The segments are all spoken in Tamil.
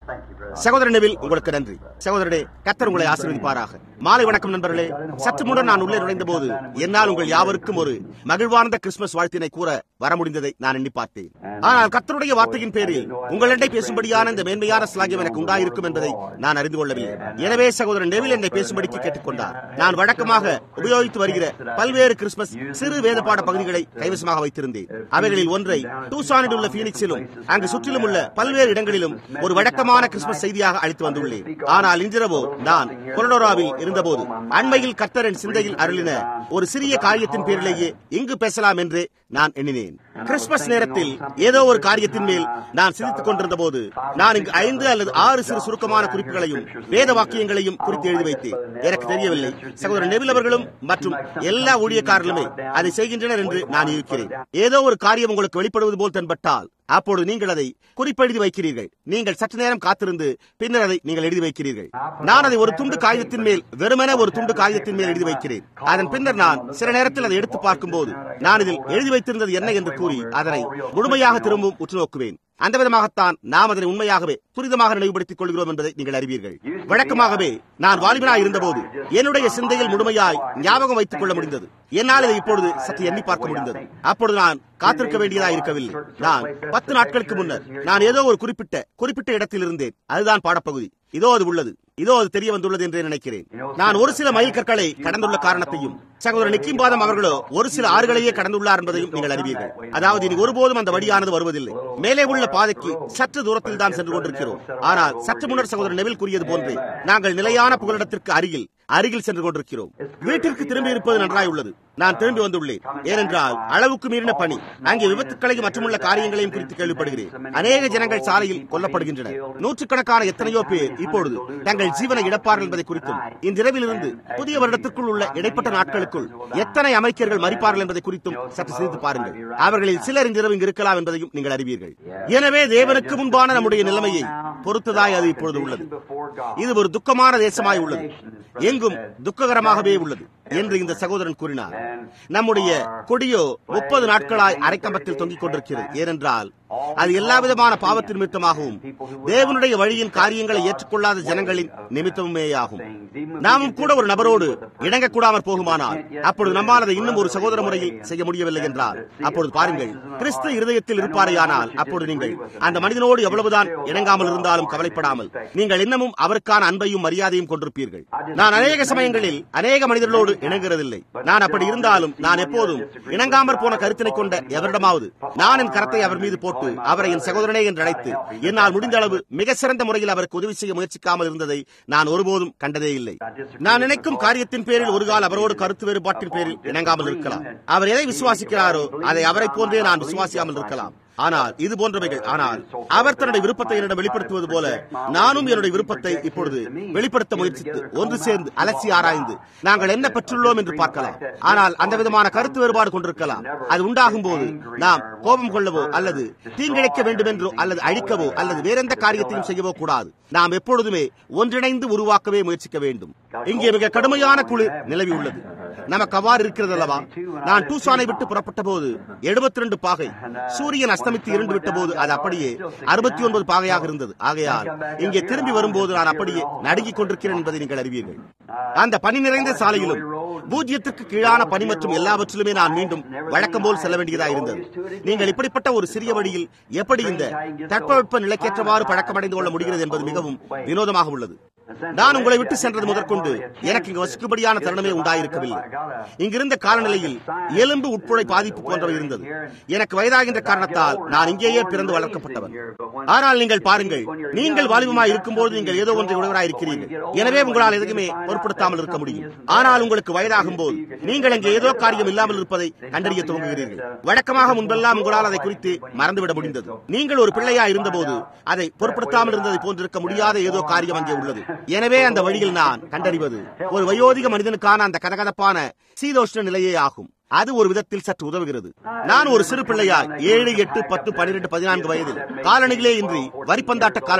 சகோதர நெவில் உங்களுக்கு நன்றி சகோதரனே கத்தர் உங்களை ஆசீர்வதிப்பாராக மாலை வணக்கம் நண்பர்களே சற்று முன்னர் நான் உள்ளே நுழைந்த போது என்னால் உங்கள் யாவருக்கும் ஒரு மகிழ்வார்ந்த கிறிஸ்துமஸ் வாழ்த்தினை கூற வர முடிந்ததை நான் எண்ணி பார்த்தேன் ஆனால் கத்தருடைய வார்த்தையின் பேரில் உங்களிடம் பேசும்படியான இந்த மேன்மையான சிலாகியம் எனக்கு உண்டாயிருக்கும் என்பதை நான் அறிந்து கொள்ளவில்லை எனவே சகோதரன் நெவில் என்னை பேசும்படிக்கு கேட்டுக்கொண்டார் நான் வழக்கமாக உபயோகித்து வருகிற பல்வேறு கிறிஸ்துமஸ் சிறு வேதப்பாட பகுதிகளை கைவசமாக வைத்திருந்தேன் அவைகளில் ஒன்றை டூசானில் உள்ள பீனிக்ஸிலும் அங்கு சுற்றிலும் உள்ள பல்வேறு இடங்களிலும் ஒரு வழக்கமான கிறிஸ்துமஸ் செய்தியாக அளித்து வந்துள்ளேன் ஆனால் இன்றிரவோ நான் கொலடோராவில் இருந்தபோது அண்மையில் கர்த்தரின் சிந்தையில் அருளின ஒரு சிறிய காரியத்தின் பேரிலேயே இங்கு பேசலாம் என்று நான் எண்ணினேன் கிறிஸ்துமஸ் நேரத்தில் ஏதோ ஒரு காரியத்தின் மேல் நான் சிந்தித்துக் கொண்டிருந்த போது நான் இங்கு ஐந்து அல்லது ஆறு சிறு சுருக்கமான குறிப்புகளையும் வேத வாக்கியங்களையும் குறித்து எழுதி வைத்தேன் எனக்கு தெரியவில்லை சகோதரர் நெவில் அவர்களும் மற்றும் எல்லா ஊழியக்காரர்களுமே அதை செய்கின்றனர் என்று நான் இருக்கிறேன் ஏதோ ஒரு காரியம் உங்களுக்கு வெளிப்படுவது போல் தென்பட்டால் அப்பொழுது நீங்கள் அதை குறிப்பெழுதி வைக்கிறீர்கள் நீங்கள் சற்று நேரம் காத்திருந்து பின்னர் அதை நீங்கள் எழுதி வைக்கிறீர்கள் நான் அதை ஒரு துண்டு காகிதத்தின் மேல் வெறுமனே ஒரு துண்டு காகிதத்தின் மேல் எழுதி வைக்கிறேன் அதன் பின்னர் நான் சில நேரத்தில் அதை எடுத்து பார்க்கும்போது நான் இதில் எழுதி வைத்திருந்தது என்ன என்று கூறி அதனை முழுமையாக திரும்பவும் உற்று நோக்குவேன் அந்த விதமாகத்தான் நாம் அதனை உண்மையாகவே துரிதமாக நினைவுபடுத்திக் கொள்கிறோம் என்பதை நீங்கள் அறிவீர்கள் வழக்கமாகவே நான் வாலிபனாய் இருந்தபோது என்னுடைய சிந்தையில் முழுமையாய் ஞாபகம் வைத்துக் கொள்ள முடிந்தது என்னால் இதை இப்பொழுது சற்று எண்ணி பார்க்க முடிந்தது அப்பொழுது நான் காத்திருக்க வேண்டியதா இருக்கவில்லை நான் பத்து நாட்களுக்கு முன்னர் நான் ஏதோ ஒரு குறிப்பிட்ட குறிப்பிட்ட இடத்தில் இருந்தேன் அதுதான் பாடப்பகுதி இதோ அது உள்ளது இதோ அது தெரிய வந்துள்ளது என்று நினைக்கிறேன் நான் ஒரு சில மைல் கற்களை கடந்துள்ள காரணத்தையும் சகோதரர் நிக்கிம்பாதம் அவர்களோ ஒரு சில ஆறுகளையே கடந்துள்ளார் என்பதையும் நீங்கள் அறிவீர்கள் அதாவது இனி ஒருபோதும் அந்த வழியானது வருவதில்லை மேலே உள்ள பாதைக்கு சற்று தூரத்தில் தான் சென்று கொண்டிருக்கிறோம் ஆனால் சற்று முன்னர் சகோதரர் நெவில் கூறியது போன்று நாங்கள் நிலையான புகலிடத்திற்கு அருகில் அருகில் சென்று கொண்டிருக்கிறோம் வீட்டிற்கு திரும்பி இருப்பது நன்றாய் உள்ளது நான் திரும்பி வந்துள்ளேன் ஏனென்றால் அளவுக்கு மீறின பணி அங்கே விபத்துக்களையும் மற்றுமுள்ள காரியங்களையும் குறித்து கேள்விப்படுகிறேன் அநேக ஜனங்கள் சாலையில் கொல்லப்படுகின்றனர் நூற்றுக்கணக்கான எத்தனையோ பேர் இப்பொழுது தங்கள் ஜீவனை இழப்பார்கள் என்பதை குறித்தும் இன்றிரவிலிருந்து புதிய வருடத்திற்குள் உள்ள இடைப்பட்ட நாட்களுக்குள் எத்தனை அமைச்சர்கள் மறிப்பார்கள் என்பதை குறித்தும் சற்று சிந்தித்து பாருங்கள் அவர்களில் சிலர் இன்றிரவு இங்கு இருக்கலாம் என்பதையும் நீங்கள் அறிவீர்கள் எனவே தேவனுக்கு முன்பான நம்முடைய நிலைமையை பொறுத்ததாய் அது இப்பொழுது உள்ளது இது ஒரு துக்கமான தேசமாய் உள்ளது எங்கும் துக்ககரமாகவே உள்ளது என்று இந்த சகோதரன் கூறினார் நம்முடைய கொடியோ முப்பது நாட்களாய் அரைக்கம்பத்தில் தொங்கிக் கொண்டிருக்கிறது ஏனென்றால் அது எல்லா விதமான பாவத்தின் நிமித்தமாகவும் தேவனுடைய வழியின் காரியங்களை ஏற்றுக்கொள்ளாத ஜனங்களின் நிமித்தமுமேயாகும் நாமும் கூட ஒரு நபரோடு இணங்கக்கூடாமற் போகுமானால் அப்பொழுது நம்மால் அதை இன்னும் ஒரு சகோதர முறையில் செய்ய முடியவில்லை என்றால் அப்பொழுது பாருங்கள் கிறிஸ்து இருதயத்தில் இருப்பாரேயானால் அப்பொழுது நீங்கள் அந்த மனிதனோடு எவ்வளவுதான் இணங்காமல் இருந்தாலும் கவலைப்படாமல் நீங்கள் இன்னமும் அவருக்கான அன்பையும் மரியாதையும் கொண்டிருப்பீர்கள் நான் அநேக சமயங்களில் அநேக மனிதர்களோடு இணங்குறதில்லை நான் அப்படி இருந்தாலும் நான் எப்போதும் இணங்காமற் போன கருத்தினை கொண்ட எவரிடமாவது நான் என் கரத்தை அவர் மீது போட்டு அவரை என் சகோதரனே என்று அழைத்து என்னால் முடிந்த அளவு மிக சிறந்த முறையில் அவருக்கு உதவி செய்ய முயற்சிக்காமல் இருந்ததை நான் ஒருபோதும் கண்டதே இல்லை நான் நினைக்கும் காரியத்தின் பேரில் ஒரு கால் அவரோடு கருத்து வேறுபாட்டின் பேரில் இணங்காமல் இருக்கலாம் அவர் எதை விசுவாசிக்கிறாரோ அதை அவரை போன்றே நான் விசுவாசியாமல் இருக்கலாம் ஆனால் இது போன்றவைகள் ஆனால் அவர் தன்னுடைய விருப்பத்தை என்னிடம் வெளிப்படுத்துவது போல நானும் என்னுடைய விருப்பத்தை இப்பொழுது வெளிப்படுத்த முயற்சித்து ஒன்று சேர்ந்து அலசி ஆராய்ந்து நாங்கள் என்ன பெற்றுள்ளோம் என்று பார்க்கலாம் ஆனால் அந்த விதமான கருத்து வேறுபாடு கொண்டிருக்கலாம் அது உண்டாகும் போது நாம் கோபம் கொள்ளவோ அல்லது தீங்கிழைக்க வேண்டும் என்றோ அல்லது அழிக்கவோ அல்லது வேறெந்த காரியத்தையும் செய்யவோ கூடாது நாம் எப்பொழுதுமே ஒன்றிணைந்து உருவாக்கவே முயற்சிக்க வேண்டும் இங்கே மிக கடுமையான குளிர் நிலவி உள்ளது நமக்கு அவ்வாறு இருக்கிறது அல்லவா நான் டூசானை விட்டு புறப்பட்ட போது எழுபத்தி ரெண்டு பாகை சூரியன் அஸ்தமித்து இருண்டு விட்ட போது அது அப்படியே அறுபத்தி ஒன்பது பாகையாக இருந்தது ஆகையால் இங்கே திரும்பி வரும்போது நான் அப்படியே நடுங்கிக் கொண்டிருக்கிறேன் என்பதை நீங்கள் அறிவீர்கள் அந்த பனி நிறைந்த சாலையிலும் பூஜ்யத்திற்கு கீழான பனி மற்றும் எல்லாவற்றிலுமே நான் மீண்டும் வழக்கம் போல் செல்ல வேண்டியதாக இருந்தது நீங்கள் இப்படிப்பட்ட ஒரு சிறிய வழியில் எப்படி இந்த தட்பவெப்ப நிலைக்கேற்றவாறு பழக்கமடைந்து கொள்ள முடிகிறது என்பது மிகவும் வினோதமாக உள்ளது நான் உங்களை விட்டு சென்றது முதற்கொண்டு எனக்கு இங்கு வசிக்கும்படியான தருணமே உண்டாயிருக்கவில்லை இங்கிருந்த காலநிலையில் எலும்பு உட்புழை பாதிப்பு போன்றவை இருந்தது எனக்கு வயதாகின்ற காரணத்தால் நான் இங்கேயே பிறந்து வளர்க்கப்பட்டவன் ஆனால் நீங்கள் பாருங்கள் நீங்கள் வாலிபமாய் இருக்கும்போது நீங்கள் ஏதோ ஒன்றை உடையவராய் இருக்கிறீர்கள் எனவே உங்களால் எதையுமே பொருட்படுத்தாமல் இருக்க முடியும் ஆனால் உங்களுக்கு வயதாகும் போது நீங்கள் அங்கே ஏதோ காரியம் இல்லாமல் இருப்பதை கண்டறிய துவங்குகிறீர்கள் வழக்கமாக முன்பெல்லாம் உங்களால் அதை குறித்து மறந்துவிட முடிந்தது நீங்கள் ஒரு பிள்ளையா இருந்தபோது அதை பொருட்படுத்தாமல் இருந்ததை போன்றிருக்க முடியாத ஏதோ காரியம் அங்கே உள்ளது எனவே அந்த வழியில் நான் கண்டறிவது ஒரு வயோதிக மனிதனுக்கான அந்த கதகதப்பான சீதோஷ்ண நிலையே ஆகும் அது ஒரு விதத்தில் சற்று உதவுகிறது நான் ஒரு சிறு பிள்ளையாய் ஏழு எட்டு பத்து பன்னிரண்டு பதினான்கு வயதில் காலணிகளே இன்றி வரிப்பந்தாட்ட காலணிகள்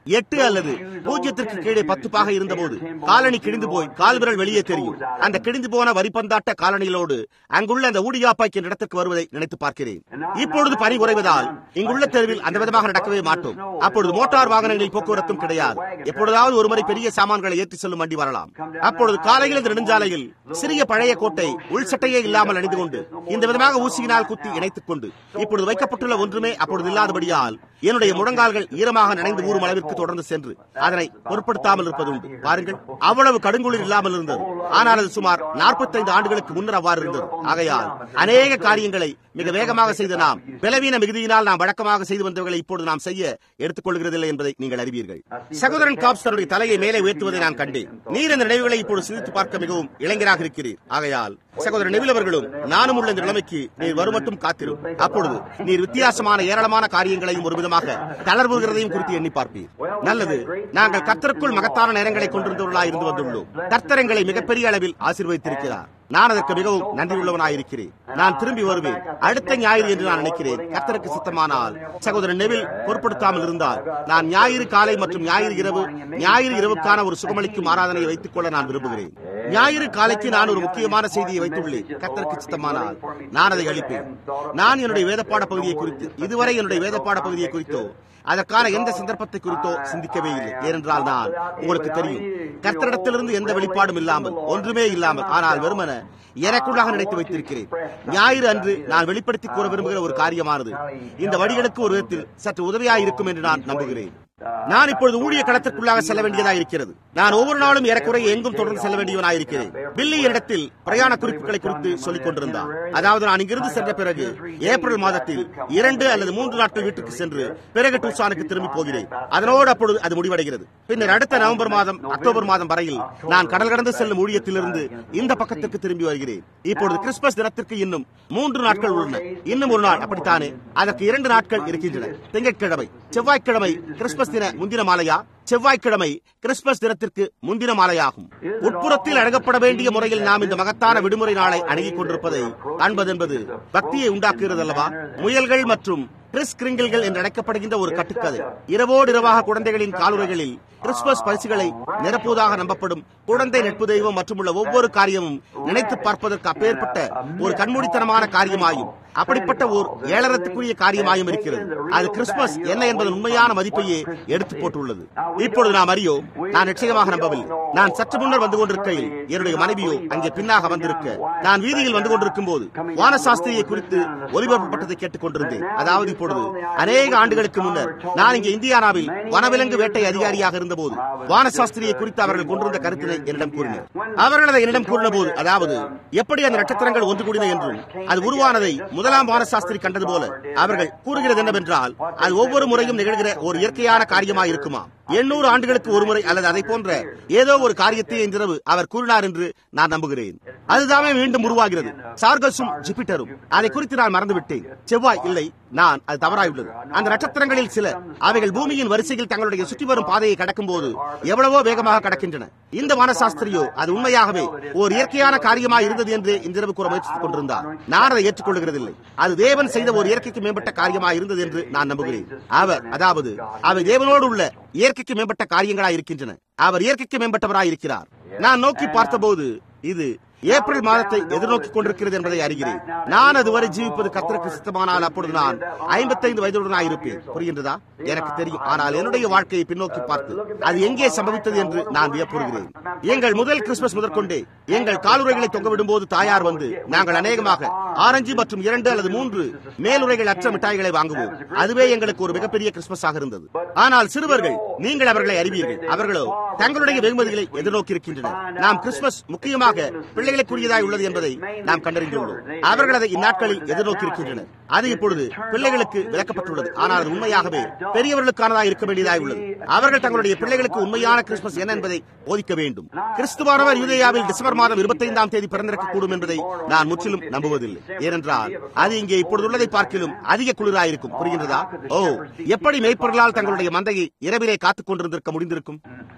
எட்டு அல்லது பூஜ்ஜியத்திற்கு கீழே பத்து பாக இருந்தபோது காலனி கிழிந்து போய் கால்விரல் வெளியே தெரியும் அந்த கிழிந்து போன வரிப்பந்தாட்ட காலனிகளோடு அங்குள்ள அந்த ஊடியாப்பாய்க்கு இடத்திற்கு வருவதை நினைத்து பார்க்கிறேன் இப்பொழுது பனி குறைவதால் இங்குள்ள தெருவில் அந்த விதமாக நடக்கவே மாட்டோம் அப்பொழுது மோட்டார் வாகனங்களில் போக்குவரத்தும் கிடையாது எப்பொழுதாவது ஒருமுறை பெரிய சாமான்களை ஏற்றி செல்லும் வண்டி வரலாம் அப்பொழுது காலையில் இந்த நெடுஞ்சாலையில் சிறிய பழைய கோட்டை உள்சட்டையே இல்லாமல் அணிந்து கொண்டு இந்த விதமாக ஊசியினால் குத்தி இணைத்துக் கொண்டு இப்பொழுது வைக்கப்பட்டுள்ள ஒன்றுமே அப்பொழுது இல்லாதபடியால் என்னுடைய முழங்கால்கள் ஈரமாக நனைந்து ஊறும் அளவிற்கு தொடர்ந்து சென்று அதனை பொருட்படுத்தாமல் இருப்பது உண்டு பாருங்கள் அவ்வளவு கடுங்குளிர் இல்லாமல் இருந்தது ஆனால் அது சுமார் நாற்பத்தைந்து ஆண்டுகளுக்கு முன்னர் அவ்வாறு இருந்தது ஆகையால் அநேக காரியங்களை மிக வேகமாக செய்த நாம் பலவீன மிகுதியினால் நாம் வழக்கமாக செய்து வந்தவர்களை இப்பொழுது நாம் செய்ய எடுத்துக் கொள்கிறதில்லை என்பதை நீங்கள் அறிவீர்கள் சகோதரன் காப்ஸ் தன்னுடைய தலையை மேலே உயர்த்துவதை நான் கண்டேன் நீர் இந்த நினைவுகளை இப்பொழுது சிந்தித்து பார்க்க மிகவும் இளைஞராக இருக்கிறீர் ஆகையால் சகோதரர் நெவில் அவர்களும் நானும் உள்ள இந்த நிலைமைக்கு நீர் வருமட்டும் காத்திரும் அப்பொழுது நீர் வித்தியாசமான ஏராளமான காரியங்களையும் ஒரு விதமாக தளர்வுகிறதையும் குறித்து எண்ணி பார்ப்பீர் நல்லது நாங்கள் கத்தருக்குள் மகத்தான நேரங்களை கொண்டிருந்தவர்களாக இருந்து வந்துள்ளோம் கர்த்தர் எங்களை மிகப்பெரிய அளவில் ஆசீர்வதித்திருக்கிறார் நான் அதற்கு மிகவும் நன்றி உள்ளவனாயிருக்கிறேன் நான் திரும்பி வருவேன் அடுத்த ஞாயிறு என்று நான் நினைக்கிறேன் கர்த்தருக்கு சித்தமானால் சகோதரன் நெவில் பொருட்படுத்தாமல் இருந்தால் நான் ஞாயிறு காலை மற்றும் ஞாயிறு இரவு ஞாயிறு இரவுக்கான ஒரு சுகமளிக்கும் ஆராதனையை வைத்துக் கொள்ள நான் விரும்புகிறேன் ஞாயிறு காலைக்கு நான் ஒரு முக்கியமான செய்தியை வைத்துள்ளேன் கர்த்தருக்கு சித்தமானால் நான் அதை அளிப்பேன் நான் என்னுடைய வேதப்பாட பகுதியை குறித்து இதுவரை என்னுடைய வேதப்பாட பகுதியை குறித்தோ அதற்கான எந்த சந்தர்ப்பத்தை குறித்தோ சிந்திக்கவே இல்லை ஏனென்றால் நான் உங்களுக்கு தெரியும் கர்த்தரிடத்திலிருந்து எந்த வெளிப்பாடும் இல்லாமல் ஒன்றுமே இல்லாமல் ஆனால் வெறுமன எனக்குள்ளாக நினைத்து வைத்திருக்கிறேன் ஞாயிறு அன்று நான் வெளிப்படுத்தி கூற விரும்புகிற ஒரு காரியமானது இந்த வழிகளுக்கு ஒரு விதத்தில் சற்று உதவியாக இருக்கும் என்று நான் நம்புகிறேன் நான் இப்பொழுது ஊழிய களத்திற்குள்ளாக செல்ல வேண்டியதாக இருக்கிறது நான் ஒவ்வொரு நாளும் ஏறக்குறைய எங்கும் தொடர்ந்து செல்ல வேண்டியவனாக இருக்கிறேன் பில்லி என்னிடத்தில் பிரயாண குறிப்புகளை குறித்து சொல்லிக் கொண்டிருந்தான் அதாவது நான் இங்கிருந்து சென்ற பிறகு ஏப்ரல் மாதத்தில் இரண்டு அல்லது மூன்று நாட்கள் வீட்டுக்கு சென்று பிறகு டூசானுக்கு திரும்பி போகிறேன் அதனோடு அப்பொழுது அது முடிவடைகிறது பின்னர் அடுத்த நவம்பர் மாதம் அக்டோபர் மாதம் வரையில் நான் கடல் கடந்து செல்லும் ஊழியத்திலிருந்து இந்த பக்கத்திற்கு திரும்பி வருகிறேன் இப்பொழுது கிறிஸ்துமஸ் தினத்திற்கு இன்னும் மூன்று நாட்கள் உள்ளன இன்னும் ஒரு நாள் அப்படித்தானே அதற்கு இரண்டு நாட்கள் இருக்கின்றன திங்கட்கிழமை செவ்வாய்க்கிழமை கிறிஸ்துமஸ் தின முந்தின மாலையா செவ்வாய்க்கிழமை கிறிஸ்துமஸ் தினத்திற்கு முந்தின மாலையாகும் உட்புறத்தில் அழகப்பட வேண்டிய முறையில் நாம் இந்த மகத்தான விடுமுறை நாளை அணுகிக் கொண்டிருப்பதை காண்பதென்பது பக்தியை உண்டாக்குகிறது அல்லவா முயல்கள் மற்றும் கிறிஸ் கிரிங்கிள்கள் என்று அழைக்கப்படுகின்ற ஒரு கட்டுக்கதை இரவோடு இரவாக குழந்தைகளின் காலுறைகளில் கிறிஸ்துமஸ் பரிசுகளை நிரப்புவதாக நம்பப்படும் குழந்தை நட்பு தெய்வம் மற்றும் உள்ள ஒவ்வொரு காரியமும் நினைத்து பார்ப்பதற்கு அப்பேற்பட்ட ஒரு கண்மூடித்தனமான காரியமாயும் அப்படிப்பட்ட ஒரு ஏளனத்துக்குரிய காரியமாயும் இருக்கிறது அது கிறிஸ்துமஸ் என்ன என்பதன் உண்மையான மதிப்பையே எடுத்து போட்டுள்ளது இப்பொழுது நாம் அறியோ நான் நிச்சயமாக நம்பவில்லை நான் சற்று முன்னர் வந்து கொண்டிருக்கையில் என்னுடைய மனைவியோ அங்கே பின்னாக வந்திருக்க நான் வீதியில் வந்து கொண்டிருக்கும் போது வானசாஸ்திரியை குறித்து ஒலிபரப்பப்பட்டதை கேட்டுக் கொண்டிருந்தேன் அதாவது இப்பொழுது அநேக ஆண்டுகளுக்கு முன்னர் நான் இங்கே இந்தியானாவில் வனவிலங்கு வேட்டை அதிகாரியாக இருந்தபோது வானசாஸ்திரியை குறித்து அவர்கள் கொண்டிருந்த கருத்தினை என்னிடம் கூறினர் அவர்கள் அதை என்னிடம் கூறின போது அதாவது எப்படி அந்த நட்சத்திரங்கள் ஒன்று கூடின என்றும் அது உருவானதை முதலாம் வானசாஸ்திரி கண்டது போல அவர்கள் கூறுகிறது என்னவென்றால் அது ஒவ்வொரு முறையும் நிகழ்கிற ஒரு இயற்கையான காரியமாக இருக்குமா எண்ணூறு ஆண்டுகளுக்கு ஒரு முறை அல்லது அதை போன்ற ஏதோ ஒரு காரியத்தை இன்றிரவு அவர் கூறினார் என்று நான் நம்புகிறேன் அதுதாமே மீண்டும் உருவாகிறது சார்கஸும் ஜூபிட்டரும் அதை குறித்து நான் மறந்துவிட்டேன் செவ்வாய் இல்லை நான் அது தவறாயுள்ளது அந்த நட்சத்திரங்களில் சில அவைகள் பூமியின் வரிசையில் தங்களுடைய சுற்றி வரும் பாதையை கடக்கும் போது எவ்வளவோ வேகமாக கடக்கின்றன இந்த வானசாஸ்திரியோ அது உண்மையாகவே ஒரு இயற்கையான காரியமாக இருந்தது என்று இன்றிரவு கூற முயற்சித்துக் கொண்டிருந்தார் நான் அதை ஏற்றுக்கொள்கிறதில்லை அது தேவன் செய்த ஒரு இயற்கைக்கு மேம்பட்ட காரியமாக இருந்தது என்று நான் நம்புகிறேன் அவர் அதாவது அவை தேவனோடு உள்ள இயற்கைக்கு மேம்பட்ட காரியங்களாய் இருக்கின்றன அவர் இயற்கைக்கு மேம்பட்டவராய் இருக்கிறார் நான் நோக்கி பார்த்தபோது இது ஏப்ரல் மாதத்தை எதிர்நோக்கிக் கொண்டிருக்கிறது என்பதை அறிகிறேன் நான் அதுவரை ஜீவிப்பது கத்திற்கு சித்தமானால் அப்பொழுது நான் ஐம்பத்தைந்து வயதுடனாக இருப்பேன் புரிகின்றதா எனக்கு தெரியும் ஆனால் என்னுடைய வாழ்க்கையை பின்னோக்கி பார்த்து அது எங்கே சம்பவித்தது என்று நான் வியப்புறுகிறேன் எங்கள் முதல் கிறிஸ்துமஸ் முதற்கொண்டே எங்கள் காலுறைகளை தொங்கவிடும் போது தாயார் வந்து நாங்கள் அநேகமாக ஆரஞ்சு மற்றும் இரண்டு அல்லது மூன்று மேலுரைகள் அற்ற மிட்டாய்களை வாங்குவோம் அதுவே எங்களுக்கு ஒரு மிகப்பெரிய கிறிஸ்துமஸாக இருந்தது ஆனால் சிறுவர்கள் நீங்கள் அவர்களை அறிவீர்கள் அவர்களோ தங்களுடைய வெகுமதிகளை எதிர்நோக்கி இருக்கின்றனர் நாம் கிறிஸ்துமஸ் முக்கியமாக பிள்ளைகளுக்குரியதாய் உள்ளது என்பதை நாம் கண்டறிந்துள்ளோம் அவர்கள் அதை இந்நாட்களில் எதிர்நோக்கி இருக்கின்றனர் அது இப்பொழுது பிள்ளைகளுக்கு விளக்கப்பட்டுள்ளது ஆனால் அது உண்மையாகவே பெரியவர்களுக்கானதாக இருக்க வேண்டியதாக உள்ளது அவர்கள் தங்களுடைய பிள்ளைகளுக்கு உண்மையான கிறிஸ்துமஸ் என்ன என்பதை போதிக்க வேண்டும் கிறிஸ்துவானவர் யூதேயாவில் டிசம்பர் மாதம் இருபத்தைந்தாம் தேதி பிறந்திருக்க கூடும் என்பதை நான் முற்றிலும் நம்புவதில்லை ஏனென்றால் அது இங்கே இப்பொழுது உள்ளதை பார்க்கிலும் அதிக குளிராயிருக்கும் புரிகின்றதா ஓ எப்படி மேய்ப்பொருளால் தங்களுடைய மந்தையை இரவிலே காத்துக் கொண்டிருந்திருக்க முடிந்திருக்கும்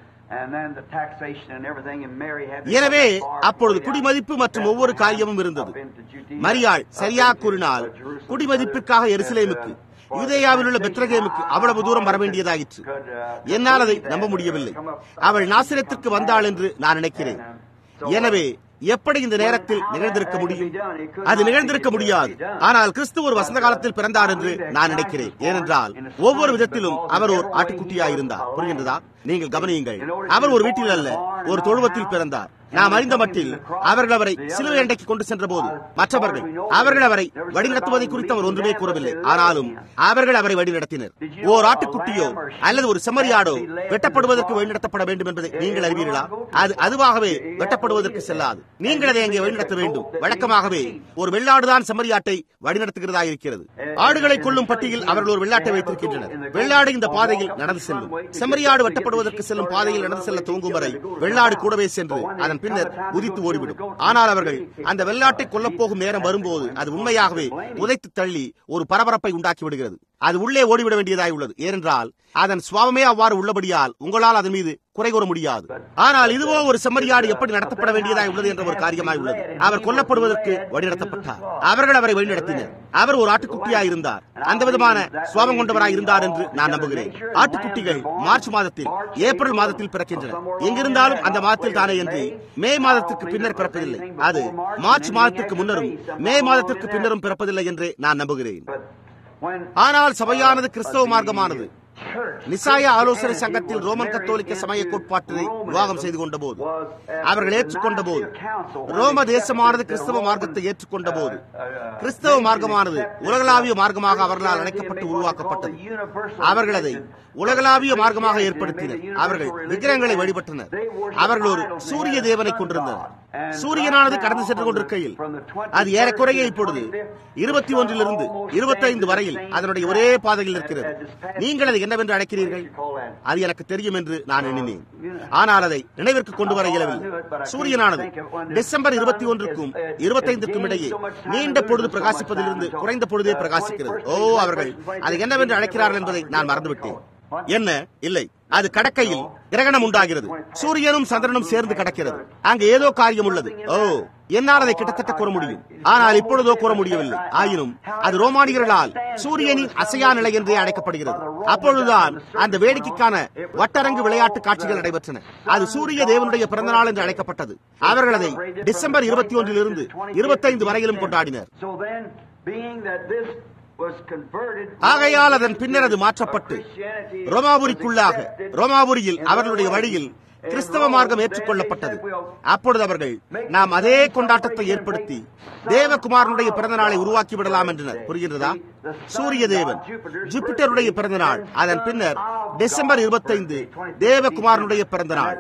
எனவே அப்பொழுது குடிமதிப்பு மற்றும் ஒவ்வொரு காரியமும் இருந்தது மரியாள் சரியா கூறினால் குடிமதிப்பிற்காக எருசலேமுக்கு யூதேயாவில் உள்ள பெத்ரகேமுக்கு அவ்வளவு தூரம் வர வேண்டியதாயிற்று என்னால் அதை நம்ப முடியவில்லை அவள் நாசிரத்திற்கு வந்தாள் என்று நான் நினைக்கிறேன் எனவே எப்படி இந்த நேரத்தில் நிகழ்ந்திருக்க முடியும் அது நிகழ்ந்திருக்க முடியாது ஆனால் கிறிஸ்து ஒரு வசந்த காலத்தில் பிறந்தார் என்று நான் நினைக்கிறேன் ஏனென்றால் ஒவ்வொரு விதத்திலும் அவர் ஒரு ஆட்டுக்குட்டியாய் இருந்தார் புரிகின்றதா நீங்கள் கவனியுங்கள் அவர் ஒரு வீட்டில் அல்ல ஒரு தொழுவத்தில் பிறந்தார் நாம் அறிந்த மட்டில் அவர்கள் அவரை சிலுவை அண்டைக்கு கொண்டு சென்ற போது மற்றவர்கள் அவர்கள் அவரை வழிநடத்துவதை குறித்து அவர் ஒன்றுமே கூறவில்லை ஆனாலும் அவர்கள் அவரை வழிநடத்தினர் ஓர் ஆட்டுக்குட்டியோ அல்லது ஒரு செம்மறியாடோ வெட்டப்படுவதற்கு வழிநடத்தப்பட வேண்டும் என்பதை நீங்கள் அறிவீர்களா அது அதுவாகவே வெட்டப்படுவதற்கு செல்லாது நீங்கள் அதை அங்கே வழிநடத்த வேண்டும் வழக்கமாகவே ஒரு வெள்ளாடுதான் செம்மறியாட்டை வழிநடத்துகிறதா இருக்கிறது ஆடுகளை கொள்ளும் பட்டியில் அவர்கள் ஒரு வெள்ளாட்டை வைத்திருக்கின்றனர் வெள்ளாடு இந்த பாதையில் நடந்து செல்லும் செம்மறியாடு வெட்டப்படுவதற்கு செல்லும் பாதையில் நடந்து செல்ல துவங்கும் வரை வெள்ளாடு கூடவே சென்று அதன் பின்னர் உதித்து ஓடிவிடும் ஆனால் அவர்கள் அந்த வெள்ளாட்டை கொல்லப் போகும் நேரம் வரும்போது அது உண்மையாகவே உதைத்து தள்ளி ஒரு பரபரப்பை உண்டாக்கி விடுகிறது அது உள்ளே ஓடிவிட வேண்டியதாய் உள்ளது ஏனென்றால் அதன் சுவாவமே அவ்வாறு உள்ளபடியால் உங்களால் அதன் மீது குறை கூற முடியாது ஆனால் இதுவோ ஒரு செம்மறியாடு எப்படி நடத்தப்பட வேண்டியதாய் உள்ளது என்ற ஒரு காரியமாய் உள்ளது அவர் கொல்லப்படுவதற்கு வழிநடத்தப்பட்டார் அவர்கள் அவரை வழிநடத்தினர் அவர் ஒரு ஆட்டுக்குட்டியாய் இருந்தார் அந்த விதமான சுவாபம் கொண்டவராய் இருந்தார் என்று நான் நம்புகிறேன் ஆட்டுக்குட்டிகள் மார்ச் மாதத்தில் ஏப்ரல் மாதத்தில் பிறக்கின்றன எங்கிருந்தாலும் அந்த மாதத்தில் தானே என்று மே மாதத்திற்கு பின்னர் பிறப்பதில்லை அது மார்ச் மாதத்திற்கு முன்னரும் மே மாதத்திற்கு பின்னரும் பிறப்பதில்லை என்று நான் நம்புகிறேன் ஆனால் சபையானது கிறிஸ்தவ மார்க்கமானது நிசாய ஆலோசனை சங்கத்தில் ரோமன் கத்தோலிக்க சமய கோட்பாட்டினை விவாகம் செய்து கொண்ட போது அவர்கள் ஏற்றுக்கொண்ட போது ரோம தேசமானது கிறிஸ்தவ மார்க்கத்தை ஏற்றுக்கொண்ட போது கிறிஸ்தவ மார்க்கமானது உலகளாவிய மார்க்கமாக அவர்களால் அழைக்கப்பட்டு உருவாக்கப்பட்டது அவர்கள் அதை உலகளாவிய மார்க்கமாக ஏற்படுத்தினர் அவர்கள் விக்கிரகங்களை வழிபட்டனர் அவர்கள் ஒரு சூரிய தேவனை கொண்டிருந்தனர் சூரியனானது கடந்து சென்று கொண்டிருக்கையில் அது ஏறக்குறைய இப்பொழுது இருபத்தி ஒன்றிலிருந்து இருபத்தைந்து வரையில் அதனுடைய ஒரே பாதையில் இருக்கிறது நீங்கள் அதை என்னவென்று அழைக்கிறீர்கள் அது எனக்கு தெரியும் என்று நான் எண்ணினேன் ஆனால் அதை நினைவிற்கு கொண்டு வர இயலவில்லை சூரியனானது டிசம்பர் இருபத்தி ஒன்றுக்கும் இருபத்தைந்துக்கும் இடையே நீண்ட பொழுது பிரகாசிப்பதிலிருந்து குறைந்த பொழுதே பிரகாசிக்கிறது ஓ அவர்கள் அதை என்னவென்று அழைக்கிறார்கள் என்பதை நான் மறந்துவிட்டேன் என்ன இல்லை அது கடக்கையில் கிரகணம் உண்டாகிறது சூரியனும் சந்திரனும் சேர்ந்து கடக்கிறது அங்கு ஏதோ காரியம் உள்ளது ஓ என்னால் அதை கிட்டத்தட்ட கூற முடியும் ஆனால் இப்பொழுதோ கூற முடியவில்லை ஆயினும் அது ரோமானியர்களால் சூரியனின் அசையா நிலை என்றே அழைக்கப்படுகிறது அப்பொழுதுதான் அந்த வேடிக்கைக்கான வட்டரங்கு விளையாட்டு காட்சிகள் நடைபெற்றன அது சூரிய தேவனுடைய பிறந்தநாள் என்று அழைக்கப்பட்டது அவர்கள் அதை டிசம்பர் இருபத்தி ஒன்றிலிருந்து இருபத்தைந்து வரையிலும் கொண்டாடினர் ஆகையால் அதன் பின்னர் அது மாற்றப்பட்டு ரோமாபுரிக்குள்ளாக ரோமாபுரியில் அவர்களுடைய வழியில் கிறிஸ்தவ மார்க்கம் ஏற்றுக்கொள்ளப்பட்டது அப்பொழுது அவர்கள் நாம் அதே கொண்டாட்டத்தை ஏற்படுத்தி தேவகுமாரனுடைய பிறந்த நாளை உருவாக்கி விடலாம் என்றனர் புரிகிறதா சூரிய தேவன் ஜூபிட்டருடைய பிறந்த நாள் அதன் பின்னர் டிசம்பர் இருபத்தைந்து தேவகுமாரனுடைய பிறந்த நாள்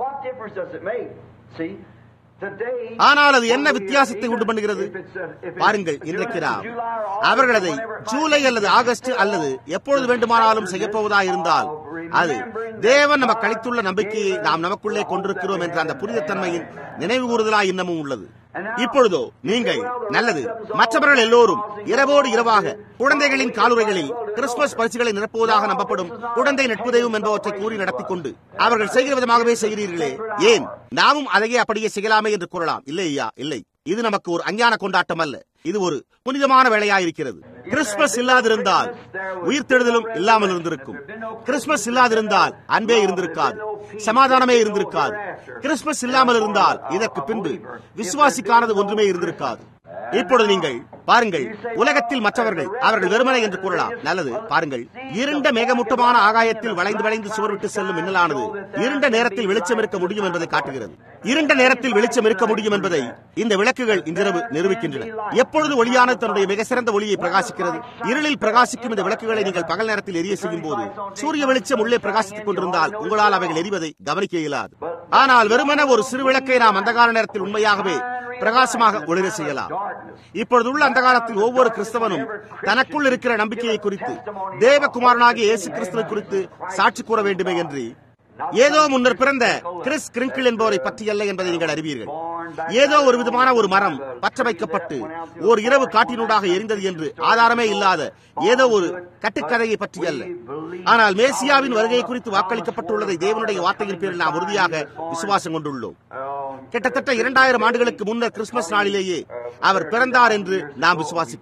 ஆனால் அது என்ன வித்தியாசத்தை உண்டு பண்ணுகிறது பாருங்கள் இன்றைக்கு நாம் அவர்கள் அதை ஜூலை அல்லது ஆகஸ்ட் அல்லது எப்பொழுது வேண்டுமானாலும் செய்யப்போவதா இருந்தால் அது தேவன் நமக்கு அளித்துள்ள நம்பிக்கையை நாம் நமக்குள்ளே கொண்டிருக்கிறோம் என்ற அந்த புனிதத்தன்மையின் நினைவு கூறுதலாய் இன்னமும் உள்ளது இப்பொழுதோ நீங்கள் நல்லது மற்றவர்கள் எல்லோரும் இரவோடு இரவாக குழந்தைகளின் காலுறைகளில் கிறிஸ்துமஸ் பரிசுகளை நிரப்புவதாக நம்பப்படும் குழந்தை நட்பு தெய்வம் என்பவற்றை கூறி நடத்தி கொண்டு அவர்கள் செய்கிற விதமாகவே செய்கிறீர்களே ஏன் நாமும் அதையே அப்படியே செய்யலாமே என்று கூறலாம் இல்லை ஐயா இல்லை இது நமக்கு ஒரு அஞ்ஞான கொண்டாட்டம் அல்ல இது ஒரு புனிதமான வேலையாயிருக்கிறது கிறிஸ்துமஸ் இல்லாதிருந்தால் உயிர்த்தெழுதலும் இல்லாமல் இருந்திருக்கும் கிறிஸ்துமஸ் இல்லாதிருந்தால் அன்பே இருந்திருக்காது சமாதானமே இருந்திருக்காது கிறிஸ்துமஸ் இல்லாமல் இருந்தால் இதற்கு பின்பு விசுவாசிக்கானது ஒன்றுமே இருந்திருக்காது இப்பொழுது நீங்கள் பாருங்கள் உலகத்தில் மற்றவர்கள் அவர்கள் வெறுமனை என்று கூறலாம் நல்லது பாருங்கள் இருண்ட மேகமூட்டமான ஆகாயத்தில் வளைந்து வளைந்து சுவர் விட்டு செல்லும் மின்னலானது இருண்ட நேரத்தில் வெளிச்சம் இருக்க முடியும் என்பதை காட்டுகிறது இருண்ட நேரத்தில் வெளிச்சம் இருக்க முடியும் என்பதை இந்த விளக்குகள் இன்றிரவு நிரூபிக்கின்றன எப்பொழுது ஒளியானது தன்னுடைய மிக சிறந்த ஒளியை பிரகாசிக்கிறது இருளில் பிரகாசிக்கும் இந்த விளக்குகளை நீங்கள் பகல் நேரத்தில் எரிய செய்யும் போது சூரிய வெளிச்சம் உள்ளே பிரகாசித்துக் கொண்டிருந்தால் உங்களால் அவைகள் எரிவதை கவனிக்க இயலாது ஆனால் வெறுமன ஒரு சிறு விளக்கை நாம் அந்தகால நேரத்தில் உண்மையாகவே பிரகாசமாக ஒளிர செய்யலாம் இப்பொழுது உள்ள அந்த காலத்தில் ஒவ்வொரு கிறிஸ்தவனும் தனக்குள் இருக்கிற நம்பிக்கையை குறித்து தேவகுமாரனாகிய இயேசு கிறிஸ்துவை குறித்து சாட்சி கூற வேண்டுமே என்று ஏதோ முன்னர் பிறந்த கிறிஸ் கிரிங்கிள் என்பவரை பற்றியல்ல என்பதை நீங்கள் அறிவீர்கள் ஏதோ ஒரு விதமான ஒரு மரம் பற்ற வைக்கப்பட்டு ஓர் இரவு காட்டினூடாக எரிந்தது என்று ஆதாரமே இல்லாத ஏதோ ஒரு கட்டுக்கதையை பற்றி அல்ல ஆனால் மேசியாவின் வருகை குறித்து வாக்களிக்கப்பட்டுள்ளதை தேவனுடைய வார்த்தையின் பேரில் நாம் உறுதியாக விசுவாசம் கொண்டுள்ளோம் கிட்டத்தட்ட இரண்டாயிரம் ஆண்டுகளுக்கு முன்னர் கிறிஸ்துமஸ் நாளிலேயே அவர் பிறந்தார் என்று நாம் விசுவாசிக்கிறோம்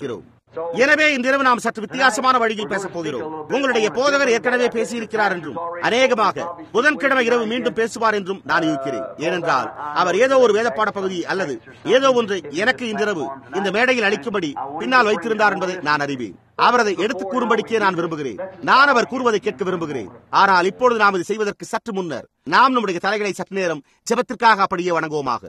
எனவே இன்றிரவு நாம் சற்று வித்தியாசமான வழியில் பேசப் போகிறோம் உங்களுடைய போதகர் ஏற்கனவே பேசியிருக்கிறார் என்றும் அநேகமாக புதன்கிழமை இரவு மீண்டும் பேசுவார் என்றும் நான் இருக்கிறேன் ஏனென்றால் அவர் ஏதோ ஒரு வேதப்பாட பகுதி அல்லது ஏதோ ஒன்றை எனக்கு இன்றிரவு இந்த மேடையில் அளிக்கும்படி பின்னால் வைத்திருந்தார் என்பதை நான் அறிவேன் அவர் அதை எடுத்துக் கூறும்படிக்கே நான் விரும்புகிறேன் நான் அவர் கூறுவதை கேட்க விரும்புகிறேன் ஆனால் இப்பொழுது நாம் இதை செய்வதற்கு சற்று முன்னர் நாம் நம்முடைய தலைகளை சற்று நேரம் ஜெபத்திற்காக அப்படியே வணங்குவோமாக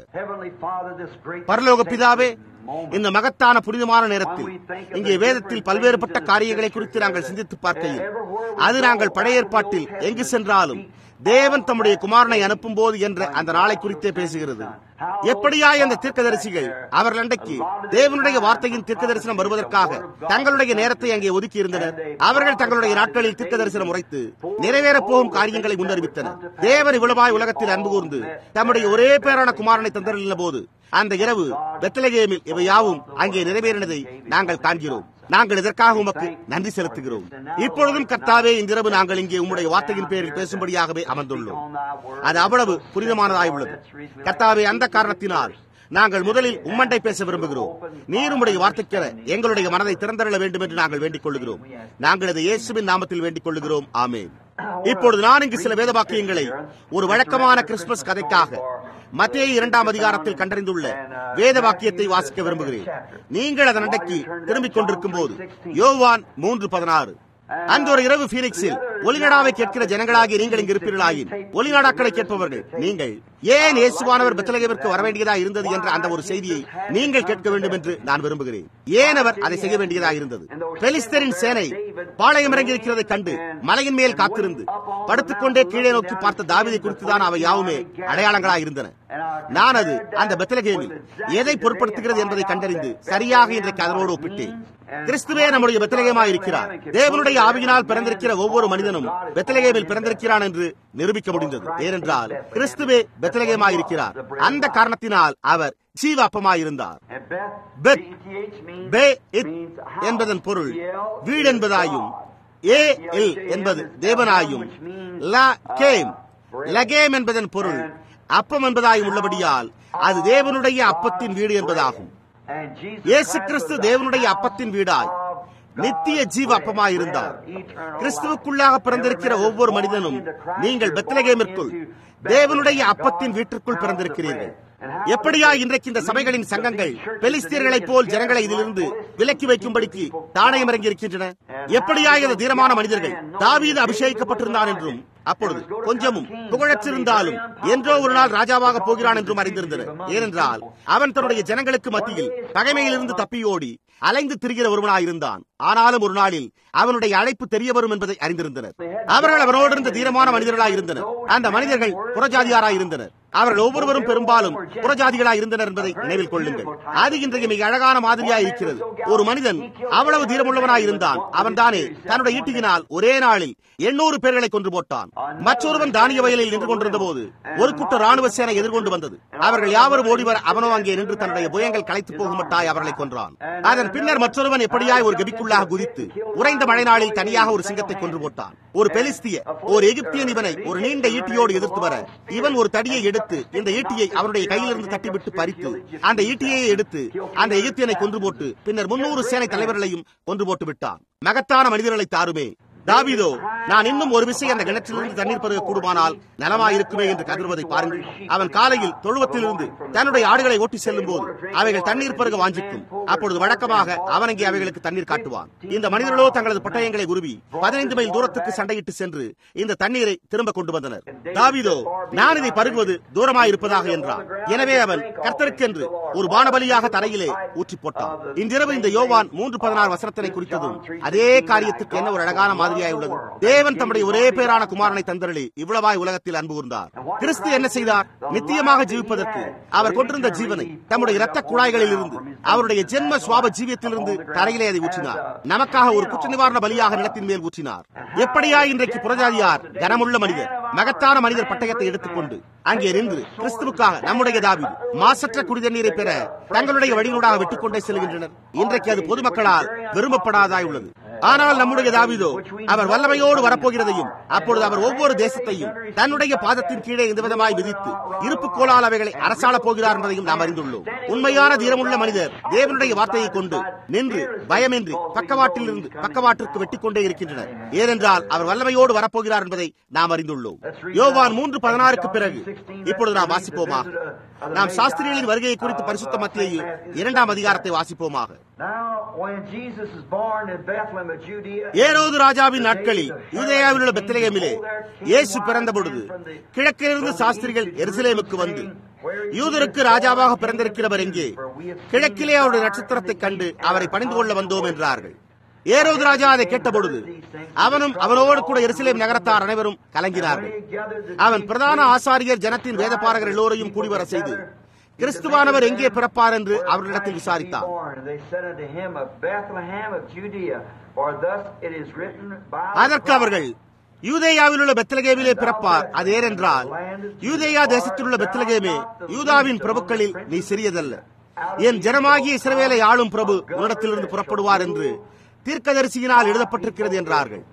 பரலோக பிதாவே இந்த மகத்தான புனிதமான நேரத்தில் இங்கே வேதத்தில் பல்வேறுபட்ட காரியங்களை குறித்து நாங்கள் சிந்தித்து பார்க்கையில் அது நாங்கள் பழைய ஏற்பாட்டில் எங்கு சென்றாலும் தேவன் தம்முடைய குமாரனை அனுப்பும் போது என்ற அந்த நாளை குறித்தே பேசுகிறது எப்படியாய் அந்த தீர்க்கதரிசிகள் அவர்கள் அன்றைக்கு தேவனுடைய வார்த்தையின் தீர்க்க தரிசனம் வருவதற்காக தங்களுடைய நேரத்தை அங்கே ஒதுக்கி இருந்தனர் அவர்கள் தங்களுடைய நாட்களில் தீர்க்க தரிசனம் உரைத்து நிறைவேறப் போகும் காரியங்களை முன்னறிவித்தனர் தேவன் இவ்வளவாய் உலகத்தில் அன்பு கூர்ந்து தம்முடைய ஒரே பேரான குமாரனை தந்தருளின போது அந்த இரவு பெத்தலகேமில் இவை யாவும் அங்கே நிறைவேறினதை நாங்கள் காண்கிறோம் நாங்கள் இதற்காக உமக்கு நன்றி செலுத்துகிறோம் இப்பொழுதும் கர்த்தாவே இந்த இரவு நாங்கள் இங்கே உம்முடைய வார்த்தையின் பேரில் பேசும்படியாகவே அமர்ந்துள்ளோம் அது அவ்வளவு புனிதமானதாய் உள்ளது கர்த்தாவே அந்த காரணத்தினால் நாங்கள் முதலில் உம்மண்டை பேச விரும்புகிறோம் நீர் உம்முடைய வார்த்தைக்கென எங்களுடைய மனதை திறந்தருள வேண்டும் என்று நாங்கள் வேண்டிக் கொள்கிறோம் நாங்கள் இதை இயேசுவின் நாமத்தில் வேண்டிக் கொள்கிறோம் ஆமேன் இப்பொழுது நான் இங்கு சில வேத வாக்கியங்களை ஒரு வழக்கமான கிறிஸ்துமஸ் கதைக்காக மத்திய இரண்டாம் அதிகாரத்தில் கண்டறிந்துள்ள வேத வாக்கியத்தை வாசிக்க விரும்புகிறேன் நீங்கள் அதன் அண்டைக்கு திரும்பிக் கொண்டிருக்கும் போது யோவான் மூன்று பதினாறு அந்த ஒரு இரவு பீனிக்ஸில் ஒலிநாடாவை கேட்கிற ஜனங்களாகிய நீங்கள் இங்கு இருப்பீர்களாயின் ஒலிநாடாக்களை கேட்பவர்கள் நீங்கள் ஏன் இயேசுவானவர் பெத்தலகவிற்கு வர வேண்டியதா இருந்தது என்ற அந்த ஒரு செய்தியை நீங்கள் கேட்க வேண்டும் என்று நான் விரும்புகிறேன் ஏன் அவர் அதை செய்ய வேண்டியதா இருந்தது பெலிஸ்தரின் சேனை பாளையம் இறங்கி இருக்கிறதை கண்டு மலையின் மேல் காத்திருந்து படுத்துக்கொண்டே கீழே நோக்கி பார்த்த தாவிதை குறித்துதான் அவை யாவுமே அடையாளங்களா இருந்தன நான் அது அந்த பெத்தலகேமில் எதை பொருட்படுத்துகிறது என்பதை கண்டறிந்து சரியாக இன்றைக்கு அதனோடு ஒப்பிட்டேன் கிறிஸ்துவே நம்முடைய பெத்தலகேமா இருக்கிறார் தேவனுடைய ஆவியினால் பிறந்திருக்கிற ஒவ்வொரு மனிதனும் பெத்தலகேமில் பிறந்திருக்கிறான் என்று நிரூபிக்க முடிந்தது ஏனென்றால் கிறிஸ்துவே பெத்தலகேமா இருக்கிறார் அந்த காரணத்தினால் அவர் ஜீவ அப்பமாயிருந்தார் பெத் பே இத் என்பதன் பொருள் வீடு என்பதாயும் ஏ இல் என்பது தேவனாயும் லா கேம் லகேம் என்பதன் பொருள் அப்பம் என்பதாயும் உள்ளபடியால் அது தேவனுடைய அப்பத்தின் வீடு என்பதாகும் இயேசு கிறிஸ்து தேவனுடைய அப்பத்தின் வீடாய் நித்திய ஜீவ அப்பமாயிருந்தார் கிறிஸ்துவுக்குள்ளாக பிறந்திருக்கிற ஒவ்வொரு மனிதனும் நீங்கள் பெத்தலகேமிற்குள் தேவனுடைய அப்பத்தின் வீட்டிற்குள் பிறந்திருக்கிறீர்கள் எப்படியா இன்றைக்கு இந்த சபைகளின் சங்கங்கள் பெலிஸ்தீர்களைப் போல் ஜனங்களை இதிலிருந்து விலக்கி வைக்கும்படிக்கு தானயம் இறங்கி இருக்கின்றன எப்படியா இந்த தீரமான மனிதர்கள் தாவீது அபிஷேகிக்கப்பட்டிருந்தான் என்றும் அப்பொழுது கொஞ்சமும் புகழற்றிருந்தாலும் என்றோ ஒரு நாள் ராஜாவாக போகிறான் என்றும் அறிந்திருந்தனர் ஏனென்றால் அவன் தன்னுடைய ஜனங்களுக்கு மத்தியில் பகைமையிலிருந்து தப்பியோடி அலைந்து திரிகிற ஒருவனாயிருந்தான் ஆனாலும் ஒரு நாளில் அவனுடைய அழைப்பு தெரிய வரும் என்பதை அறிந்திருந்தனர் அவர்கள் அவனோடு இருந்த தீரமான மனிதர்களாய் இருந்தனர் அந்த மனிதர்கள் புறஜாதியாராய் இருந்தனர் அவர்கள் ஒவ்வொருவரும் பெரும்பாலும் புறஜாதிகளாய் இருந்தனர் என்பதை நினைவில் கொள்ளுங்கள் அது இன்றைய மிக அழகான மாதிரியாய் இருக்கிறது ஒரு மனிதன் அவ்வளவு தீரமுள்ளவனாய் இருந்தான் அவன் தானே தன்னுடைய ஈட்டியினால் ஒரே நாளில் எண்ணூறு பேர்களை கொன்று போட்டான் மற்றொருவன் தானிய வயலில் நின்று கொண்டிருந்த போது ஒரு கூட்ட ராணுவ சேனை எதிர்கொண்டு வந்தது அவர்கள் யாவரும் ஓடிவர் அவனோ அங்கே நின்று தன்னுடைய புயங்கள் களைத்து போகுமட்டாய் அவர்களை கொன்றான் அதன் பின்னர் மற்றொருவன் எப்படியாய் ஒரு கெபிக்குள்ளாக குதித்து உறைந்த மழை நாளில் தனியாக ஒரு சிங்கத்தை கொன்று போட்டான் ஒரு பெலிஸ்திய ஒரு எகிப்தியன் இவனை ஒரு நீண்ட ஈட்டியோடு எதிர்த்து வர இவன் ஒரு தடியை எடுத்து இந்த ஈட்டியை அவருடைய கையிலிருந்து தட்டிவிட்டு பறித்து அந்த ஈட்டியை எடுத்து அந்த எகிப்தியனை கொன்று போட்டு பின்னர் முன்னூறு சேனை தலைவர்களையும் கொன்று போட்டு விட்டான் மகத்தான மனிதர்களை தாருமே தாவிதோ நான் இன்னும் ஒரு விஷயம் அந்த கிணற்றிலிருந்து தண்ணீர் பருக கூடுமானால் நலமாயிருக்குமே என்று கதறுவதை பாருங்கள் அவன் காலையில் தொழுவத்திலிருந்து தன்னுடைய ஆடுகளை ஓட்டி செல்லும் போது அவைகள் தண்ணீர் பருக வாஞ்சிக்கும் அப்பொழுது வழக்கமாக அவன் அங்கே அவைகளுக்கு தண்ணீர் காட்டுவான் இந்த மனிதர்களோ தங்களது பட்டயங்களை உருவி பதினைந்து மைல் தூரத்துக்கு சண்டையிட்டு சென்று இந்த தண்ணீரை திரும்ப கொண்டு வந்தனர் தாவிதோ நான் இதை பருகுவது தூரமாயிருப்பதாக என்றான் எனவே அவன் கர்த்தருக்கென்று ஒரு பானபலியாக தரையிலே ஊற்றி போட்டான் இன்றிரவு இந்த யோவான் மூன்று பதினாறு வசனத்தினை குறித்ததும் அதே காரியத்துக்கு என்ன ஒரு அழகான மாதிரியாய் உள்ளது தேவன் தம்முடைய ஒரே பேரான குமாரனை தந்தரளி இவ்வளவாய் உலகத்தில் அன்பு கூர்ந்தார் கிறிஸ்து என்ன செய்தார் நித்தியமாக ஜீவிப்பதற்கு அவர் கொண்டிருந்த ஜீவனை தம்முடைய இரத்த குழாய்களில் இருந்து அவருடைய ஜென்ம சுவாப ஜீவியத்திலிருந்து தரையிலே அதை ஊற்றினார் நமக்காக ஒரு குற்ற நிவாரண பலியாக நிலத்தின் மேல் ஊற்றினார் எப்படியா இன்றைக்கு புறஜாதியார் கனமுள்ள மனிதர் மகத்தான மனிதர் பட்டயத்தை எடுத்துக்கொண்டு அங்கே நின்று கிறிஸ்துவுக்காக நம்முடைய தாவி மாசற்ற குடிதண்ணீரை பெற தங்களுடைய வழியூடாக விட்டுக் கொண்டே செல்கின்றனர் இன்றைக்கு அது பொதுமக்களால் விரும்பப்படாதாய் உள்ளது ஆனால் நம்முடைய தாவீதோ அவர் வல்லமையோடு வரப்போகிறதையும் அப்பொழுது அவர் ஒவ்வொரு தேசத்தையும் தன்னுடைய பாதத்தின் கீழே இந்த விதமாய் விதித்து இருப்பு கோலால் அவைகளை அரசாளப் போகிறார் என்பதையும் நாம் அறிந்துள்ளோம் உண்மையான தீரமுள்ள மனிதர் தேவனுடைய வார்த்தையை கொண்டு நின்று பயமின்றி பக்கவாட்டில் இருந்து பக்கவாட்டிற்கு வெட்டிக் கொண்டே இருக்கின்றனர் ஏனென்றால் அவர் வல்லமையோடு வரப்போகிறார் என்பதை நாம் அறிந்துள்ளோம் யோவான் மூன்று பதினாறுக்கு பிறகு இப்பொழுது நாம் வாசிப்போமாக நாம் சாஸ்திரிகளின் வருகையை குறித்து பரிசுத்த மத்தியையும் இரண்டாம் அதிகாரத்தை வாசிப்போமாக ஏரோது ராஜாவின் நாட்களில் யூதேயாவில் உள்ள பெத்லகேமிலே இயேசு பிறந்த பொழுது கிழக்கிலிருந்து சாஸ்திரிகள் எருசலேமுக்கு வந்து யூதருக்கு ராஜாவாக பிறந்திருக்கிறவர் எங்கே கிழக்கிலே அவருடைய நட்சத்திரத்தை கண்டு அவரை பணிந்து கொள்ள வந்தோம் என்றார்கள் ஏரோது ராஜா அதை கேட்டபொழுது அவனும் அவனோடு கூட எருசலேம் நகரத்தார் அனைவரும் கலங்கினார்கள் அவன் பிரதான ஆசாரியர் ஜனத்தின் வேதப்பாரகர் எல்லோரையும் கூடிவர செய்து கிறிஸ்துவானவர் எங்கே பிறப்பார் என்று அவர்களிடத்தில் விசாரித்தார் அதற்கு அவர்கள் யூதேயாவில் உள்ள பெத்தலகேமிலே பிறப்பார் அது ஏனென்றால் யூதேயா தேசத்தில் உள்ள பெத்தலகேமே யூதாவின் பிரபுக்களில் நீ சிறியதல்ல என் ஜனமாகிய இஸ்ரவேலை ஆளும் பிரபு உன்னிடத்திலிருந்து புறப்படுவார் என்று தீர்க்கதரிசியினால் எழுதப்பட்டிருக்கிறது என்றார்கள்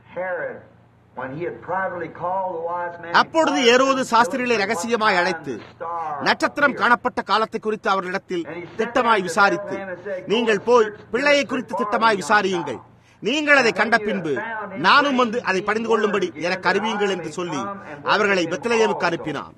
அப்பொழுது ஏரோது சாஸ்திரிகளை ரகசியமாய் அழைத்து நட்சத்திரம் காணப்பட்ட காலத்தை குறித்து அவர்களிடத்தில் திட்டமாய் விசாரித்து நீங்கள் போய் பிள்ளையை குறித்து திட்டமாய் விசாரியுங்கள் நீங்கள் அதை கண்ட பின்பு நானும் வந்து அதை பணிந்து கொள்ளும்படி எனக்கு அறிவியுங்கள் என்று சொல்லி அவர்களை பெத்தலேயமுக்கு அனுப்பினான்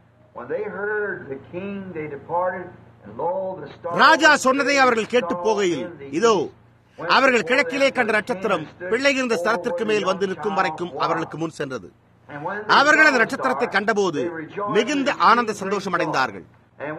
ராஜா சொன்னதை அவர்கள் கேட்டு போகையில் இதோ அவர்கள் கிழக்கிலே கண்ட நட்சத்திரம் பிள்ளை இருந்த ஸ்தலத்திற்கு மேல் வந்து நிற்கும் வரைக்கும் அவர்களுக்கு முன் சென்றது அவர்கள் அந்த நட்சத்திரத்தை கண்டபோது மிகுந்த ஆனந்த சந்தோஷம் அடைந்தார்கள்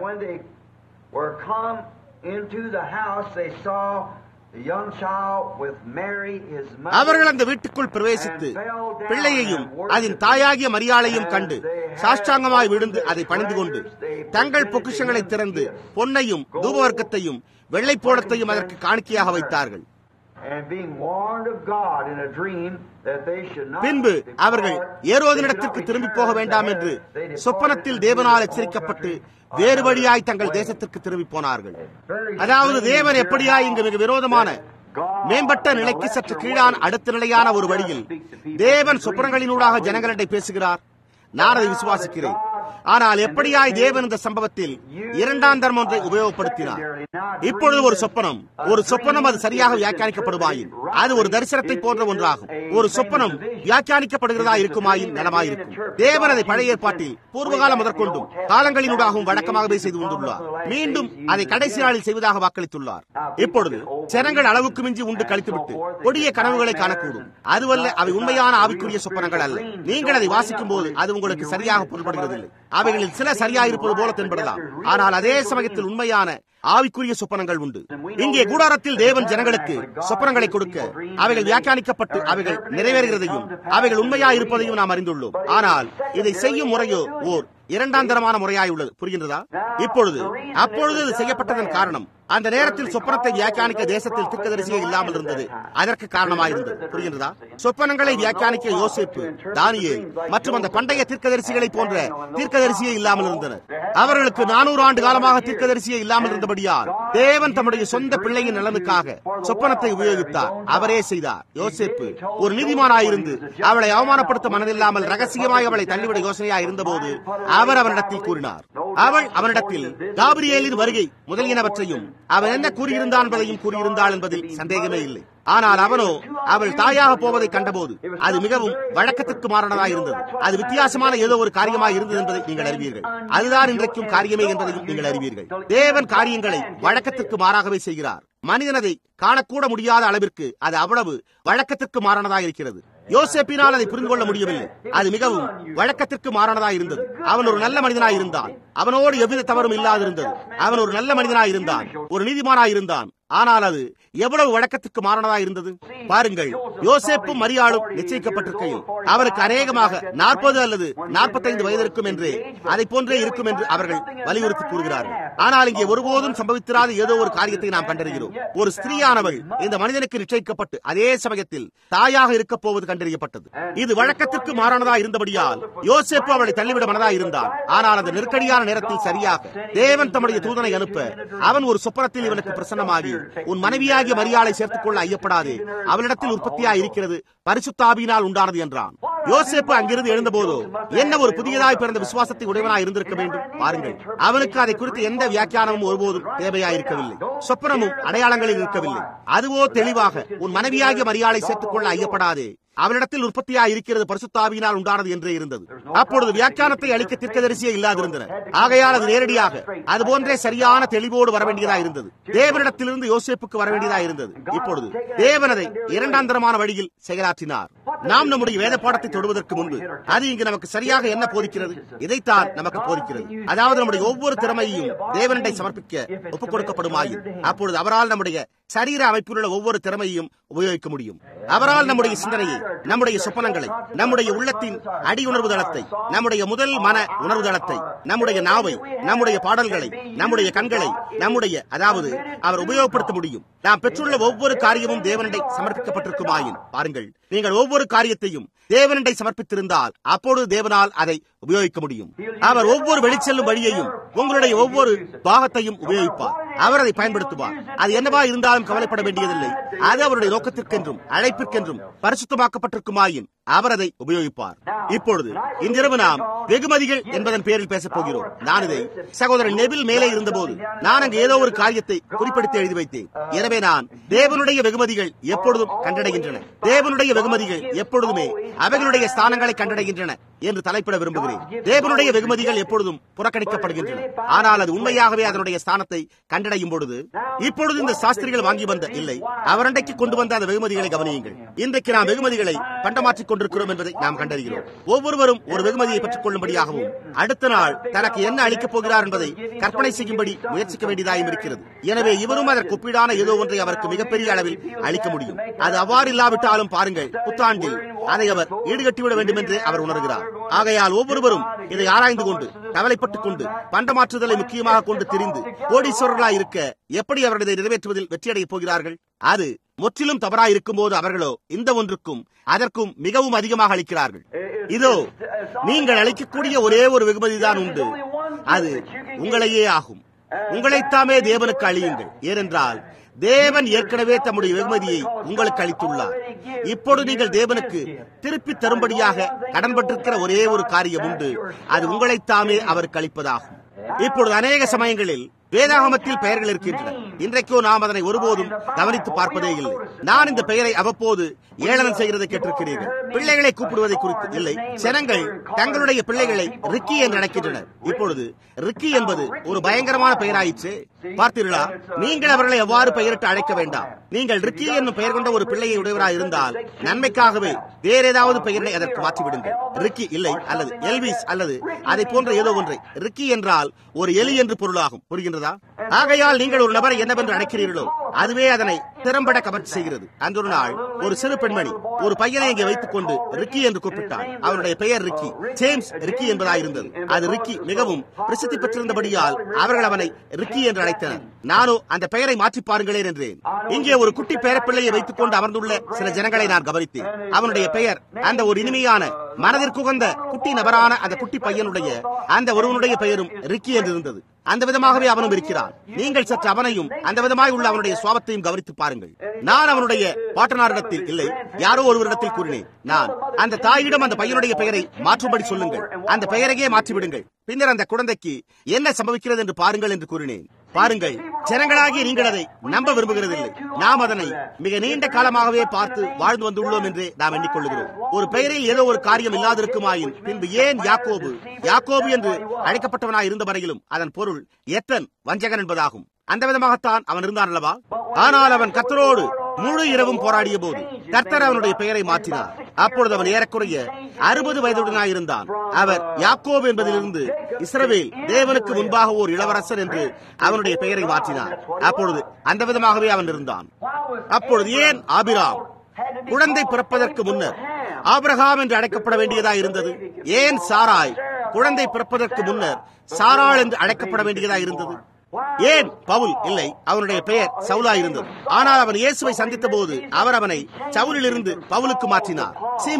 அவர்கள் அந்த வீட்டுக்குள் பிரவேசித்து பிள்ளையையும் அதன் தாயாகிய மரியாளையும் கண்டு சாஷ்டாங்கமாய் விழுந்து அதை பணிந்து கொண்டு தங்கள் பொக்கிஷங்களை திறந்து பொன்னையும் தூபவர்க்கத்தையும் வெள்ளைப்போளத்தையும் அதற்கு காணிக்கையாக வைத்தார்கள் பின்பு அவர்கள் ஏரோதனிடத்திற்கு திரும்பி போக வேண்டாம் என்று சொப்பனத்தில் தேவனால் எச்சரிக்கப்பட்டு வேறு வழியாய் தங்கள் தேசத்திற்கு திரும்பி போனார்கள் அதாவது தேவன் எப்படியாய் இங்கு மிக விரோதமான மேம்பட்ட நிலைக்கு சற்று கீழான அடுத்த நிலையான ஒரு வழியில் தேவன் சொப்பனங்களினூடாக ஜனங்களிடையே பேசுகிறார் நான் அதை விசுவாசிக்கிறேன் ஆனால் எப்படியாய் தேவன் இந்த சம்பவத்தில் இரண்டாம் தர்மம் ஒன்றை உபயோகப்படுத்தினார் இப்பொழுது ஒரு சொப்பனம் ஒரு சொப்பனம் அது சரியாக வியாக்கியானிக்கப்படுவாயின் அது ஒரு தரிசனத்தை போன்ற ஒன்றாகும் ஒரு சொப்பனம் வியாக்கியானிக்கப்படுகிறதா இருக்குமாயின் நலமாயிருக்கும் தேவன் அதை பழைய ஏற்பாட்டில் பூர்வகாலம் முதற்கொண்டும் காலங்களினூடாகவும் வழக்கமாகவே செய்து வந்துள்ளார் மீண்டும் அதை கடைசி நாளில் செய்வதாக வாக்களித்துள்ளார் இப்பொழுது ஜனங்கள் அளவுக்கு மிஞ்சி உண்டு கழித்துவிட்டு கொடிய கனவுகளை காணக்கூடும் அதுவல்ல அவை உண்மையான ஆவிக்குரிய சொப்பனங்கள் அல்ல நீங்கள் அதை வாசிக்கும் போது அது உங்களுக்கு சரியாக பொருள்படுகிறதில்லை அவைகளில் சில சரியாயிருப்பது போல தென்படலாம் ஆனால் அதே சமயத்தில் உண்மையான ஆவிக்குரிய சொப்பனங்கள் உண்டு இங்கே கூடாரத்தில் தேவன் ஜனங்களுக்கு சொப்பனங்களை கொடுக்க அவைகள் வியாக்கியானிக்கப்பட்டு அவைகள் நிறைவேறுகிறதையும் அவைகள் உண்மையா இருப்பதையும் நாம் அறிந்துள்ளோம் ஆனால் இதை செய்யும் முறையோ ஓர் இரண்டாம் தரமான முறையாய் உள்ளது புரிகின்றதா இப்பொழுது அப்பொழுது இது செய்யப்பட்டதன் காரணம் அந்த நேரத்தில் சொப்பனத்தை வியாக்கியானிக்க தேசத்தில் திக்கதரிசியே இல்லாமல் இருந்தது அதற்கு காரணமாயிருந்தது புரிகின்றதா சொப்பனங்களை வியாக்கியானிக்க யோசிப்பு தானியேல் மற்றும் அந்த பண்டைய தீர்க்கதரிசிகளை போன்ற தீர்க்கதரிசியே இல்லாமல் இருந்தனர் அவர்களுக்கு நானூறு ஆண்டு காலமாக தீர்க்கதரிசியே இல்லாமல் இருந்தபடியால் தேவன் தம்முடைய சொந்த பிள்ளையின் நலனுக்காக சொப்பனத்தை உபயோகித்தார் அவரே செய்தார் யோசிப்பு ஒரு நீதிமானாயிருந்து அவளை அவமானப்படுத்த மனதில்லாமல் ரகசியமாய் அவளை தள்ளிவிட யோசனையா இருந்தபோது அவர் அவனிடத்தில் கூறினார் அவள் அவனிடத்தில் காபிரியேலின் வருகை முதலியனவற்றையும் அவன் என்ன கூறியிருந்தான் என்பதையும் கூறியிருந்தாள் என்பதில் சந்தேகமே இல்லை ஆனால் அவனோ அவள் தாயாக போவதை கண்டபோது அது மிகவும் வழக்கத்திற்கு மாறானதாக இருந்தது அது வித்தியாசமான ஏதோ ஒரு காரியமாக இருந்தது என்பதை நீங்கள் அறிவீர்கள் அதுதான் இன்றைக்கும் காரியமே என்பதையும் நீங்கள் அறிவீர்கள் தேவன் காரியங்களை வழக்கத்திற்கு மாறாகவே செய்கிறார் மனிதனதை காணக்கூட முடியாத அளவிற்கு அது அவ்வளவு வழக்கத்திற்கு மாறானதாக இருக்கிறது யோசேப்பினால் அதை புரிந்து கொள்ள முடியவில்லை அது மிகவும் வழக்கத்திற்கு மாறானதாக இருந்தது அவன் ஒரு நல்ல மனிதனாய் இருந்தான் அவனோடு எவ்வித தவறும் இல்லாதிருந்தது அவன் ஒரு நல்ல மனிதனாய் இருந்தான் ஒரு நீதிமானாய் இருந்தான் ஆனால் அது எவ்வளவு வழக்கத்துக்கு மாறானதா இருந்தது பாருங்கள் யோசேப்பும் மரியாளும் நிச்சயிக்கப்பட்டிருக்கையில் அவருக்கு அநேகமாக நாற்பது அல்லது நாற்பத்தைந்து வயது இருக்கும் என்று அதை போன்றே இருக்கும் என்று அவர்கள் வலியுறுத்தி கூறுகிறார்கள் ஆனால் இங்கே ஒருபோதும் சம்பவித்திராத ஏதோ ஒரு காரியத்தை நாம் கண்டறிகிறோம் ஒரு ஸ்திரீயானவள் இந்த மனிதனுக்கு நிச்சயிக்கப்பட்டு அதே சமயத்தில் தாயாக இருக்கப் போவது கண்டறியப்பட்டது இது வழக்கத்திற்கு மாறானதா இருந்தபடியால் யோசேப்பு அவளை தள்ளிவிட மனதா இருந்தான் ஆனால் அந்த நெருக்கடியான நேரத்தில் சரியாக தேவன் தம்முடைய தூதனை அனுப்ப அவன் ஒரு சொப்பனத்தில் இவனுக்கு பிரசன்னமாகி உன் மனைவியாகிய மரியாதை சேர்த்துக் கொள்ள ஐயப்படாதே அவளிடத்தில் உற்பத்தியா இருக்கிறது பரிசுத்தாபியினால் உண்டானது என்றான் யோசேப்பு அங்கிருந்து எழுந்தபோதோ என்ன ஒரு புதியதாய் பிறந்த விசுவாசத்தை உடையவனாய் இருந்திருக்க வேண்டும் பாருங்கள் அவனுக்கு அதை குறித்து எந்த வியாக்கியானமும் ஒருபோதும் தேவையாயிருக்கவில்லை சொப்பனமும் அடையாளங்களில் இருக்கவில்லை அதுவோ தெளிவாக உன் மனைவியாகிய மரியாதை சேர்த்துக் கொள்ள ஐயப்படாதே அவனிடத்தில் உற்பத்தியா இருக்கிறது பரிசுத்தாவியினால் உண்டானது என்றே இருந்தது அப்பொழுது வியாக்கியானத்தை அளிக்க தீர்க்கதரிசியே இல்லாதிருந்தனர் ஆகையால் அது நேரடியாக அது போன்றே சரியான தெளிவோடு வர வேண்டியதா இருந்தது தேவனிடத்திலிருந்து யோசேப்புக்கு வர வேண்டியதா இருந்தது இப்பொழுது தேவன் அதை இரண்டாந்தரமான வழியில் செயலாற்றினார் நாம் நம்முடைய வேத பாடத்தை தொடுவதற்கு முன்பு அது இங்கு நமக்கு சரியாக என்ன போதிக்கிறது இதைத்தான் நமக்கு போதிக்கிறது அதாவது நம்முடைய ஒவ்வொரு திறமையையும் தேவனிடை சமர்ப்பிக்க ஒப்புக் கொடுக்கப்படுமாயின் அப்பொழுது அவரால் நம்முடைய சரீர அமைப்பில் உள்ள ஒவ்வொரு திறமையையும் உபயோகிக்க முடியும் அவரால் நம்முடைய சிந்தனையை நம்முடைய சொப்பனங்களை நம்முடைய உள்ளத்தின் அடி உணர்வு தளத்தை நம்முடைய முதல் மன உணர்வு தளத்தை நம்முடைய நாவை நம்முடைய பாடல்களை நம்முடைய கண்களை நம்முடைய அதாவது அவர் உபயோகப்படுத்த முடியும் நாம் பெற்றுள்ள ஒவ்வொரு காரியமும் தேவனிடை சமர்ப்பிக்கப்பட்டிருக்குமாயின் பாருங்கள் நீங்கள் ஒவ்வொரு காரியத்தையும் தேவனிடை சமர்ப்பித்திருந்தால் அப்பொழுது தேவனால் அதை உபயோகிக்க முடியும் அவர் ஒவ்வொரு வெளிச்செல்லும் வழியையும் உங்களுடைய ஒவ்வொரு பாகத்தையும் உபயோகிப்பார் அவர் அதை பயன்படுத்துவார் அது என்னவா இருந்தாலும் கவலைப்பட வேண்டியதில்லை அது அவருடைய நோக்கத்திற்கென்றும் அழைப்பிற்கென்றும் பரிசுத்தமாக்கப்பட்டிருக்குமாயின் அவர் அதை உபயோகிப்பார் இப்பொழுது இன்றிரவு நாம் வெகுமதிகள் என்பதன் பேரில் பேசப் போகிறோம் நான் இதை சகோதரன் நெபில் மேலே இருந்தபோது நான் அங்கு ஏதோ ஒரு காரியத்தை குறிப்பிடுத்தி எழுதி வைத்தேன் எனவே நான் தேவனுடைய வெகுமதிகள் எப்பொழுதும் கண்டடைகின்றன தேவனுடைய வெகுமதிகள் எப்பொழுதுமே அவைகளுடைய ஸ்தானங்களை கண்டடைகின்றன என்று தலைப்பிட விரும்புகிறேன் தேவனுடைய வெகுமதிகள் எப்பொழுதும் புறக்கணிக்கப்படுகின்றன ஆனால் அது உண்மையாகவே அதனுடைய ஸ்தானத்தை கண்டடையும் பொழுது இப்பொழுது இந்த சாஸ்திரிகள் வாங்கி வந்த இல்லை அவரண்டைக்கு கொண்டு வந்த அந்த வெகுமதிகளை கவனியுங்கள் இன்றைக்கு நாம் வெகுமதிகளை பண்டமாற்றிக் கொண்டிருக்கிறோம் என்பதை நாம் கண்டறிகிறோம் ஒவ்வொருவரும் ஒரு வெகுமதியை பெற்றுக் கொள்ளும்படியாகவும் அடுத்த நாள் தனக்கு என்ன அளிக்கப் போகிறார் என்பதை கற்பனை செய்யும்படி முயற்சிக்க வேண்டியதாயும் இருக்கிறது எனவே இவரும் அதற்கு ஒப்பீடான ஏதோ ஒன்றை அவருக்கு மிகப்பெரிய அளவில் அளிக்க முடியும் அது அவ்வாறு இல்லாவிட்டாலும் பாருங்கள் புத்தாண்டில் அதை அவர் ஈடுகட்டிவிட வேண்டும் என்று அவர் உணர்கிறார் ஆகையால் ஒவ்வொருவரும் இதை ஆராய்ந்து கொண்டு கவலைப்பட்டுக் கொண்டு பண்டமாற்றுதலை முக்கியமாக கொண்டு திரிந்து கோடீஸ்வரர்களாய் இருக்க எப்படி அவர்கள் இதை நிறைவேற்றுவதில் வெற்றியடையப் போகிறார்கள் அது முற்றிலும் தவறாயிருக்கும் போது அவர்களோ இந்த ஒன்றுக்கும் அதற்கும் மிகவும் அதிகமாக அளிக்கிறார்கள் இதோ நீங்கள் அளிக்கக்கூடிய ஒரே ஒரு வெகுமதிதான் உண்டு அது உங்களையே ஆகும் உங்களைத்தாமே தேவனுக்கு அழியுங்கள் ஏனென்றால் தேவன் ஏற்கனவே தம்முடைய வெகுமதியை உங்களுக்கு அளித்துள்ளார் இப்பொழுது நீங்கள் தேவனுக்கு திருப்பி தரும்படியாக கடன்பட்டிருக்கிற ஒரே ஒரு காரியம் உண்டு அது உங்களைத்தாமே அவருக்கு அளிப்பதாகும் இப்பொழுது அநேக சமயங்களில் வேதாகமத்தில் பெயர்கள் இருக்கின்றன இன்றைக்கோ நாம் அதனை ஒருபோதும் கவனித்து பார்ப்பதே இல்லை நான் இந்த பெயரை அவ்வப்போது ஏளனம் செய்கிறதை கேட்டிருக்கிறீர்கள் பிள்ளைகளை கூப்பிடுவதை குறித்து இல்லை ஜனங்கள் தங்களுடைய பிள்ளைகளை ரிக்கி என்று அழைக்கின்றனர் இப்பொழுது ரிக்கி என்பது ஒரு பயங்கரமான பெயராயிற்று பார்த்தீர்களா நீங்கள் அவர்களை எவ்வாறு பெயரிட்டு அழைக்க வேண்டாம் நீங்கள் ரிக்கி என்னும் பெயர் கொண்ட ஒரு பிள்ளையை உடையவராக இருந்தால் நன்மைக்காகவே வேற ஏதாவது பெயரை அதற்கு மாற்றிவிடுங்கள் ரிக்கி இல்லை அல்லது எல்விஸ் அல்லது அதை போன்ற ஏதோ ஒன்றை ரிக்கி என்றால் ஒரு எலி என்று பொருளாகும் புரிகின்றதா ஆகையால் நீங்கள் ஒரு நபரை என்னவென்று அழைக்கிறீர்களோ அதுவே அதனை திறம்பட கவர்ச்சி செய்கிறது அந்த ஒரு நாள் ஒரு சிறு பெண்மணி ஒரு பையனை இங்கே வைத்துக் கொண்டு ரிக்கி என்று கூப்பிட்டார் அவனுடைய பெயர் ரிக்கி ஜேம்ஸ் ரிக்கி என்பதாயிருந்தது அது ரிக்கி மிகவும் பிரசித்தி பெற்றிருந்தபடியால் அவர்கள் அவனை ரிக்கி என்று அழைத்தனர் நானோ அந்த பெயரை மாற்றி பாருங்களேன் என்றேன் இங்கே ஒரு குட்டி பேரப்பிள்ளையை வைத்துக் கொண்டு அமர்ந்துள்ள சில ஜனங்களை நான் கவனித்தேன் அவனுடைய பெயர் அந்த ஒரு இனிமையான மனதிற்குகந்த குட்டி நபரான அந்த குட்டி பையனுடைய அந்த ஒருவனுடைய பெயரும் ரிக்கி என்று இருந்தது அந்த விதமாகவே அவனும் இருக்கிறான் நீங்கள் சற்று அவனையும் அந்த விதமாய் உள்ள அவனுடைய சுவாபத்தையும் கவனித்து பாருங்கள் நான் அவனுடைய பாட்டனாரிடத்தில் இல்லை யாரோ ஒருவரிடத்தில் கூறினேன் நான் அந்த தாயிடம் அந்த பையனுடைய பெயரை மாற்றும்படி சொல்லுங்கள் அந்த பெயரையே மாற்றிவிடுங்கள் பின்னர் அந்த குழந்தைக்கு என்ன சம்பவிக்கிறது என்று பாருங்கள் என்று கூறினேன் பாருங்கள் ஜனங்களாகிய நீங்கள் அதை நம்ப விரும்புகிறதில்லை நாம் அதனை மிக நீண்ட காலமாகவே பார்த்து வாழ்ந்து வந்துள்ளோம் என்று நாம் எண்ணிக்கொள்கிறோம் ஒரு பெயரில் ஏதோ ஒரு காரியம் இல்லாதிருக்குமாயின் பின்பு ஏன் யாக்கோபு யாக்கோபு என்று அழைக்கப்பட்டவனாய் இருந்த வரையிலும் அதன் பொருள் எத்தன் வஞ்சகன் என்பதாகும் அந்த விதமாகத்தான் அவன் இருந்தான் அல்லவா ஆனால் அவன் கத்தரோடு முழு இரவும் போராடிய போது கர்த்தர் அவனுடைய பெயரை மாற்றினார் அப்பொழுது அவன் ஏறக்குறைய அறுபது வயதுடனாயிருந்தான் அவர் யாக்கோப் என்பதிலிருந்து இஸ்ரவேல் தேவனுக்கு முன்பாக ஓர் இளவரசர் என்று அவனுடைய பெயரை மாற்றினார் அப்பொழுது அந்த விதமாகவே அவன் இருந்தான் அப்பொழுது ஏன் ஆபிராம் குழந்தை பிறப்பதற்கு முன்னர் ஆபிரகாம் என்று அழைக்கப்பட வேண்டியதா இருந்தது ஏன் சாராய் குழந்தை பிறப்பதற்கு முன்னர் சாராள் என்று அழைக்கப்பட வேண்டியதா இருந்தது ஏன் பவுல் இல்லை அவனுடைய பெயர் சவுலா இருந்தது ஆனால் அவன் இயேசுவை சந்தித்த போது அவர் அவனை சவுலிலிருந்து பவுலுக்கு மாற்றினார் சீமோன்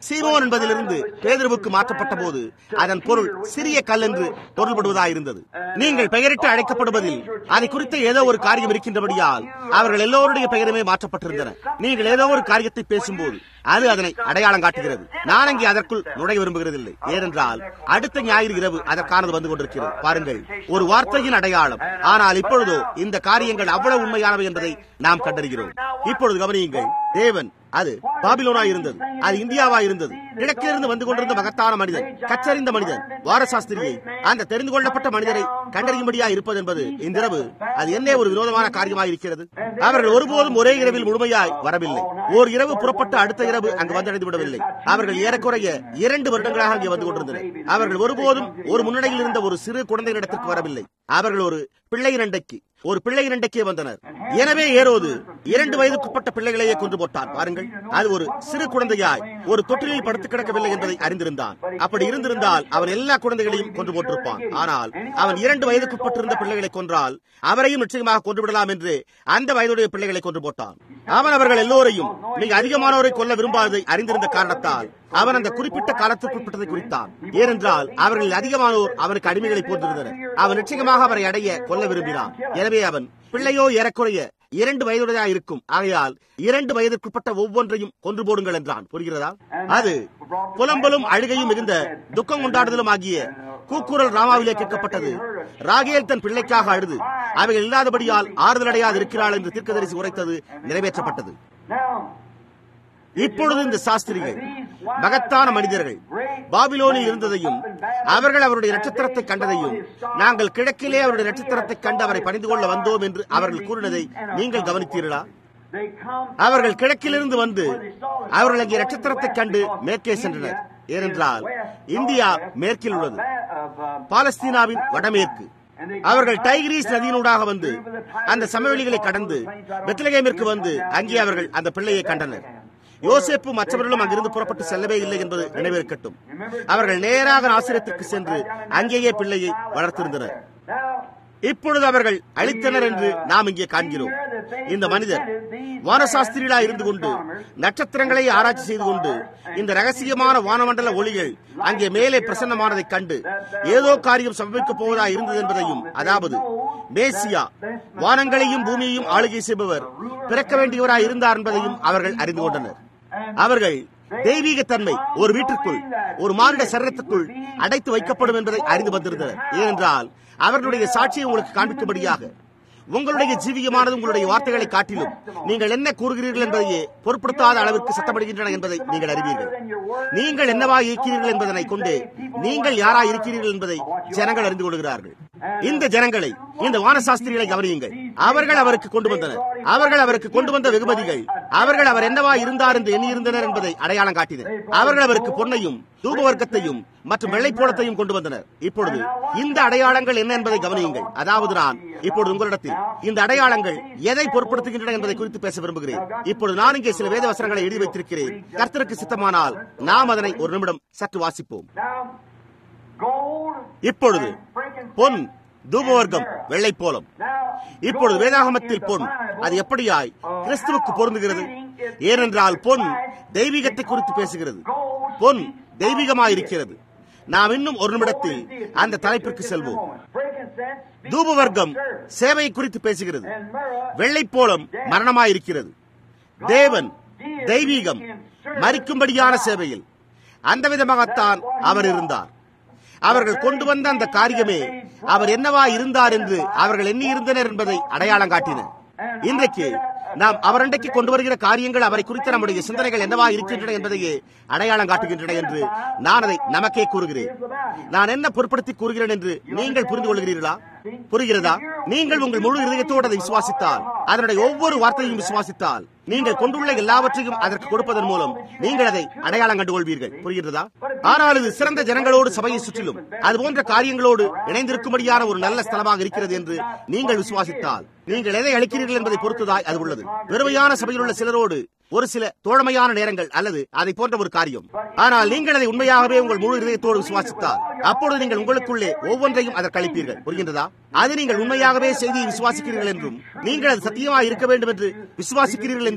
சீமோன் என்பதிலிருந்து பேதருவுக்கு மாற்றப்பட்ட போது அதன் பொருள் சிறிய கல் என்று பொருள்படுவதாயிருந்தது நீங்கள் பெயரிட்டு அழைக்கப்படுவதில் அதை குறித்த ஏதோ ஒரு காரியம் இருக்கின்றபடியால் அவர்கள் எல்லோருடைய பெயருமே மாற்றப்பட்டிருந்தன நீங்கள் ஏதோ ஒரு காரியத்தை பேசும்போது அது அதனை அடையாளம் காட்டுகிறது நான் அங்கே அதற்குள் நுழைய விரும்புகிறதில்லை ஏனென்றால் அடுத்த ஞாயிறு இரவு அதற்கானது வந்து கொண்டிருக்கிறது பாருங்கள் ஒரு வார்த்தையின் அடையாளம் ஆனால் இப்பொழுதோ இந்த காரியங்கள் அவ்வளவு உண்மையானவை என்பதை நாம் கண்டறிகிறோம் இப்பொழுது கவனியுங்கள் தேவன் அது பாபிலோனா இருந்தது அது இந்தியாவா இருந்தது கிழக்கிலிருந்து வந்து கொண்டிருந்த மகத்தான மனிதன் கச்சறிந்த மனிதன் வாரசாஸ்திரியை அந்த தெரிந்து கொள்ளப்பட்ட மனிதரை கண்டறியும்படியா இருப்பது என்பது இந்த இரவு அது என்ன ஒரு வினோதமான காரியமாக இருக்கிறது அவர்கள் ஒருபோதும் ஒரே இரவில் முழுமையாய் வரவில்லை ஓர் இரவு புறப்பட்டு அடுத்த இரவு அங்கு வந்தடைந்து விடவில்லை அவர்கள் ஏறக்குறைய இரண்டு வருடங்களாக அங்கே வந்து கொண்டிருந்தனர் அவர்கள் ஒருபோதும் ஒரு முன்னணியில் இருந்த ஒரு சிறு குழந்தையிடத்திற்கு வரவில்லை அவர்கள் ஒரு பிள்ளை இரண்டைக்கு ஒரு பிள்ளை இரண்டைக்கே வந்தனர் எனவே ஏரோது இரண்டு வயதுக்குட்பட்ட பிள்ளைகளையே கொண்டு போட்டான் பாருங்கள் அது ஒரு சிறு குழந்தையாய் ஒரு தொட்டிலில் படுத்து கிடக்கவில்லை என்பதை அறிந்திருந்தான் அப்படி இருந்திருந்தால் அவன் எல்லா குழந்தைகளையும் கொண்டு போட்டிருப்பான் ஆனால் அவன் இரண்டு வயதுக்குட்பட்டிருந்த பிள்ளைகளை கொன்றால் அவரையும் நிச்சயமாக கொண்டு விடலாம் என்று அந்த வயதுடைய பிள்ளைகளை கொண்டு போட்டான் அவன் அவர்கள் எல்லோரையும் மிக அதிகமானோரை கொல்ல விரும்பாததை அறிந்திருந்த காரணத்தால் அவன் அந்த குறிப்பிட்ட காலத்திற்குட்பட்டதை குறித்தான் ஏனென்றால் அவர்களில் அதிகமானோர் அவனுக்கு அடிமைகளை போன்றிருந்தனர் அவன் நிச்சயமாக அவரை அடைய கொல்ல விரும்பினான் எனவே அவன் பிள்ளையோ ஏறக்குறைய இரண்டு வயதுடையா இருக்கும் ஆகையால் இரண்டு வயதிற்குட்பட்ட ஒவ்வொன்றையும் கொன்று போடுங்கள் என்றான் புரிகிறதா அது புலம்பலும் அழுகையும் மிகுந்த துக்கம் கொண்டாடுதலும் ஆகிய கூக்குரல் ராமாவிலே கேட்கப்பட்டது ராகேல் தன் பிள்ளைக்காக அழுது அவைகள் இல்லாதபடியால் ஆறுதல் அடையாது இருக்கிறாள் என்று தீர்க்கதரிசி உரைத்தது நிறைவேற்றப்பட்டது இப்பொழுது இந்த சாஸ்திரிகள் மகத்தான மனிதர்கள் பாபிலோனில் இருந்ததையும் அவர்கள் அவருடைய நட்சத்திரத்தை கண்டதையும் நாங்கள் கிழக்கிலே அவருடைய நட்சத்திரத்தை கண்டு அவரை பணிந்து கொள்ள வந்தோம் என்று அவர்கள் கூறினதை நீங்கள் கவனித்தீர்களா அவர்கள் கிழக்கிலிருந்து வந்து அவர்கள் அங்கே நட்சத்திரத்தை கண்டு மேற்கே சென்றனர் ஏனென்றால் இந்தியா மேற்கில் உள்ளது பாலஸ்தீனாவின் வடமேற்கு அவர்கள் டைகிரீஸ் நதியினூடாக வந்து அந்த சமவெளிகளை கடந்து பெத்லகேமிற்கு வந்து அங்கே அவர்கள் அந்த பிள்ளையை கண்டனர் யோசேப்பு மற்றவர்களும் அங்கிருந்து புறப்பட்டு செல்லவே இல்லை என்பது நினைவிருக்கட்டும் அவர்கள் நேராக ஆசிரியத்திற்கு சென்று அங்கேயே பிள்ளையை வளர்த்திருந்தனர் இப்பொழுது அவர்கள் அழித்தனர் என்று நாம் இங்கே காண்கிறோம் இந்த மனிதர் வானசாஸ்திரிகளா இருந்து கொண்டு நட்சத்திரங்களை ஆராய்ச்சி செய்து கொண்டு இந்த ரகசியமான வானமண்டல ஒளிகள் அங்கே மேலே பிரசன்னமானதைக் கண்டு ஏதோ காரியம் சம்பவிக்கப் போவதா இருந்தது என்பதையும் அதாவது மேசியா வானங்களையும் பூமியையும் ஆளுகை செய்பவர் பிறக்க வேண்டியவராய் இருந்தார் என்பதையும் அவர்கள் அறிந்து கொண்டனர் அவர்கள் தெய்வீக தன்மை ஒரு வீட்டிற்குள் ஒரு மானிட சரீரத்துக்குள் அடைத்து வைக்கப்படும் என்பதை அறிந்து வந்திருந்தனர் ஏனென்றால் அவர்களுடைய சாட்சியை உங்களுக்கு காண்பிக்கும்படியாக உங்களுடைய ஜீவியமானது உங்களுடைய வார்த்தைகளை காட்டிலும் நீங்கள் என்ன கூறுகிறீர்கள் என்பதையே பொருட்படுத்தாத அளவிற்கு சத்தப்படுகின்றன என்பதை நீங்கள் அறிவீர்கள் நீங்கள் என்னவா இருக்கிறீர்கள் என்பதனை கொண்டு நீங்கள் யாரா இருக்கிறீர்கள் என்பதை ஜனங்கள் அறிந்து கொள்கிறார்கள் இந்த ஜனங்களை இந்த வானசாஸ்திரிகளை கவனியுங்கள் அவர்கள் அவருக்கு கொண்டு வந்தனர் அவர்கள் அவருக்கு கொண்டு வந்த வெகுமதிகள் அவர்கள் அவர் என்னவா இருந்தார் என்று எண்ணியிருந்தனர் என்பதை அடையாளம் காட்டினர் அவர்கள் அவருக்கு பொன்னையும் தூபவர்க்கத்தையும் மற்றும் வெள்ளைப்போளத்தையும் கொண்டு வந்தனர் இப்பொழுது இந்த அடையாளங்கள் என்ன என்பதை கவனியுங்கள் அதாவது நான் இப்பொழுது உங்களிடத்தில் இந்த அடையாளங்கள் எதை பொருட்படுத்துகின்றன என்பதை குறித்து பேச விரும்புகிறேன் இப்பொழுது நான் இங்கே சில வேத வசனங்களை எழுதி வைத்திருக்கிறேன் கர்த்தருக்கு சித்தமானால் நாம் அதனை ஒரு நிமிடம் சற்று வாசிப்போம் இப்பொழுது பொன் தூபவர்க்கம் வெள்ளை போலம் இப்பொழுது வேதாகமத்தில் பொன் அது எப்படியாய் கிறிஸ்துவுக்கு பொருந்துகிறது ஏனென்றால் பொன் தெய்வீகத்தை குறித்து பேசுகிறது பொன் தெய்வீகமாயிருக்கிறது நாம் இன்னும் ஒரு நிமிடத்தில் அந்த தலைப்பிற்கு செல்வோம் தூபவர்க்கம் சேவையை குறித்து பேசுகிறது வெள்ளை போலம் மரணமாயிருக்கிறது தேவன் தெய்வீகம் மறிக்கும்படியான சேவையில் அந்த விதமாகத்தான் அவர் இருந்தார் அவர்கள் கொண்டு வந்த அந்த காரியமே அவர் என்னவா இருந்தார் என்று அவர்கள் எண்ணி இருந்தனர் என்பதை அடையாளம் காட்டினர் இன்றைக்கு நாம் அவரண்டைக்கு கொண்டு வருகிற காரியங்கள் அவரை குறித்த நம்முடைய சிந்தனைகள் என்னவா இருக்கின்றன என்பதையே அடையாளம் காட்டுகின்றன என்று நான் அதை நமக்கே கூறுகிறேன் நான் என்ன பொருட்படுத்தி கூறுகிறேன் என்று நீங்கள் புரிந்து கொள்கிறீர்களா புரிகிறதா நீங்கள் உங்கள் முழு இதயத்தோடு அதை விசுவாசித்தால் அதனுடைய ஒவ்வொரு வார்த்தையும் விசுவாசித்தால் நீங்கள் கொண்டுள்ள எல்லாவற்றையும் அதற்கு கொடுப்பதன் மூலம் நீங்கள் அதை அடையாளம் கண்டுகொள்வீர்கள் புரிகிறதா ஆனால் இது சிறந்த ஜனங்களோடு சபையை சுற்றிலும் அது போன்ற காரியங்களோடு இணைந்திருக்கும்படியான ஒரு நல்ல ஸ்தலமாக இருக்கிறது என்று நீங்கள் விசுவாசித்தால் நீங்கள் எதை அளிக்கிறீர்கள் என்பதை பொறுத்ததாய் அது உள்ளது வெறுமையான சபையில் உள்ள சிலரோடு ஒரு சில தோழமையான நேரங்கள் அல்லது அதை போன்ற ஒரு காரியம் ஆனால் நீங்கள் அதை உண்மையாகவே உங்கள் முழு இதயத்தோடு விசுவாசித்தால் அப்பொழுது நீங்கள் உங்களுக்குள்ளே ஒவ்வொன்றையும் அதற்கு அளிப்பீர்கள் புரிகின்றதா அது நீங்கள் உண்மையாகவே செய்தியை விசுவாசிக்கிறீர்கள் என்றும் நீங்கள் அது சத்தியமாக இருக்க வேண்டும் என்று விசுவாசிக்கிறீர்கள் என்றும்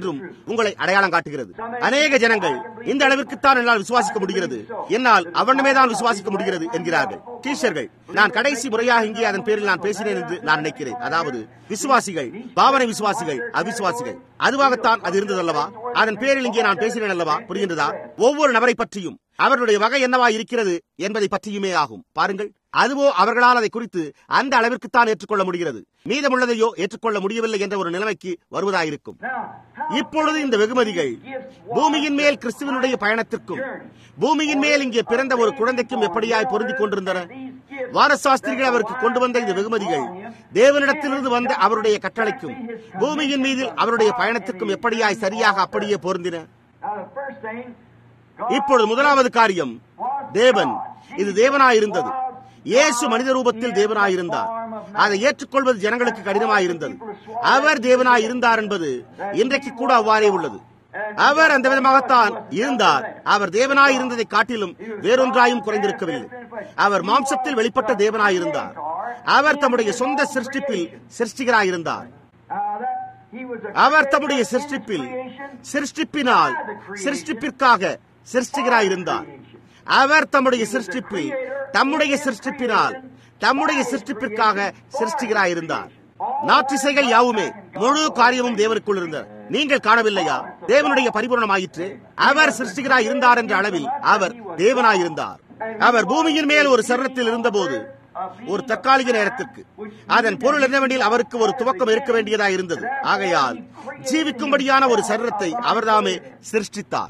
என்றும் உங்களை அடையாளம் காட்டுகிறது அநேக ஜனங்கள் இந்த அளவிற்குத்தான் என்னால் விசுவாசிக்க முடிகிறது என்னால் அவனமே தான் விசுவாசிக்க முடிகிறது என்கிறார்கள் டீச்சர்கள் நான் கடைசி முறையாக இங்கே அதன் பேரில் நான் பேசினேன் என்று நான் நினைக்கிறேன் அதாவது விசுவாசிகள் பாவனை விசுவாசிகள் அவிசுவாசிகள் அதுவாகத்தான் அது இருந்ததல்லவா அதன் பேரில் இங்கே நான் பேசினேன் அல்லவா புரிகின்றதா ஒவ்வொரு நபரை பற்றியும் அவர்களுடைய வகை என்னவா இருக்கிறது என்பதை பற்றியுமே ஆகும் பாருங்கள் அதுவோ அவர்களால் அதை குறித்து அந்த அளவிற்குத்தான் ஏற்றுக்கொள்ள முடிகிறது மீதமுள்ளதையோ ஏற்றுக்கொள்ள முடியவில்லை என்ற ஒரு நிலைமைக்கு வருவதாயிருக்கும் இப்பொழுது இந்த வெகுமதிகள் பூமியின் மேல் கிறிஸ்துவனுடைய பயணத்திற்கும் பூமியின் மேல் இங்கே பிறந்த ஒரு குழந்தைக்கும் எப்படியாய் பொருந்திக் கொண்டிருந்தன வாரசாஸ்திரிகள் அவருக்கு கொண்டு வந்த இந்த வெகுமதிகள் தேவனிடத்திலிருந்து வந்த அவருடைய கட்டளைக்கும் பூமியின் மீது அவருடைய பயணத்திற்கும் எப்படியாய் சரியாக அப்படியே பொருந்தின இப்பொழுது முதலாவது காரியம் தேவன் இது தேவனாயிருந்தது இயேசு மனித ரூபத்தில் தேவனாயிருந்தார் அதை ஏற்றுக்கொள்வது ஜனங்களுக்கு கடினமாயிருந்தது அவர் தேவனாயிருந்தார் என்பது இன்றைக்கு கூட அவ்வாறே உள்ளது அவர் அந்த விதமாகத்தான் இருந்தார் அவர் தேவனாய் இருந்ததை காட்டிலும் வேறொன்றாயும் குறைந்திருக்கவில்லை அவர் மாம்சத்தில் வெளிப்பட்ட தேவனாயிருந்தார் அவர் தம்முடைய சொந்த சிருஷ்டிப்பில் சிருஷ்டிகராயிருந்தார் அவர் தம்முடைய சிருஷ்டிப்பில் சிருஷ்டிப்பினால் சிருஷ்டிப்பிற்காக சிருஷ்டிகராயிருந்தார் அவர் தம்முடைய சிருஷ்டிப்பில் தம்முடைய சிருஷ்டிப்பினால் தம்முடைய சிருஷ்டிப்பிற்காக சிருஷ்டிகராயிருந்தார் நாற்றிசைகள் யாவுமே முழு காரியமும் தேவனுக்குள் இருந்தது நீங்கள் காணவில்லையா தேவனுடைய பரிபூர்ணமாயிற்று அவர் சிருஷ்டிகராய் இருந்தார் என்ற அளவில் அவர் தேவனாயிருந்தார் அவர் பூமியின் மேல் ஒரு சரணத்தில் இருந்தபோது ஒரு தற்காலிக நேரத்திற்கு அதன் பொருள் என்னவெனில் அவருக்கு ஒரு துவக்கம் இருக்க வேண்டியதா இருந்தது ஆகையால் ஜீவிக்கும்படியான ஒரு சரீரத்தை அவர்தாமே சிருஷ்டித்தார்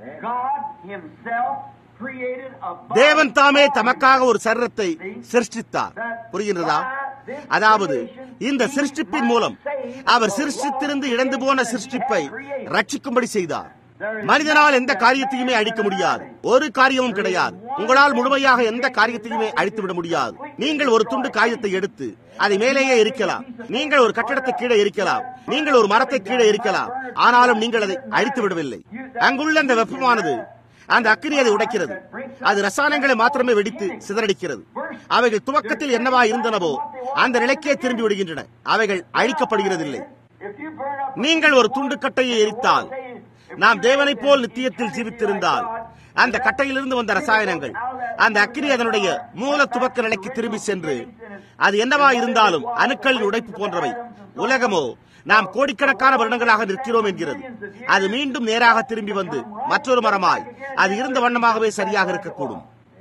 தேவன் தாமே தமக்காக ஒரு சரீரத்தை சிருஷ்டித்தார் புரிகின்றதா அதாவது இந்த சிருஷ்டிப்பின் மூலம் அவர் சிருஷ்டித்திருந்து இழந்து போன சிருஷ்டிப்பை ரட்சிக்கும்படி செய்தார் மனிதனால் எந்த காரியத்தையுமே அழிக்க முடியாது ஒரு காரியமும் கிடையாது உங்களால் முழுமையாக எந்த காரியத்தையுமே அழித்து விட முடியாது நீங்கள் ஒரு துண்டு காகிதத்தை எடுத்து அதை மேலேயே எரிக்கலாம் நீங்கள் ஒரு கட்டடத்தை கீழே எரிக்கலாம் நீங்கள் ஒரு மரத்தை கீழே எரிக்கலாம் ஆனாலும் நீங்கள் அதை அழித்து விடவில்லை அங்குள்ள அந்த வெப்பமானது அந்த அக்கினி அதை உடைக்கிறது அது ரசாயனங்களை மாத்திரமே வெடித்து சிதறடிக்கிறது அவைகள் துவக்கத்தில் என்னவா இருந்தனவோ அந்த நிலைக்கே திரும்பி விடுகின்றன அவைகள் அழிக்கப்படுகிறதில்லை நீங்கள் ஒரு துண்டு கட்டையை எரித்தால் நாம் தேவனை போல் நித்தியத்தில் ஜீவித்திருந்தால் அந்த கட்டையிலிருந்து வந்த ரசாயனங்கள் அந்த அக்கினி அதனுடைய மூல துவக்க நிலைக்கு திரும்பி சென்று அது என்னவா இருந்தாலும் அணுக்களின் உடைப்பு போன்றவை உலகமோ நாம் கோடிக்கணக்கான வருடங்களாக நிற்கிறோம் என்கிறது அது மீண்டும் நேராக திரும்பி வந்து மற்றொரு மரமாய் அது இருந்த வண்ணமாகவே சரியாக இருக்கக்கூடும்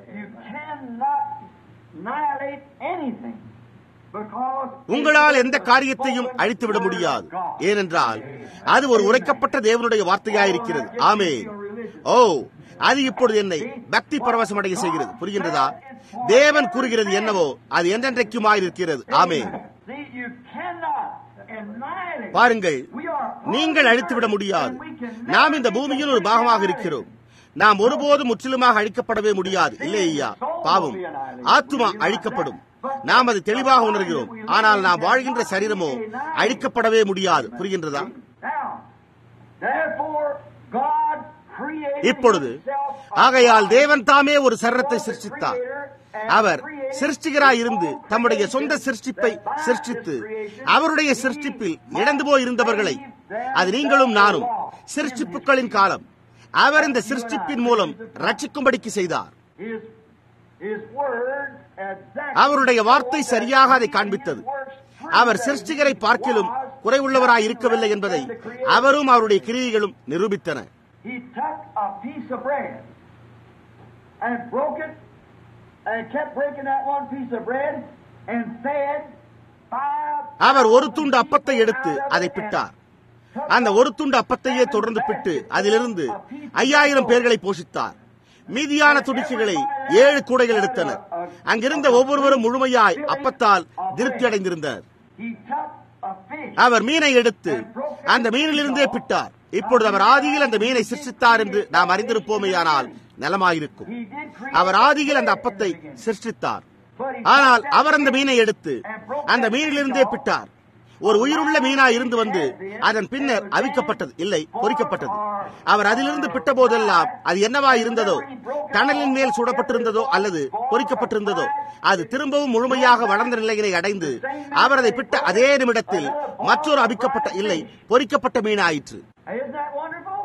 உங்களால் எந்த காரியத்தையும் அழித்துவிட முடியாது ஏனென்றால் அது ஒரு உரைக்கப்பட்ட தேவனுடைய வார்த்தையாயிருக்கிறது ஆமே ஓ அது இப்பொழுது என்னை பக்தி பரவசமடைய செய்கிறது புரிகின்றதா தேவன் கூறுகிறது என்னவோ அது என்றென்றைக்குமாயிருக்கிறது ஆமே பாருங்கள் நீங்கள் அழித்துவிட முடியாது நாம் இந்த பூமியில் ஒரு பாகமாக இருக்கிறோம் நாம் ஒருபோதும் முற்றிலுமாக அழிக்கப்படவே முடியாது இல்லை ஐயா பாவம் ஆத்துமா அழிக்கப்படும் நாம் அது தெளிவாக உணர்கிறோம் ஆனால் நாம் வாழ்கின்ற சரீரமோ அழிக்கப்படவே முடியாது புரிகின்றதா இப்பொழுது ஆகையால் தேவன் தாமே ஒரு சரீரத்தை சிருஷ்டித்தார் அவர் சிருஷ்டிகராய் இருந்து தம்முடைய சொந்த சிருஷ்டிப்பை சிருஷ்டித்து அவருடைய சிருஷ்டிப்பில் இழந்து போய் இருந்தவர்களை அது நீங்களும் நானும் சிருஷ்டிப்புகளின் காலம் அவர் இந்த சிருஷ்டிப்பின் மூலம் ரட்சிக்கும்படிக்கு செய்தார் அவருடைய வார்த்தை சரியாக அதை காண்பித்தது அவர் சிருஷ்டிகரை பார்க்கிலும் குறைவுள்ளவராய் இருக்கவில்லை என்பதை அவரும் அவருடைய கிரியைகளும் நிரூபித்தன அவர் ஒரு துண்டு அப்பத்தை எடுத்து அதை பிட்டார் அந்த ஒரு துண்டு அப்பத்தையே தொடர்ந்து பிட்டு அதிலிருந்து ஐயாயிரம் பேர்களை போஷித்தார் மீதியான துடிக்கைகளை ஏழு கூடைகள் எடுத்தனர் அங்கிருந்த ஒவ்வொருவரும் முழுமையாய் அப்பத்தால் திருப்தி அடைந்திருந்தனர் அவர் மீனை எடுத்து அந்த மீனிலிருந்தே பிட்டார் இப்பொழுது அவர் ஆதியில் அந்த மீனை சிருஷ்டித்தார் என்று நாம் அறிந்திருப்போமேயானால் நலமாயிருக்கும் அவர் ஆதியில் அந்த அப்பத்தை சிருஷ்டித்தார் ஆனால் அவர் அந்த மீனை எடுத்து அந்த மீனிலிருந்தே பிட்டார் ஒரு உயிருள்ள மீனா இருந்து வந்து அதன் பின்னர் அவிக்கப்பட்டது இல்லை பொறிக்கப்பட்டது அவர் அதிலிருந்து பிட்ட போதெல்லாம் அது என்னவா இருந்ததோ டனலின் மேல் சூடப்பட்டிருந்ததோ அல்லது பொறிக்கப்பட்டிருந்ததோ அது திரும்பவும் முழுமையாக வளர்ந்த நிலையினை அடைந்து அவர் அதை பிட்ட அதே நிமிடத்தில் மற்றொரு அபிக்கப்பட்ட இல்லை பொறிக்கப்பட்ட மீன் ஆயிற்று Isn't that wonderful?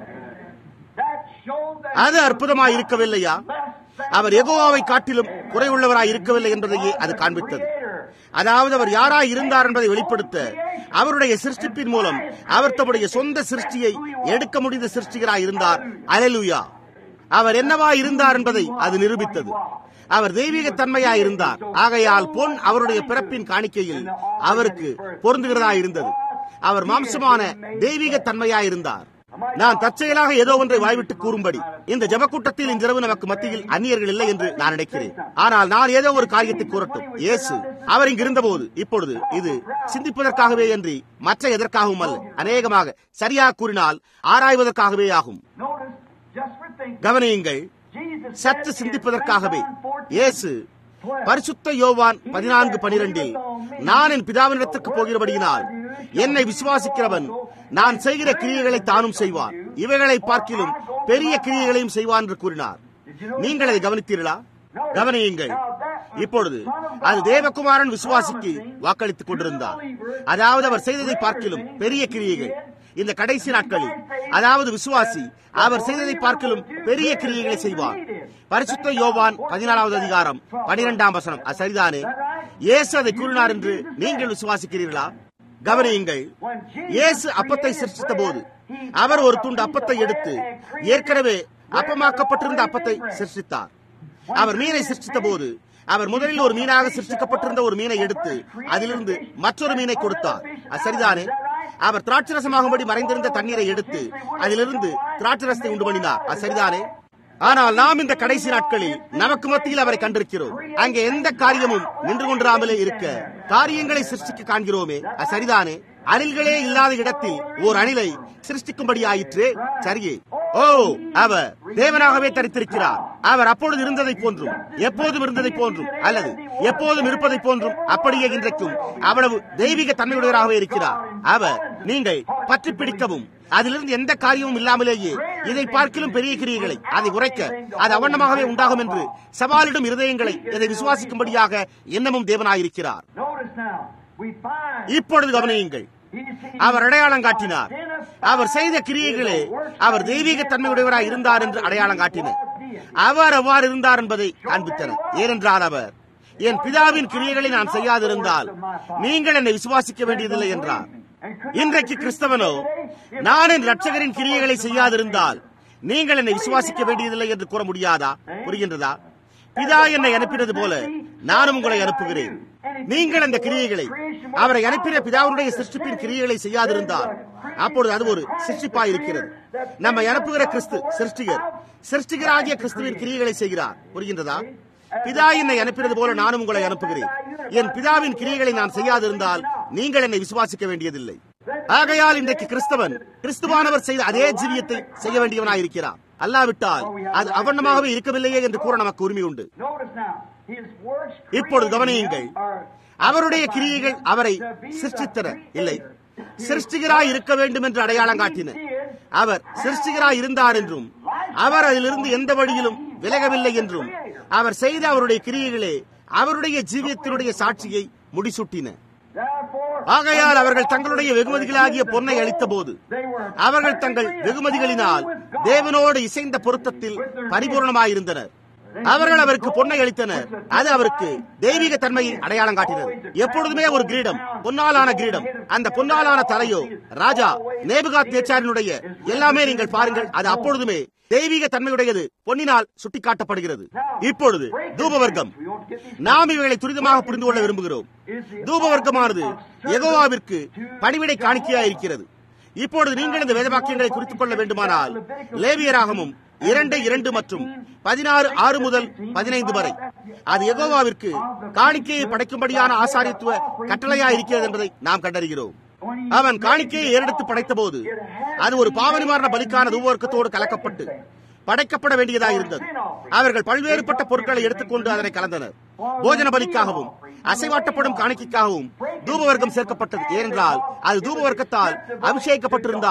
That showed that அது அற்புதமாய் இருக்கவில்லையா அவர் எகோவாவை காட்டிலும் குறைவுள்ளவராய் இருக்கவில்லை என்பதையே அது காண்பித்தது அதாவது அவர் யாராய் இருந்தார் என்பதை வெளிப்படுத்த அவருடைய சிருஷ்டிப்பின் மூலம் அவர் தம்முடைய சொந்த சிருஷ்டியை எடுக்க முடிந்த சிருஷ்டிகராய் இருந்தார் அலலுயா அவர் என்னவா இருந்தார் என்பதை அது நிரூபித்தது அவர் தெய்வீக தன்மையாய் இருந்தார் ஆகையால் பொன் அவருடைய பிறப்பின் காணிக்கையில் அவருக்கு பொருந்துகிறதா இருந்தது அவர் மாம்சமான தெய்வீக தன்மையாய் இருந்தார் நான் தற்செயலாக ஏதோ ஒன்றை வாய்விட்டு கூறும்படி இந்த ஜபக்கூட்டத்தில் இன்றிரவு நமக்கு மத்தியில் அந்நியர்கள் இல்லை என்று நான் நினைக்கிறேன் ஆனால் நான் ஏதோ ஒரு காரியத்தை கூறட்டும் இயேசு அவர் இங்கு இருந்தபோது இப்பொழுது இது சிந்திப்பதற்காகவே என்று மற்ற எதற்காகவும் அல்ல அநேகமாக சரியாக கூறினால் ஆராய்வதற்காகவே ஆகும் Notice, just for thinking, கவனியுங்கள் Jesus சற்று said in சிந்திப்பதற்காகவே John 14, இயேசு பரிசுத்த யோவான் பதினான்கு பனிரெண்டில் நான் என் பிதாவினிடத்திற்கு போகிறபடியினால் என்னை விசுவாசிக்கிறவன் நான் செய்கிற கிரியைகளை தானும் செய்வான் இவைகளை பார்க்கிலும் பெரிய கிரியைகளையும் செய்வான் என்று கூறினார் நீங்கள் அதை கவனித்தீர்களா கவனியுங்கள் இப்பொழுது அது தேவகுமாரன் விசுவாசிக்கு வாக்களித்துக் கொண்டிருந்தார் அதாவது அவர் செய்ததை பார்க்கிலும் பெரிய கிரியைகள் இந்த கடைசி நாட்களில் அதாவது விசுவாசி அவர் செய்ததை பார்க்கிலும் பெரிய கிரியைகளை செய்வார் பரிசுத்த யோவான் பதினாலாவது அதிகாரம் பனிரெண்டாம் வசனம் அது சரிதானே இயேசு அதை கூறினார் என்று நீங்கள் விசுவாசிக்கிறீர்களா கவனியுங்கள் இயேசு அப்பத்தை சிருஷ்டித்த போது அவர் ஒரு துண்டு அப்பத்தை எடுத்து ஏற்கனவே அப்பமாக்கப்பட்டிருந்த அப்பத்தை சிருஷ்டித்தார் அவர் மீனை சிருஷ்டித்த போது அவர் முதலில் ஒரு மீனாக சிருஷ்டிக்கப்பட்டிருந்த ஒரு மீனை எடுத்து அதிலிருந்து மற்றொரு மீனை கொடுத்தார் அது சரிதானே அவர் திராட்சரசமாகும்படி மறைந்திருந்த தண்ணீரை எடுத்து அதிலிருந்து திராட்சரசத்தை உண்டு பண்ணினார் அது சரிதானே ஆனால் நாம் இந்த கடைசி நாட்களில் நமக்கு மத்தியில் அவரை கண்டிருக்கிறோம் அங்கே எந்த காரியமும் நின்று கொண்டிராமலே இருக்க காரியங்களை சிருஷ்டிக்க காண்கிறோமே அது சரிதானே அணில்களே இல்லாத இடத்தில் ஓர் அணிலை சிருஷ்டிக்கும்படி ஆயிற்று சரியே ஓ அவர் தேவனாகவே தரித்திருக்கிறார் அவர் அப்பொழுது இருந்ததை போன்றும் எப்போதும் இருந்ததை போன்றும் அல்லது எப்போதும் இருப்பதை போன்றும் அப்படியே இன்றைக்கும் அவ்வளவு தெய்வீக தன்மையுடையவராகவே இருக்கிறார் அவர் நீங்கள் பற்றி பிடிக்கவும் அதிலிருந்து எந்த காரியமும் இல்லாமலேயே இதை பார்க்கிலும் பெரிய கிரியைகளை அதை உரைக்க அது அவண்ணமாகவே உண்டாகும் என்று சவாலிடும் இருதயங்களை இதை விசுவாசிக்கும்படியாக என்னமும் தேவனாயிருக்கிறார் Notice now, we find இப்பொழுது கவனியுங்கள் அவர் அடையாளம் காட்டினார் அவர் செய்த கிரியைகளே அவர் தெய்வீக தன்மையுடையவராய் இருந்தார் என்று அடையாளம் காட்டினார் அவர் அவ்வாறு இருந்தார் என்பதை காண்பித்தனர் ஏனென்றால் அவர் என் பிதாவின் கிரியைகளை நான் செய்யாதிருந்தால் நீங்கள் என்னை விசுவாசிக்க வேண்டியதில்லை என்றார் இன்றைக்கு கிறிஸ்தவனோ நான் என் ரட்சகரின் கிரியைகளை செய்யாதிருந்தால் நீங்கள் என்னை விசுவாசிக்க வேண்டியதில்லை என்று கூற முடியாதா புரிகின்றதா பிதா என்னை அனுப்பினது போல நானும் உங்களை அனுப்புகிறேன் நீங்கள் அந்த கிரியைகளை அவரை அனுப்பின பிதாவுடைய சிருஷ்டிப்பின் கிரியைகளை செய்யாதிருந்தால் அப்பொழுது அது ஒரு சிருஷ்டிப்பாய் இருக்கிறது நம்மை அனுப்புகிற கிறிஸ்து சிருஷ்டிகர் சிருஷ்டிகராகிய கிறிஸ்துவின் கிரியைகளை செய்கிறார் புரிகின்றதா பிதா என்னை அனுப்பினது போல நானும் உங்களை அனுப்புகிறேன் என் பிதாவின் கிரியைகளை நான் செய்யாதிருந்தால் நீங்கள் என்னை விசுவாசிக்க வேண்டியதில்லை ஆகையால் இன்றைக்கு கிறிஸ்தவன் கிறிஸ்துவானவர் செய்த அதே ஜீவியத்தை செய்ய வேண்டியவனாயிருக்கிறார் அல்லாவிட்டால் அது அவண்ணமாகவே இருக்கவில்லையே என்று கூற நமக்கு உரிமை உண்டு Notice now, his works இப்பொழுது கவனியுங்கள் are அவருடைய கிரியைகள் அவரை சிருஷ்டித்தன இல்லை சிருஷ்டிகராய் இருக்க வேண்டும் என்று அடையாளம் காட்டின அவர் சிருஷ்டிகராய் இருந்தார் என்றும் அவர் அதிலிருந்து எந்த வழியிலும் விலகவில்லை என்றும் அவர் செய்த அவருடைய கிரியைகளே அவருடைய ஜீவியத்தினுடைய சாட்சியை முடிசூட்டின therefore ஆகையால் அவர்கள் தங்களுடைய வெகுமதிகளாகிய பொன்னை அளித்த போது they were அவர்கள் தங்கள் வெகுமதிகளினால் தேவனோடு இசைந்த பொருத்தத்தில் பரிபூர்ணமாயிருந்தனர் அவர்கள் அவருக்கு பொன்னை அளித்தனர் அது அவருக்கு தெய்வீக தன்மையை அடையாளம் காட்டினது எப்பொழுதுமே ஒரு கிரீடம் பொன்னாலான கிரீடம் அந்த பொன்னாலான தலையோ ராஜா நேபுகாத் நேச்சாரினுடைய எல்லாமே நீங்கள் பாருங்கள் அது அப்பொழுதுமே தெய்வீக தன்மையுடையது பொன்னினால் சுட்டிக்காட்டப்படுகிறது இப்பொழுது தூபவர்க்கம் நாம் இவைகளை துரிதமாக புரிந்து கொள்ள விரும்புகிறோம் தூபவர்க்கமானது எகோவாவிற்கு பணிவிடை காணிக்கையா இருக்கிறது இப்பொழுது நீங்கள் இந்த வேதவாக்கியங்களை குறித்துக் கொள்ள வேண்டுமானால் லேவியராகமும் இரண்டு இரண்டு மற்றும் பதினாறு ஆறு முதல் பதினைந்து வரை அது எகோவாவிற்கு காணிக்கையை படைக்கும்படியான ஆசாரியத்துவ கட்டளையா இருக்கிறது என்பதை நாம் கண்டறிகிறோம் அவன் காணிக்கையை ஏறெடுத்து படைத்த போது அது ஒரு பாவனிமாரண பலிக்கான தூவர்க்கத்தோடு கலக்கப்பட்டு படைக்கப்பட வேண்டியதாக இருந்தது அவர்கள் பல்வேறுபட்ட பொருட்களை எடுத்துக்கொண்டு அதனை கலந்தனர் போஜன பலிக்காகவும் அசைவாட்டப்படும் காணிக்கைக்காகவும் தூபவர்க்கம் சேர்க்கப்பட்டது ஏனென்றால் அது தூபவர்க்கத்தால் அபிஷேகிக்கப்பட்டிருந்தால்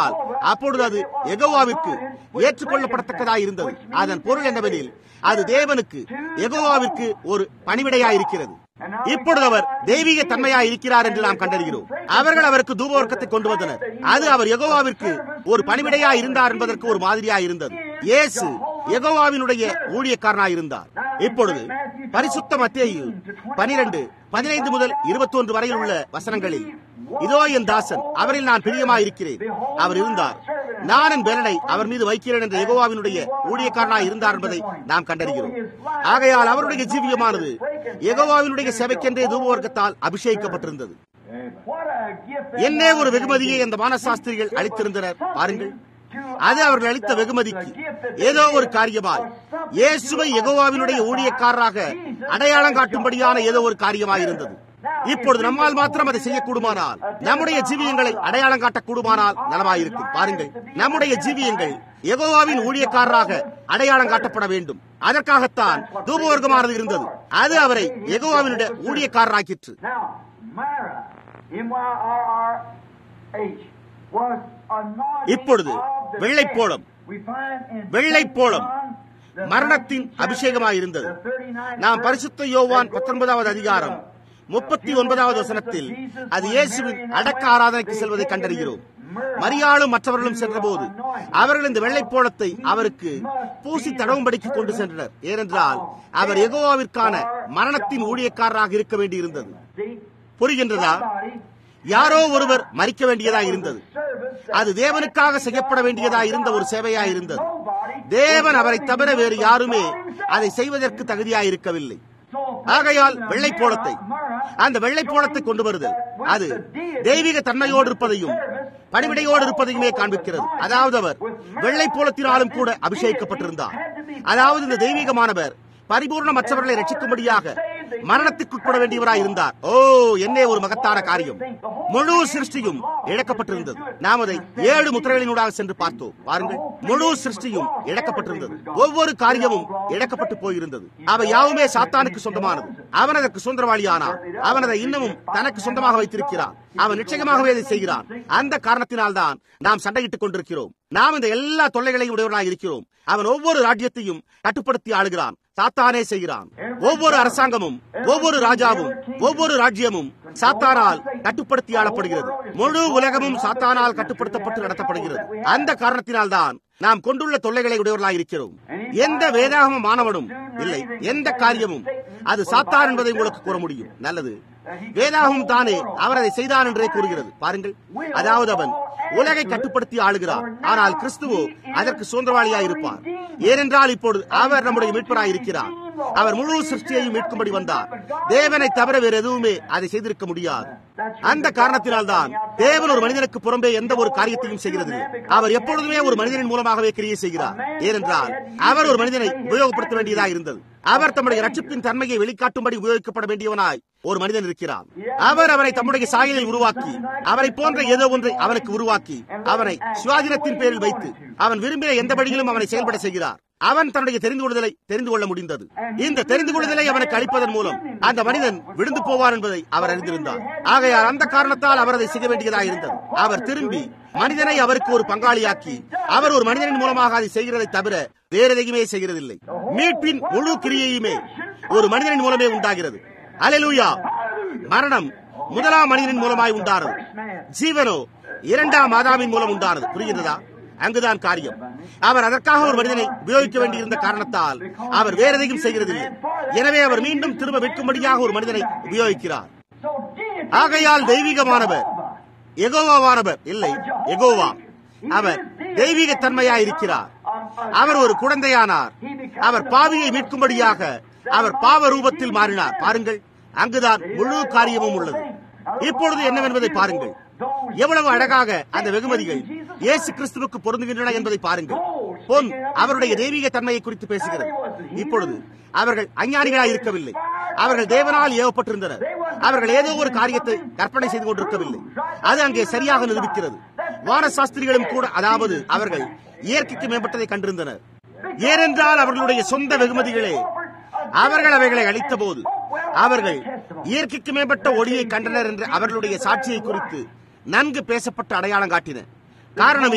அப்பொழுது அது எகோவாவிற்கு ஏற்றுக்கொள்ளப்படத்தக்கதாய் இருந்தது அதன் பொருள் என்னவெனில் அது தேவனுக்கு எகோவாவிற்கு ஒரு பணிவிடையாய் இருக்கிறது இப்பொழுது அவர் தெய்வீக தன்மையாய் இருக்கிறார் என்று நாம் கண்டறிகிறோம் அவர்கள் அவருக்கு தூபவர்க்கத்தை கொண்டு வந்தனர் அது அவர் எகோவாவிற்கு ஒரு பணிவிடையாய் இருந்தார் என்பதற்கு ஒரு மாதிரியாய் இருந்தது இயேசு எகோவாவினுடைய ஊழியக்காரனாய் இருந்தார் இப்பொழுது பரிசுத்த மத்தேயு பனிரெண்டு பதினைந்து முதல் இருபத்தி ஒன்று வரையில் உள்ள வசனங்களில் இதோ என் தாசன் அவரில் நான் பிரியமாயிருக்கிறேன் அவர் இருந்தார் நான் என் பேரனை அவர் மீது வைக்கிறேன் என்ற எகோவாவினுடைய ஊழியக்காரனாய் இருந்தார் என்பதை நாம் கண்டறிகிறோம் ஆகையால் அவருடைய ஜீவியமானது எகோவாவினுடைய சேவைக்கென்றே தூபவர்க்கத்தால் அபிஷேகிக்கப்பட்டிருந்தது What a gift என்னே ஒரு வெகுமதியை அந்த மானசாஸ்திரிகள் அளித்திருந்தனர் பாருங்கள் அது அவர்கள் அளித்த வெகுமதிக்கு ஏதோ ஒரு காரியமாய் இயேசுவை எகோவாவினுடைய ஊழியக்காரராக அடையாளம் காட்டும்படியான ஏதோ ஒரு காரியமாய் இருந்தது இப்பொழுது நம்மால் மாத்திரம் அதை செய்யக்கூடுமானால் நம்முடைய ஜீவியங்களை அடையாளம் காட்டக்கூடுமானால் நலமாயிருக்கும் பாருங்கள் நம்முடைய ஜீவியங்கள் எகோவாவின் ஊழியக்காரராக அடையாளம் காட்டப்பட வேண்டும் அதற்காகத்தான் தூபவர்க்கமானது இருந்தது அது அவரை எகோவாவினுடைய ஊழியக்காரராக்கிற்று Now, Myra, M-Y-R-R-H, was anointed இப்பொழுது of the வெள்ளைப்போளம். dead. We find in வெள்ளைப்போளம் John, the மரணத்தின் 19th chapter, அபிஷேகமாயிருந்தது the 39th நாம் verse, பரிசுத்த யோவான் that goes பத்தொன்பதாவது to அதிகாரம் the முப்பத்தி funeral ஒன்பதாவது service of வசனத்தில் Jesus அது when இயேசுவின் Mary and அடக்க Martha, ஆராதனைக்கு they செல்வதை taken கண்டறிகிறோம் this myrrh மரியாளும் மற்றவர்களும் to சென்றபோது anoint. அவர்கள் இந்த வெள்ளைப்போளத்தை அவருக்கு பூசி தடவும்படிக்கு கொண்டு சென்றனர் ஏனென்றால் அவர் எகோவாவிற்கான மரணத்தின் ஊழியக்காரராக இருக்க வேண்டியிருந்தது See, புரிகின்றதா somebody யாரோ ஒருவர் மறிக்க வேண்டியதாக இருந்தது அது தேவனுக்காக செய்யப்பட வேண்டியதாக இருந்த ஒரு சேவையாய் இருந்தது தேவன் அவரை தவிர வேறு யாருமே அதை செய்வதற்கு தகுதியாய் இருக்கவில்லை ஆகையால் வெள்ளைப்போளத்தை அந்த வெள்ளைப்போளத்தை கொண்டு வருதல் அது தெய்வீக தன்மையோடு இருப்பதையும் பணிவிடையோடு இருப்பதையுமே காண்பிக்கிறது அதாவது அவர் வெள்ளைப்போளத்தினாலும் கூட அபிஷேகிக்கப்பட்டிருந்தார் அதாவது இந்த தெய்வீகமானவர் பரிபூர்ணமற்றவர்களை ரட்சிக்கும்படியாக மரணத்துக்குட்பட வேண்டியவராய் இருந்தார் ஓ என்னே ஒரு மகத்தான காரியம் முழு சிருஷ்டியும் இழக்கப்பட்டிருந்தது நாம் அதை ஏழு முத்திரைகளினூடாக சென்று பார்த்தோம் பாருங்கள் முழு சிருஷ்டியும் இழக்கப்பட்டிருந்தது ஒவ்வொரு காரியமும் இழக்கப்பட்டு போயிருந்தது அவை யாவுமே சாத்தானுக்கு சொந்தமானது அவன் அதற்கு சுதந்திரவாளியானான் அவன் அதை இன்னமும் தனக்கு சொந்தமாக வைத்திருக்கிறான் அவன் நிச்சயமாகவே அதை செய்கிறான் அந்த காரணத்தினால் தான் நாம் சண்டையிட்டுக் கொண்டிருக்கிறோம் நாம் இந்த எல்லா தொல்லைகளையும் உடையவர்களாக இருக்கிறோம் அவன் ஒவ்வொரு ராஜ்யத்தையும் கட்டுப்படுத்தி ஆளுகிறான் சாத்தானே செய்கிறான் ஒவ்வொரு அரசாங்கமும் ஒவ்வொரு ராஜாவும் ஒவ்வொரு ராஜ்யமும் சாத்தானால் கட்டுப்படுத்தி ஆளப்படுகிறது முழு உலகமும் சாத்தானால் கட்டுப்படுத்தப்பட்டு நடத்தப்படுகிறது அந்த காரணத்தினால் தான் நாம் கொண்டுள்ள தொல்லைகளை உடையவர்களாக இருக்கிறோம் எந்த வேதாகம மாணவனும் இல்லை எந்த காரியமும் அது சாத்தான் என்பதை உங்களுக்கு கூற முடியும் நல்லது வேதாகமும் தானே அவர் அதை செய்தான் என்றே கூறுகிறது பாருங்கள் அதாவது அவன் உலகை கட்டுப்படுத்தி ஆளுகிறார் ஆனால் கிறிஸ்துவோ அதற்கு சுதந்திரவாளியாய் இருப்பார் ஏனென்றால் இப்பொழுது அவர் நம்முடைய மீட்பராய் இருக்கிறார் அவர் முழு சிருஷ்டியையும் மீட்கும்படி வந்தார் தேவனை தவிர வேறு எதுவுமே அதை செய்திருக்க முடியாது அந்த காரணத்தினால் தான் தேவன் ஒரு மனிதனுக்கு புறம்பே எந்த ஒரு காரியத்தையும் செய்கிறது அவர் எப்பொழுதுமே ஒரு மனிதனின் மூலமாகவே கிரியை செய்கிறார் ஏனென்றால் அவர் ஒரு மனிதனை உபயோகப்படுத்த வேண்டியதாக இருந்தது அவர் தம்முடைய ரட்சிப்பின் தன்மையை வெளிக்காட்டும்படி உபயோகிக்கப்பட வேண்டியவனாய் ஒரு மனிதன் இருக்கிறார் அவர் அவனை தம்முடைய சாயலில் உருவாக்கி அவரை போன்ற ஏதோ ஒன்றை அவனுக்கு உருவாக்கி அவனை சுவாதினத்தின் பேரில் வைத்து அவன் விரும்பின எந்த வழியிலும் அவனை செயல்பட செய்கிறார் அவன் தன்னுடைய தெரிந்து கொள்ளுதலை தெரிந்து கொள்ள முடிந்தது இந்த தெரிந்து கொள்ளுதலை அவனுக்கு அளிப்பதன் மூலம் அந்த மனிதன் விழுந்து போவார் என்பதை அவர் அறிந்திருந்தார் ஆகையால் அந்த காரணத்தால் அவர் அதை செய்ய வேண்டியதாக இருந்தது அவர் திரும்பி மனிதனை அவருக்கு ஒரு பங்காளியாக்கி அவர் ஒரு மனிதனின் மூலமாக அதை செய்கிறதை தவிர வேற எதையுமே செய்கிறதில்லை மீட்பின் முழு கிரியையுமே ஒரு மனிதனின் மூலமே உண்டாகிறது அலலூயா மரணம் முதலாம் மனிதனின் மூலமாய் உண்டானது ஜீவனோ இரண்டாம் மாதாவின் மூலம் உண்டானது புரிகிறதா அங்குதான் காரியம் அவர் அதற்காக ஒரு மனிதனை உபயோகிக்க வேண்டியிருந்த காரணத்தால் அவர் வேற எதையும் செய்கிறதில்லை எனவே அவர் மீண்டும் திரும்ப விற்கும்படியாக ஒரு மனிதனை உபயோகிக்கிறார் ஆகையால் தெய்வீகமானவர் எகோவாவானவர் இல்லை எகோவா அவர் தெய்வீக தன்மையா இருக்கிறார் அவர் ஒரு குழந்தையானார் அவர் பாவியை மீட்கும்படியாக அவர் பாவ ரூபத்தில் மாறினார் பாருங்கள் அங்குதான் முழு காரியமும் உள்ளது இப்பொழுது என்னவென்பதை பாருங்கள் எவ்வளவு அழகாக அந்த வெகுமதிகள் இயேசு கிறிஸ்துவுக்கு பொருந்துகின்றன என்பதை பாருங்கள் பொன் அவருடைய தெய்வீக தன்மையை குறித்து பேசுகிறது இப்பொழுது அவர்கள் அஞ்ஞானிகளாய் இருக்கவில்லை அவர்கள் தேவனால் ஏவப்பட்டிருந்தனர் அவர்கள் ஏதோ ஒரு காரியத்தை கற்பனை செய்து கொண்டிருக்கவில்லை அது அங்கே சரியாக நிரூபிக்கிறது வானசாஸ்திரிகளும் கூட அதாவது அவர்கள் இயற்கைக்கு மேம்பட்டதை கண்டிருந்தனர் ஏனென்றால் அவர்களுடைய சொந்த வெகுமதிகளே அவர்கள் அவைகளை அளித்த போது அவர்கள் இயற்கைக்கு மேம்பட்ட ஒளியை கண்டனர் என்று அவர்களுடைய சாட்சியை குறித்து நன்கு பேசப்பட்ட அடையாளம் காட்டின காரணமே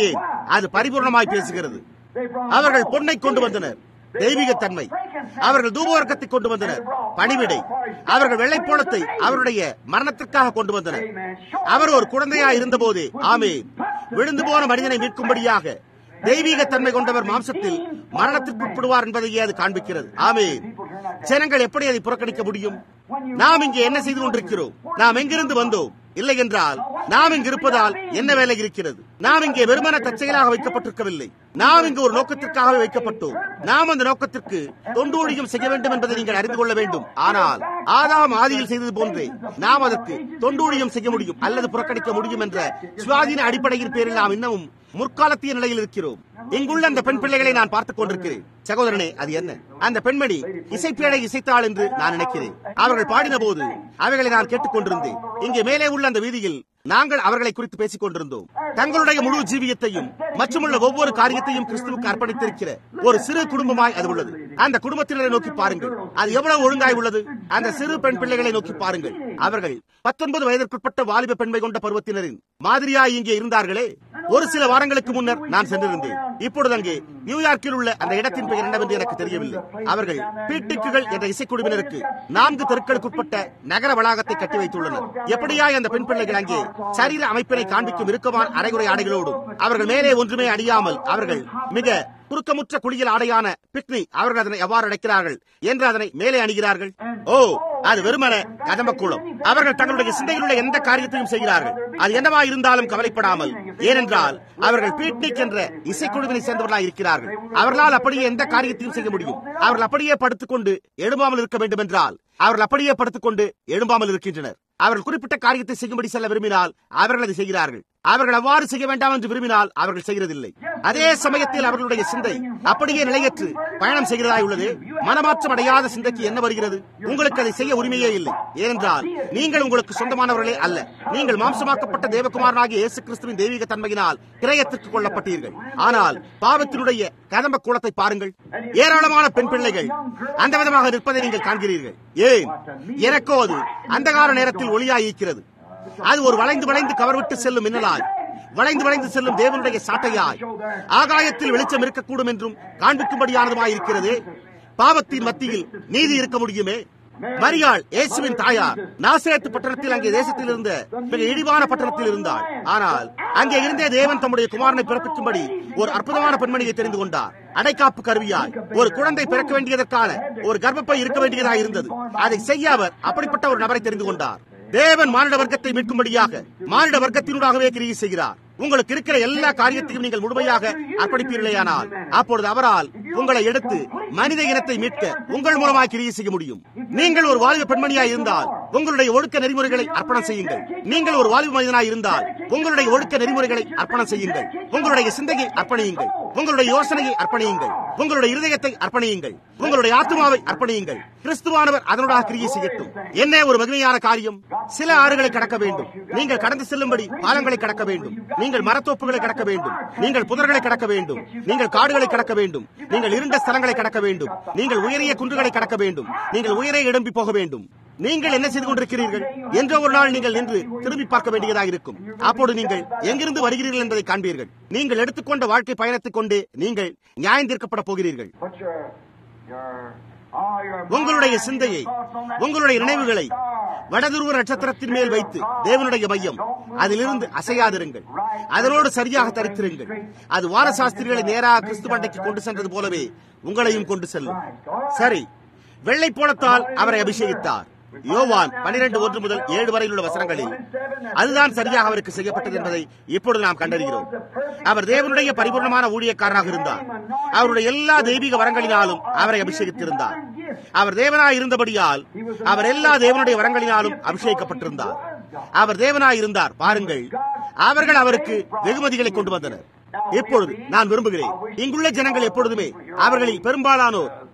அது பரிபூர்ணமாய் பேசுகிறது அவர்கள் பொன்னை கொண்டு வந்தனர் தெய்வீக தன்மை அவர்கள் தூபவர்க்கத்தை கொண்டு வந்தனர் பணிவிடை அவர்கள் வெள்ளைப்போளத்தை அவருடைய மரணத்திற்காக கொண்டு வந்தனர் அவர் ஒரு குழந்தையா இருந்தபோது ஆமே விழுந்து போன மனிதனை மீட்கும்படியாக தெய்வீக தன்மை கொண்டவர் மாம்சத்தில் மரணத்திற்கு உட்படுவார் என்பதையே அது காண்பிக்கிறது ஆமே ஜனங்கள் எப்படி அதை புறக்கணிக்க முடியும் நாம் இங்கே என்ன செய்து கொண்டிருக்கிறோம் நாம் எங்கிருந்து வந்தோம் இல்லை என்றால் நாம் இங்கு இருப்பதால் என்ன வேலை இருக்கிறது நாம் இங்கே வெறுமன தற்செயலாக வைக்கப்பட்டிருக்கவில்லை நாம் இங்கு ஒரு நோக்கத்திற்காகவே வைக்கப்பட்டோம் நாம் அந்த நோக்கத்திற்கு தொண்டூழியம் செய்ய வேண்டும் என்பதை நீங்கள் அறிந்து கொள்ள வேண்டும் ஆனால் ஆதாம் ஆதியில் செய்தது போன்றே நாம் அதற்கு தொண்டூழியம் செய்ய முடியும் அல்லது புறக்கணிக்க முடியும் என்ற சுவாதீன அடிப்படையின் பேரில் நாம் இன்னமும் முற்காலத்திய நிலையில் இருக்கிறோம் இங்குள்ள அந்த பெண் பிள்ளைகளை நான் பார்த்துக் கொண்டிருக்கிறேன் சகோதரனே அது என்ன அந்த பெண்மணி இசைப்பேடை இசைத்தாள் என்று நான் நினைக்கிறேன் அவர்கள் பாடின போது அவைகளை நான் கேட்டுக் கொண்டிருந்தேன் இங்கே மேலே உள்ள அந்த வீதியில் நாங்கள் அவர்களை குறித்து பேசிக் கொண்டிருந்தோம் தங்களுடைய முழு ஜீவியத்தையும் மற்றுமுள்ள ஒவ்வொரு காரியத்தையும் கிறிஸ்துவுக்கு அர்ப்பணித்திருக்கிற ஒரு சிறு குடும்பமாய் அது உள்ளது அந்த குடும்பத்தினரை நோக்கி பாருங்கள் அது எவ்வளவு ஒழுங்காய் உள்ளது அந்த சிறு பெண் பிள்ளைகளை நோக்கி பாருங்கள் அவர்கள் பத்தொன்பது வயதிற்குட்பட்ட வாலிப பெண்மை கொண்ட பருவத்தினரின் மாதிரியாய் இங்கே இருந்தார்களே ஒரு சில வாரங்களுக்கு முன்னர் நான் சென்றிருந்தேன் இப்பொழுது அங்கே நியூயார்க்கில் உள்ள அந்த இடத்தின் பெயர் என்னவென்று எனக்கு தெரியவில்லை அவர்கள் பீட்டிக்குகள் என்ற இசைக்குழுவினருக்கு நான்கு தெருக்களுக்குட்பட்ட நகர வளாகத்தை கட்டி வைத்துள்ளனர் எப்படியாய் அந்த பெண் பிள்ளைகள் அங்கே சரீர அமைப்பினை காண்பிக்கும் இறுக்கமான அரைகுறை ஆடைகளோடும் அவர்கள் மேலே ஒன்றுமே அடியாமல் அவர்கள் மிக குறுக்கமுற்ற குளியல் ஆடையான பிக்னி அவர்கள் அதனை எவ்வாறு அடைக்கிறார்கள் என்று அதனை மேலே அணிகிறார்கள் ஓ அது வெறுமன கதம்பக்கூடம் அவர்கள் தங்களுடைய சிந்தையில் உள்ள எந்த காரியத்தையும் செய்கிறார்கள் அது என்னவா இருந்தாலும் கவலைப்படாமல் ஏனென்றால் அவர்கள் பீட்னிக் என்ற இசைக்குழுவினை சேர்ந்தவர்களாக இருக்கிறார்கள் அவர்களால் அப்படியே எந்த காரியத்தையும் செய்ய முடியும் அவர்கள் அப்படியே படுத்துக்கொண்டு எழும்பாமல் இருக்க வேண்டும் என்றால் அவர்கள் அப்படியே படுத்துக்கொண்டு எழும்பாமல் இருக்கின்றனர் அவர்கள் குறிப்பிட்ட காரியத்தை செய்யும்படி செல்ல விரும்பினால் அவர்கள் அதை செய்கிறார்கள் அவர்கள் அவ்வாறு செய்ய வேண்டாம் என்று விரும்பினால் அவர்கள் செய்கிறதில்லை அதே சமயத்தில் அவர்களுடைய சிந்தை அப்படியே நிலையற்று பயணம் செய்கிறதாய் உள்ளது மனமாற்றம் அடையாத சிந்தைக்கு என்ன வருகிறது உங்களுக்கு அதை செய்ய உரிமையே இல்லை ஏனென்றால் நீங்கள் உங்களுக்கு சொந்தமானவர்களே அல்ல நீங்கள் மாம்சமாக்கப்பட்ட தேவகுமாரனாகிய இயேசு கிறிஸ்துவின் தெய்வீக தன்மையினால் கிரயத்திற்கு கொள்ளப்பட்டீர்கள் ஆனால் பாவத்தினுடைய கதம்ப கூடத்தை பாருங்கள் ஏராளமான பெண் பிள்ளைகள் அந்த விதமாக நிற்பதை நீங்கள் காண்கிறீர்கள் ஏன் எனக்கோ அது அந்தகார நேரத்தில் ஒளியாய் இருக்கிறது அது ஒரு வளைந்து வளைந்து கவர்விட்டு செல்லும் மின்னலாய் வளைந்து வளைந்து செல்லும் தேவனுடைய சாட்டையாய் ஆகாயத்தில் வெளிச்சம் இருக்கக்கூடும் என்றும் காண்பிக்கும்படியானதுமாய் இருக்கிறது பாவத்தின் மத்தியில் நீதி இருக்க முடியுமே மரியாள் இயேசுவின் தாயார் நாசரேத்து பட்டணத்தில் அங்கே தேசத்தில் இருந்த மிக இழிவான பட்டணத்தில் இருந்தாள் ஆனால் அங்கே இருந்தே தேவன் தம்முடைய குமாரனை பிறப்பிக்கும்படி ஒரு அற்புதமான பெண்மணியை தெரிந்து கொண்டார் அடைக்காப்பு கருவியாய் ஒரு குழந்தை பிறக்க வேண்டியதற்கான ஒரு கர்ப்பப்பை இருக்க வேண்டியதாக இருந்தது அதை செய்ய அவர் அப்படிப்பட்ட ஒரு நபரை தெரிந்து கொண்டார் தேவன் மானிட வர்க்கத்தை மீட்கும்படியாக மானிட வர்க்கத்தினூடாகவே கிரியை செய்கிறார் உங்களுக்கு இருக்கிற எல்லா காரியத்தையும் நீங்கள் முழுமையாக அர்ப்பணிப்பீர்களேயானால் அப்பொழுது அவரால் உங்களை எடுத்து மனித இனத்தை மீட்க உங்கள் மூலமாக கிரியை செய்ய முடியும் நீங்கள் ஒரு வாலிப பெண்மணியாய் இருந்தால் உங்களுடைய ஒழுக்க நெறிமுறைகளை அர்ப்பணம் செய்யுங்கள் நீங்கள் ஒரு வாலிப மனிதனாய் இருந்தால் உங்களுடைய ஒழுக்க நெறிமுறைகளை அர்ப்பணம் செய்யுங்கள் உங்களுடைய சிந்தையை அர்ப்பணியுங்கள் உங்களுடைய யோசனையை அர்ப்பணியுங்கள் உங்களுடைய இருதயத்தை அர்ப்பணியுங்கள் உங்களுடைய ஆத்மாவை அர்ப்பணியுங்கள் கிறிஸ்துவானவர் அதனோட கிரியை செய்யட்டும் என்ன ஒரு மகிமையான காரியம் சில ஆறுகளை கடக்க வேண்டும் நீங்கள் கடந்து செல்லும்படி பாலங்களை கடக்க வேண்டும் நீங்கள் மரத்தோப்புகளை கடக்க வேண்டும் நீங்கள் புதர்களை கடக்க வேண்டும் நீங்கள் காடுகளை கடக்க வேண்டும் நீங்கள் இருண்ட ஸ்தலங்களை கடக்க வேண்டும் நீங்கள் உயரிய குன்றுகளை கடக்க வேண்டும் நீங்கள் உயரே இடம்பி போக வேண்டும் நீங்கள் என்ன செய்து கொண்டிருக்கிறீர்கள் என்ற ஒரு நாள் நீங்கள் நின்று திரும்பி பார்க்க வேண்டியதாக இருக்கும் அப்போது நீங்கள் எங்கிருந்து வருகிறீர்கள் என்பதை காண்பீர்கள் நீங்கள் எடுத்துக்கொண்ட வாழ்க்கை பயணத்தைக் கொண்டு நீங்கள் நியாயம் தீர்க்கப்பட போகிறீர்கள் Put your, your, all your உங்களுடைய mind and சிந்தையை your thoughts on that உங்களுடைய north நினைவுகளை star. வடதுருவ நட்சத்திரத்தின் மேல் வைத்து தேவனுடைய மையம் அதிலிருந்து அசையாதிருங்கள் அதனோடு சரியாக தரித்திருங்கள் அது வானசாஸ்திரிகளை நேராக கிறிஸ்து பண்டைக்கு கொண்டு சென்றது போலவே உங்களையும் கொண்டு செல்லும் சரி வெள்ளை போலத்தால் அவரை அபிஷேகித்தார் யோவான் பனிரெண்டு ஒன்று முதல் ஏழு வரையில் உள்ள வசனங்களில் அதுதான் சரியாக அவருக்கு செய்யப்பட்டது என்பதை இப்பொழுது நாம் கண்டறிகிறோம் அவர் தேவனுடைய பரிபூர்ணமான ஊழியக்காரராக இருந்தார் அவருடைய எல்லா தெய்வீக வரங்களினாலும் அவரை அபிஷேகித்திருந்தார் அவர் தேவனாய் இருந்தபடியால் அவர் எல்லா தேவனுடைய வரங்களினாலும் அபிஷேகிக்கப்பட்டிருந்தார் அவர் தேவனாய் இருந்தார் பாருங்கள் அவர்கள் அவருக்கு வெகுமதிகளை கொண்டு வந்தனர் இப்பொழுது நான் விரும்புகிறேன் இங்குள்ள ஜனங்கள் எப்பொழுதுமே அவர்களில் பெரும்பாலானோர்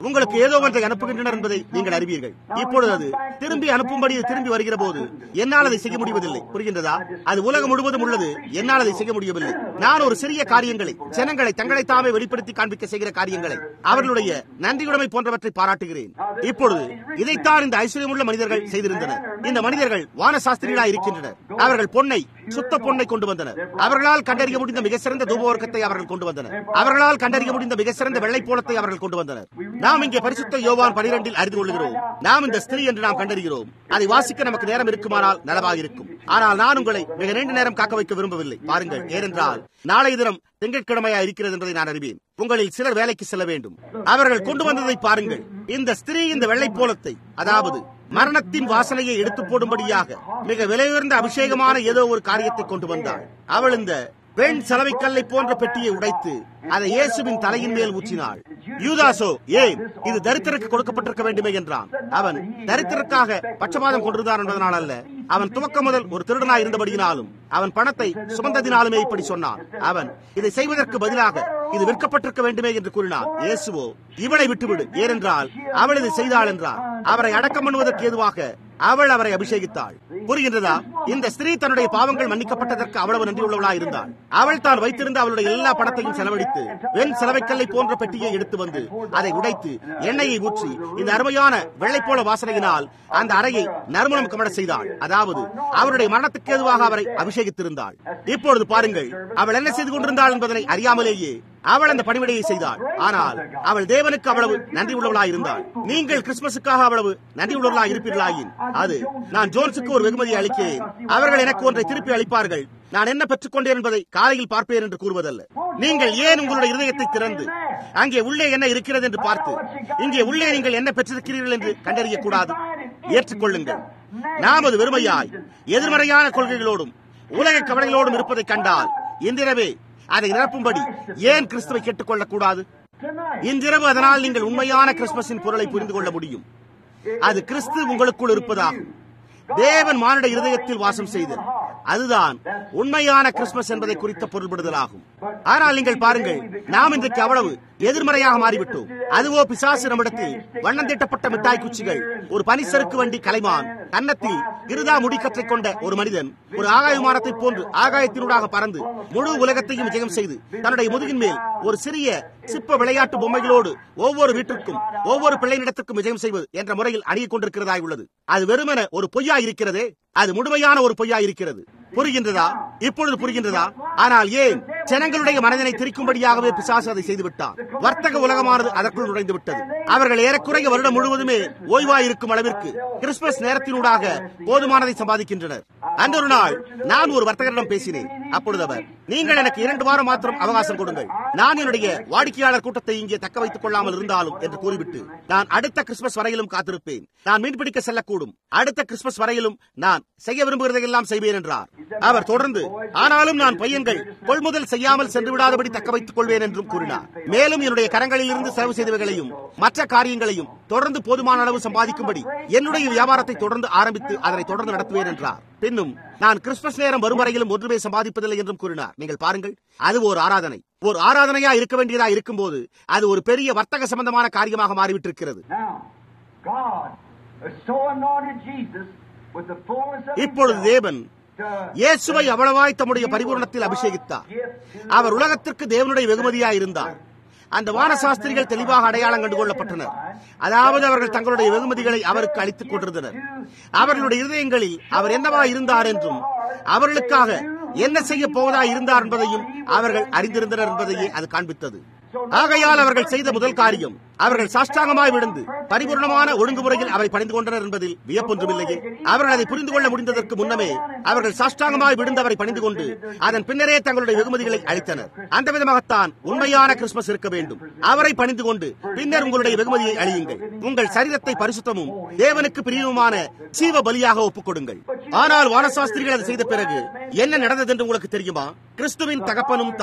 உங்களுக்கு ஏதோ ஒன்றை அனுப்புகின்றனர் என்பதை நீங்கள் அறிவீர்கள் இப்பொழுது அது திரும்பி அனுப்பும்படி அது திரும்பி வருகிற போது என்னால் அதை செய்ய முடிவதில்லை புரிகின்றதா அது உலகம் முழுவதும் உள்ளது என்னால் அதை செய்ய முடியவில்லை நான் ஒரு சிறிய காரியங்களை ஜனங்களை தங்களை தாமே வெளிப்படுத்தி காண்பிக்க செய்கிற காரியங்களை அவர்களுடைய நன்றியுடைமை போன்றவற்றை பாராட்டுகிறேன் இப்பொழுது இதைத்தான் இந்த ஐஸ்வர்யமுள்ள மனிதர்கள் செய்திருந்தனர் இந்த மனிதர்கள் வானசாஸ்திரிகளாய் இருக்கின்றனர் அவர்கள் பொன்னை சுத்த பொன்னை கொண்டு வந்தனர் அவர்களால் கண்டறிய முடிந்த மிக சிறந்த தூபவர்க்கத்தை அவர்கள் கொண்டு வந்தனர் அவர்களால் கண்டறிய முடிந்த மிக சிறந்த வெள்ளை போலத்தை அவர்கள் கொண்டு வந்தனர் நாம் இங்கே பரிசுத்த யோவான் பனிரெண்டில் அறிந்து கொள்கிறோம் நாம் இந்த ஸ்திரீ என்று நாம் கண்டறிகிறோம் அதை வாசிக்க நமக்கு நேரம் இருக்குமானால் நலவாக இருக்கும் ஆனால் நான் உங்களை மிக நீண்ட நேரம் காக்க வைக்க விரும்பவில்லை பாருங்கள் ஏனென்றால் நாளைய தினம் திங்கட்கிழமையா இருக்கிறது என்பதை நான் அறிவேன் உங்களில் சிலர் வேலைக்கு செல்ல வேண்டும் அவர்கள் கொண்டு வந்ததை பாருங்கள் இந்த ஸ்திரீ இந்த வெள்ளை போலத்தை அதாவது மரணத்தின் வாசனையை எடுத்து போடும்படியாக மிக விலையுயர்ந்த அபிஷேகமான ஏதோ ஒரு காரியத்தை கொண்டு வந்தாள் அவள் இந்த பெண் சலவைக்கல்லை போன்ற பெட்டியை உடைத்து அதை இயேசுவின் தலையின் மேல் ஊற்றினாள் யூதாசோ ஏன் இது தரித்திரக்கு கொடுக்கப்பட்டிருக்க வேண்டுமே என்றான் அவன் தரித்திரக்காக பட்சபாதம் கொண்டிருந்தான் என்பதனால் அல்ல அவன் துவக்கம் முதல் ஒரு திருடனாய் இருந்தபடியினாலும் அவன் பணத்தை சுமந்ததினாலுமே இப்படி சொன்னான் அவன் இதை செய்வதற்கு பதிலாக இது விற்கப்பட்டிருக்க வேண்டுமே என்று கூறினான் இயேசுவோ இவளை விட்டுவிடு ஏனென்றால் அவள் இதை செய்தாள் என்றார் அவரை அடக்கம் பண்ணுவதற்கு ஏதுவாக அவள் அவரை அபிஷேகித்தாள் புரிகின்றதா இந்த ஸ்திரீ தன்னுடைய பாவங்கள் மன்னிக்கப்பட்டதற்கு அவ்வளவு நன்றியுள்ளவளாய் இருந்தாள் அவள் தான் வைத்திருந்த அவளுடைய எல்லா பணத்தையும் செலவழித்து வெண் செலவைக்கல்லை போன்ற பெட்டியை எடுத்து வந்து அதை உடைத்து எண்ணெயை ஊற்றி இந்த அருமையான வெள்ளை போல வாசனையினால் அந்த அறையை நறுமணம் கமட செய்தாள் அதாவது அவருடைய மரணத்துக்கு ஏதுவாக அவரை அபிஷேகித்திருந்தாள் இப்பொழுது பாருங்கள் அவள் என்ன செய்து கொண்டிருந்தாள் என்பதனை அறியாமலேயே அவள் அந்த பணிவிடையை செய்தாள் ஆனால் அவள் தேவனுக்கு அவ்வளவு நன்றி உள்ளவளாய் இருந்தாள் நீங்கள் கிறிஸ்துமஸுக்காக அவ்வளவு நன்றி உள்ளவர்களாய் இருப்பீர்களாயின் அது நான் ஜோன்ஸுக்கு ஒரு வெகுமதியை அளிக்கிறேன் அவர்கள் எனக்கு ஒன்றை திருப்பி அளிப்பார்கள் நான் என்ன பெற்றுக்கொண்டேன் என்பதை காலையில் பார்ப்பேன் என்று கூறுவதல்ல நீங்கள் ஏன் உங்களுடைய இருதயத்தை திறந்து அங்கே உள்ளே என்ன இருக்கிறது என்று பார்த்து இங்கே உள்ளே நீங்கள் என்ன பெற்றிருக்கிறீர்கள் என்று கண்டறிய கூடாது ஏற்றுக்கொள்ளுங்கள் நாம் அது வெறுமையாய் எதிர்மறையான கொள்கைகளோடும் உலக கவலைகளோடும் இருப்பதை கண்டால் இன்றிரவே அதை நிரப்பும்படி ஏன் கிறிஸ்துவை கேட்டுக்கொள்ளக் கூடாது இன்றிரவு அதனால் நீங்கள் உண்மையான கிறிஸ்துமஸின் பொருளை புரிந்து கொள்ள முடியும் அது கிறிஸ்து உங்களுக்குள் இருப்பதாகும் தேவன் மானுட இருதயத்தில் வாசம் செய்தல் அதுதான் உண்மையான கிறிஸ்துமஸ் என்பதை குறித்த பொருள்படுதலாகும் ஆனால் நீங்கள் பாருங்கள் நாம் இன்றைக்கு அவ்வளவு எதிர்மறையாக மாறிவிட்டோம் அதுவோ பிசாசு நம்மிடத்தில் வண்ணம் தீட்டப்பட்ட மிட்டாய் குச்சிகள் ஒரு பனிசறுக்கு வண்டி கலைமான் கன்னத்தில் இருதா முடிக்கற்றை கொண்ட ஒரு மனிதன் ஒரு ஆகாய விமானத்தை போன்று ஆகாயத்தினூடாக பறந்து முழு உலகத்தையும் விஜயம் செய்து தன்னுடைய முதுகின் மேல் ஒரு சிறிய சிப்ப விளையாட்டு பொம்மைகளோடு ஒவ்வொரு வீட்டிற்கும் ஒவ்வொரு பிள்ளையிடத்திற்கும் விஜயம் செய்வது என்ற முறையில் அணியிக் கொண்டிருக்கிறதாய் உள்ளது அது வெறுமன ஒரு பொய்யா இருக்கிறதே அது முழுமையான ஒரு பொய்யா இருக்கிறது புரிகின்றதா இப்பொழுது புரிகின்றதா ஆனால் ஏன் ஜனங்களுடைய மனதினை திரிக்கும்படியாகவே பிசாசு அதை செய்துவிட்டார் வர்த்தக உலகமானது அதற்குள் நுழைந்து விட்டது அவர்கள் ஏறக்குறைய வருடம் முழுவதுமே ஓய்வாயிருக்கும் அளவிற்கு கிறிஸ்துமஸ் நேரத்தினூடாக போதுமானதை சம்பாதிக்கின்றனர் அந்த ஒரு நாள் நான் ஒரு வர்த்தகரிடம் பேசினேன் அப்பொழுது அவர் நீங்கள் எனக்கு இரண்டு வாரம் மாத்திரம் அவகாசம் கொடுங்கள் நான் என்னுடைய வாடிக்கையாளர் கூட்டத்தை இங்கே தக்க வைத்துக் கொள்ளாமல் இருந்தாலும் என்று கூறிவிட்டு நான் அடுத்த கிறிஸ்துமஸ் வரையிலும் காத்திருப்பேன் நான் மீன்பிடிக்க செல்லக்கூடும் அடுத்த கிறிஸ்துமஸ் வரையிலும் நான் செய்ய விரும்புகிறதையெல்லாம் செய்வேன் என்றார் அவர் தொடர்ந்து ஆனாலும் நான் பையன்கள் கொள்முதல் செய்யாமல் சென்று விடாதபடி தக்க வைத்துக் கொள்வேன் என்றும் கூறினார் மேலும் என்னுடைய கரங்களில் இருந்து செலவு செய்தவைகளையும் மற்ற காரியங்களையும் தொடர்ந்து போதுமான அளவு சம்பாதிக்கும்படி என்னுடைய வியாபாரத்தை தொடர்ந்து ஆரம்பித்து அதனை தொடர்ந்து நடத்துவேன் என்றார் பின்னும் நான் கிறிஸ்துமஸ் நேரம் வரும் வரையிலும் ஒன்றுமே சம்பாதிப்பதில்லை என்றும் கூறினார் நீங்கள் பாருங்கள் அது ஒரு ஆராதனை ஒரு ஆராதனையா இருக்க வேண்டியதா இருக்கும்போது அது ஒரு பெரிய வர்த்தக சம்பந்தமான காரியமாக மாறிவிட்டிருக்கிறது Now, God has so anointed Jesus with the fullness of இப்பொழுது himself தேவன் to இயேசுவை அவ்வளவாய் தம்முடைய பரிபூரணத்தில் அபிஷேகித்தார் அவர் உலகத்திற்கு தேவனுடைய வெகுமதியாய் இருந்தார் அந்த வானசாஸ்திரிகள் தெளிவாக அடையாளம் கண்டு கொள்ளப்பட்டனர் அதாவது அவர்கள் தங்களுடைய வெகுமதிகளை அவருக்கு அளித்துக் கொண்டிருந்தனர் அவர்களுடைய இருதயங்களில் அவர் என்னவா இருந்தார் என்றும் அவர்களுக்காக என்ன செய்ய போவதா இருந்தார் என்பதையும் அவர்கள் அறிந்திருந்தனர் என்பதையே அது காண்பித்தது ஆகையால் அவர்கள் செய்த முதல் காரியம் அவர்கள் சாஷ்டாங்கமாய் விழுந்து பரிபூர்ணமான ஒழுங்குமுறையில் அவரை பணிந்து கொண்டனர் என்பதில் வியப்பொன்றுமில்லையே அவர்கள் அதை புரிந்து கொள்ள முடிந்ததற்கு முன்னமே அவர்கள் சாஷ்டாங்கமாய் விழுந்து அவரை பணிந்து கொண்டு அதன் பின்னரே தங்களுடைய வெகுமதிகளை அளித்தனர் அந்த விதமாகத்தான் உண்மையான கிறிஸ்துமஸ் இருக்க வேண்டும் அவரை பணிந்து கொண்டு பின்னர் உங்களுடைய வெகுமதியை அழியுங்கள் உங்கள் சரீரத்தை பரிசுத்தமும் தேவனுக்கு பிரியவுமான சீவ பலியாக ஒப்புக் கொடுங்கள் ஆனால் வானசாஸ்திரிகள் அதை செய்த பிறகு என்ன நடந்தது என்று உங்களுக்கு தெரியுமா கிறிஸ்துவின் தகப்பனும் தாயும்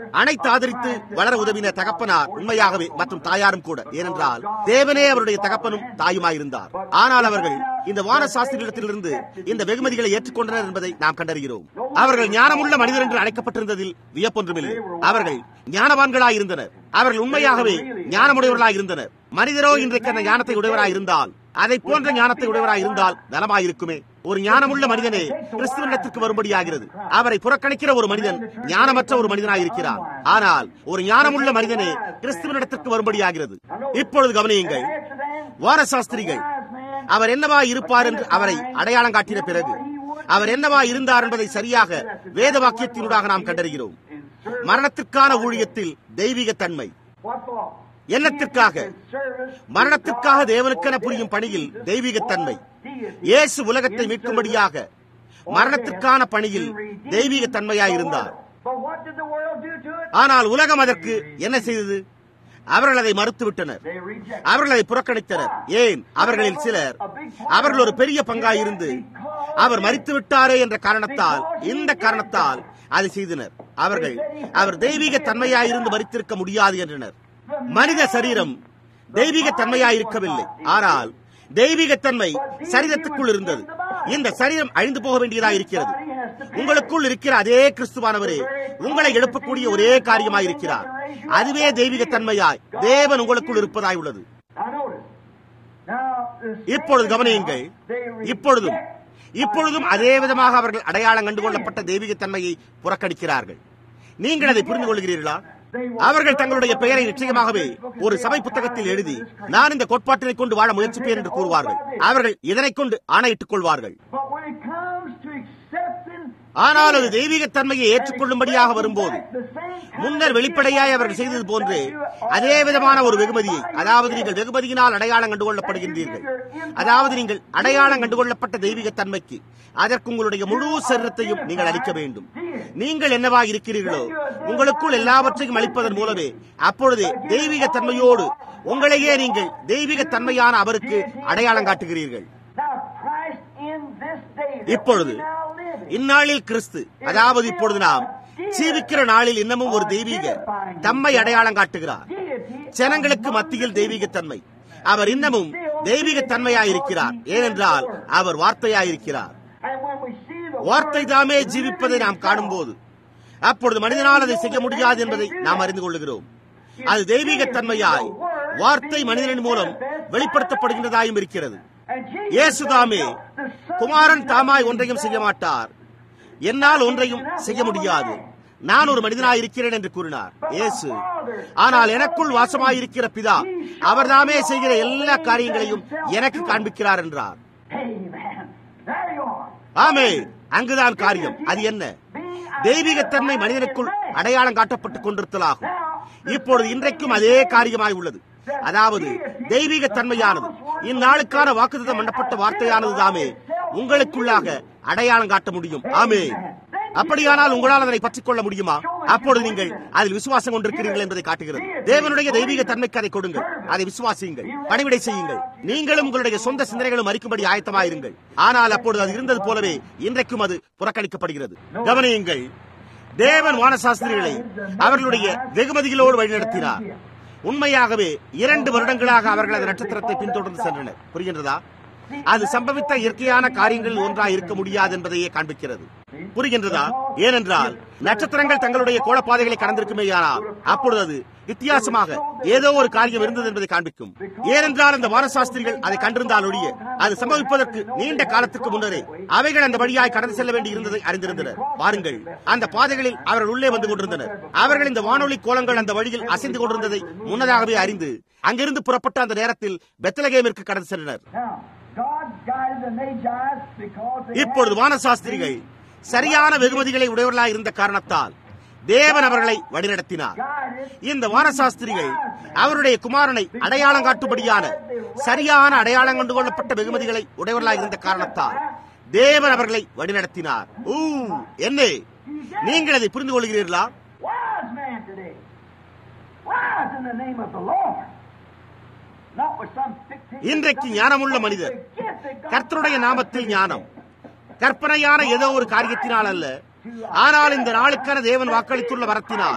அனைத்து ஆதரித்து வளர உதவின தகப்பனார் உண்மையாகவே மற்றும் தாயாரும் கூட ஏனென்றால் தேவனே அவருடைய தகப்பனும் தாயுமாயிருந்தார் ஆனால் அவர்கள் இந்த வான சாஸ்திரிடத்திலிருந்து இந்த வெகுமதிகளை ஏற்றுக்கொண்டனர் என்பதை நாம் கண்டறிகிறோம் அவர்கள் ஞானமுள்ள மனிதர் என்று அழைக்கப்பட்டிருந்ததில் வியப்பொன்றுமில்லை அவர்கள் ஞானவான்களாய் இருந்தனர் அவர்கள் உண்மையாகவே ஞானமுடையவர்களாய் இருந்தனர் மனிதரோ இன்றைக்கு அந்த ஞானத்தை உடையவராய் இருந்தால் அதை போன்ற ஞானத்தை உடையவராய் இருந்தால் நலமாயிருக்குமே ஒரு ஞானமுள்ள மனிதனே கிறிஸ்துவனிடத்திற்கு வரும்படியாகிறது அவரை புறக்கணிக்கிற ஒரு மனிதன் ஞானமற்ற ஒரு மனிதனாய் இருக்கிறார் ஆனால் ஒரு ஞானமுள்ள மனிதனே கிறிஸ்துவனிடத்திற்கு வரும்படியாகிறது இப்பொழுது கவனியுங்கள் வாரசாஸ்திரிகள் அவர் என்னவா இருப்பார் என்று அவரை அடையாளம் காட்டின பிறகு அவர் என்னவா இருந்தார் என்பதை சரியாக வேத வாக்கியத்தினூடாக நாம் கண்டறிகிறோம் மரணத்திற்கான ஊழியத்தில் தெய்வீக தன்மை என்னத்திற்காக மரணத்திற்காக தேவனுக்கென புரியும் பணியில் தெய்வீகத்தன்மை இயேசு உலகத்தை மீட்கும்படியாக மரணத்திற்கான பணியில் தெய்வீக தன்மையாயிருந்தார் ஆனால் உலகம் அதற்கு என்ன செய்தது அவர்கள் அதை மறுத்துவிட்டனர் அவர்கள் அதை புறக்கணித்தனர் ஏன் அவர்களில் சிலர் அவர்கள் ஒரு பெரிய பங்காயிருந்து அவர் மறித்து விட்டாரே என்ற காரணத்தால் இந்த காரணத்தால் அதை செய்தனர் அவர்கள் அவர் தெய்வீக தன்மையாயிருந்து மறித்திருக்க முடியாது என்றனர் மனித சரீரம் தெய்வீக தன்மையாயிருக்கவில்லை ஆனால் தெய்வீகத்தன்மை சரீரத்துக்குள் இருந்தது இந்த சரீரம் அழிந்து போக வேண்டியதாக இருக்கிறது உங்களுக்குள் இருக்கிற அதே கிறிஸ்துவானவரே உங்களை எழுப்பக்கூடிய ஒரே காரியமாயிருக்கிறார் அதுவே தெய்வீகத்தன்மையாய் தேவன் உங்களுக்குள் இருப்பதாய் உள்ளது இப்பொழுது கவனியுங்கள் இப்பொழுதும் இப்பொழுதும் அதே விதமாக அவர்கள் அடையாளம் கண்டுகொள்ளப்பட்ட தெய்வீகத்தன்மையை புறக்கணிக்கிறார்கள் நீங்கள் அதை புரிந்து கொள்கிறீர்களா அவர்கள் தங்களுடைய பெயரை நிச்சயமாகவே ஒரு சபை புத்தகத்தில் எழுதி நான் இந்த கோட்பாட்டினை கொண்டு வாழ முயற்சிப்பேன் என்று கூறுவார்கள் அவர்கள் இதனை கொண்டு ஆணையிட்டுக் கொள்வார்கள் ஆனால் அது தெய்வீக தன்மையை ஏற்றுக்கொள்ளும்படியாக வரும்போது முன்னர் வெளிப்படையாய் அவர்கள் செய்தது போன்று அதே விதமான ஒரு வெகுமதியை அதாவது நீங்கள் வெகுமதியினால் அடையாளம் கண்டுகொள்ளப்படுகின்றீர்கள் அதாவது நீங்கள் அடையாளம் கண்டுகொள்ளப்பட்ட தெய்வீக தன்மைக்கு அதற்கு உங்களுடைய முழு சரீரத்தையும் நீங்கள் அளிக்க வேண்டும் நீங்கள் என்னவா இருக்கிறீர்களோ உங்களுக்குள் எல்லாவற்றையும் அளிப்பதன் மூலமே அப்பொழுது தெய்வீக தன்மையோடு உங்களையே நீங்கள் தெய்வீக தன்மையான அவருக்கு அடையாளம் காட்டுகிறீர்கள் இப்பொழுது இந்நாளில் கிறிஸ்து அதாவது இப்பொழுது நாம் ஜீவிக்கிற நாளில் இன்னமும் ஒரு தெய்வீக தம்மை அடையாளம் காட்டுகிறார் ஜனங்களுக்கு மத்தியில் தெய்வீக தன்மை அவர் இன்னமும் தெய்வீக தன்மையாயிருக்கிறார் ஏனென்றால் அவர் வார்த்தையாயிருக்கிறார் வார்த்தை தாமே ஜீவிப்பதை நாம் காணும் போது அப்பொழுது மனிதனால் அதை செய்ய முடியாது என்பதை நாம் அறிந்து கொள்ளுகிறோம் அது தெய்வீக தன்மையாய் வார்த்தை மனிதனின் மூலம் வெளிப்படுத்தப்படுகின்றதாயும் இருக்கிறது இயேசுதாமே குமாரன் தாமாய் ஒன்றையும் செய்ய மாட்டார் என்னால் ஒன்றையும் செய்ய முடியாது நான் ஒரு மனிதனாயிருக்கிறேன் என்று கூறினார் இயேசு ஆனால் எனக்குள் வாசமாயிருக்கிற பிதா அவர்தாமே செய்கிற எல்லா காரியங்களையும் எனக்கு காண்பிக்கிறார் என்றார் ஆமே அங்குதான் காரியம் அது என்ன தெய்வீகத்தன்மை மனிதனுக்குள் அடையாளம் காட்டப்பட்டுக் கொண்டிருத்தலாகும் இப்பொழுது இன்றைக்கும் அதே காரியமாய் உள்ளது அதாவது தெய்வீக தன்மையானது இந்நாளுக்கான வாக்குத்தம் பண்ணப்பட்ட வார்த்தையானது தாமே உங்களுக்குள்ளாக அடையாளம் காட்ட முடியும் ஆமே அப்படியானால் உங்களால் அதனை பற்றிக் கொள்ள முடியுமா அப்பொழுது நீங்கள் அதில் விசுவாசம் கொண்டிருக்கிறீர்கள் என்பதை காட்டுகிறது தேவனுடைய தெய்வீக தன்மைக்கு அதை கொடுங்கள் அதை விசுவாசியுங்கள் பணிவிடை செய்யுங்கள் நீங்களும் உங்களுடைய சொந்த சிந்தனைகளும் அறிக்கும்படி ஆயத்தமாயிருங்கள் ஆனால் அப்பொழுது அது இருந்தது போலவே இன்றைக்கும் அது புறக்கணிக்கப்படுகிறது கவனியுங்கள் தேவன் வானசாஸ்திரிகளை அவர்களுடைய வெகுமதிகளோடு வழிநடத்தினார் உண்மையாகவே இரண்டு வருடங்களாக அவர்கள் அந்த நட்சத்திரத்தை பின்தொடர்ந்து சென்றனர் புரிகின்றதா அது சம்பவித்த இயற்கையான காரியங்களில் ஒன்றாக இருக்க முடியாது என்பதையே காண்பிக்கிறது புரிகின்றதா ஏனென்றால் நட்சத்திரங்கள் தங்களுடைய கோலப்பாதைகளை கடந்திருக்குமேயானால் அப்பொழுது அது வித்தியாசமாக ஏதோ ஒரு காரியம் இருந்தது என்பதை காண்பிக்கும் ஏனென்றால் அந்த வானசாஸ்திரிகள் அதை கண்டிருந்தால் ஒழிய அது சம்பவிப்பதற்கு நீண்ட காலத்துக்கு முன்னரே அவைகள் அந்த வழியாய் கடந்து செல்ல வேண்டி இருந்ததை அறிந்திருந்தனர் பாருங்கள் அந்த பாதைகளில் அவர்கள் உள்ளே வந்து கொண்டிருந்தனர் அவர்கள் இந்த வானொலி கோலங்கள் அந்த வழியில் அசைந்து கொண்டிருந்ததை முன்னதாகவே அறிந்து அங்கிருந்து புறப்பட்ட அந்த நேரத்தில் பெத்தலகேமிற்கு கடந்து சென்றனர் இப்பொழுது வானசாஸ்திரிகள் சரியான வெகுமதிகளை உடையவர்களாக இருந்த காரணத்தால் தேவன் அவர்களை வழிநடத்தினார் இந்த வானசாஸ்திரிகள் அவருடைய குமாரனை அடையாளம் காட்டும்படியான சரியான அடையாளம் கொண்டு கொள்ளப்பட்ட வெகுமதிகளை உடையவர்களாக இருந்த காரணத்தால் தேவன் அவர்களை வழிநடத்தினார் ஊ என்ன நீங்கள் அதை புரிந்து கொள்கிறீர்களா இன்றைக்கு ஞானமுள்ள மனிதர் கர்த்தருடைய நாமத்தில் ஞானம் கற்பனையான ஏதோ ஒரு காரியத்தினால் அல்ல ஆனால் இந்த நாளுக்கான தேவன் வாக்களித்துள்ள வரத்தினால்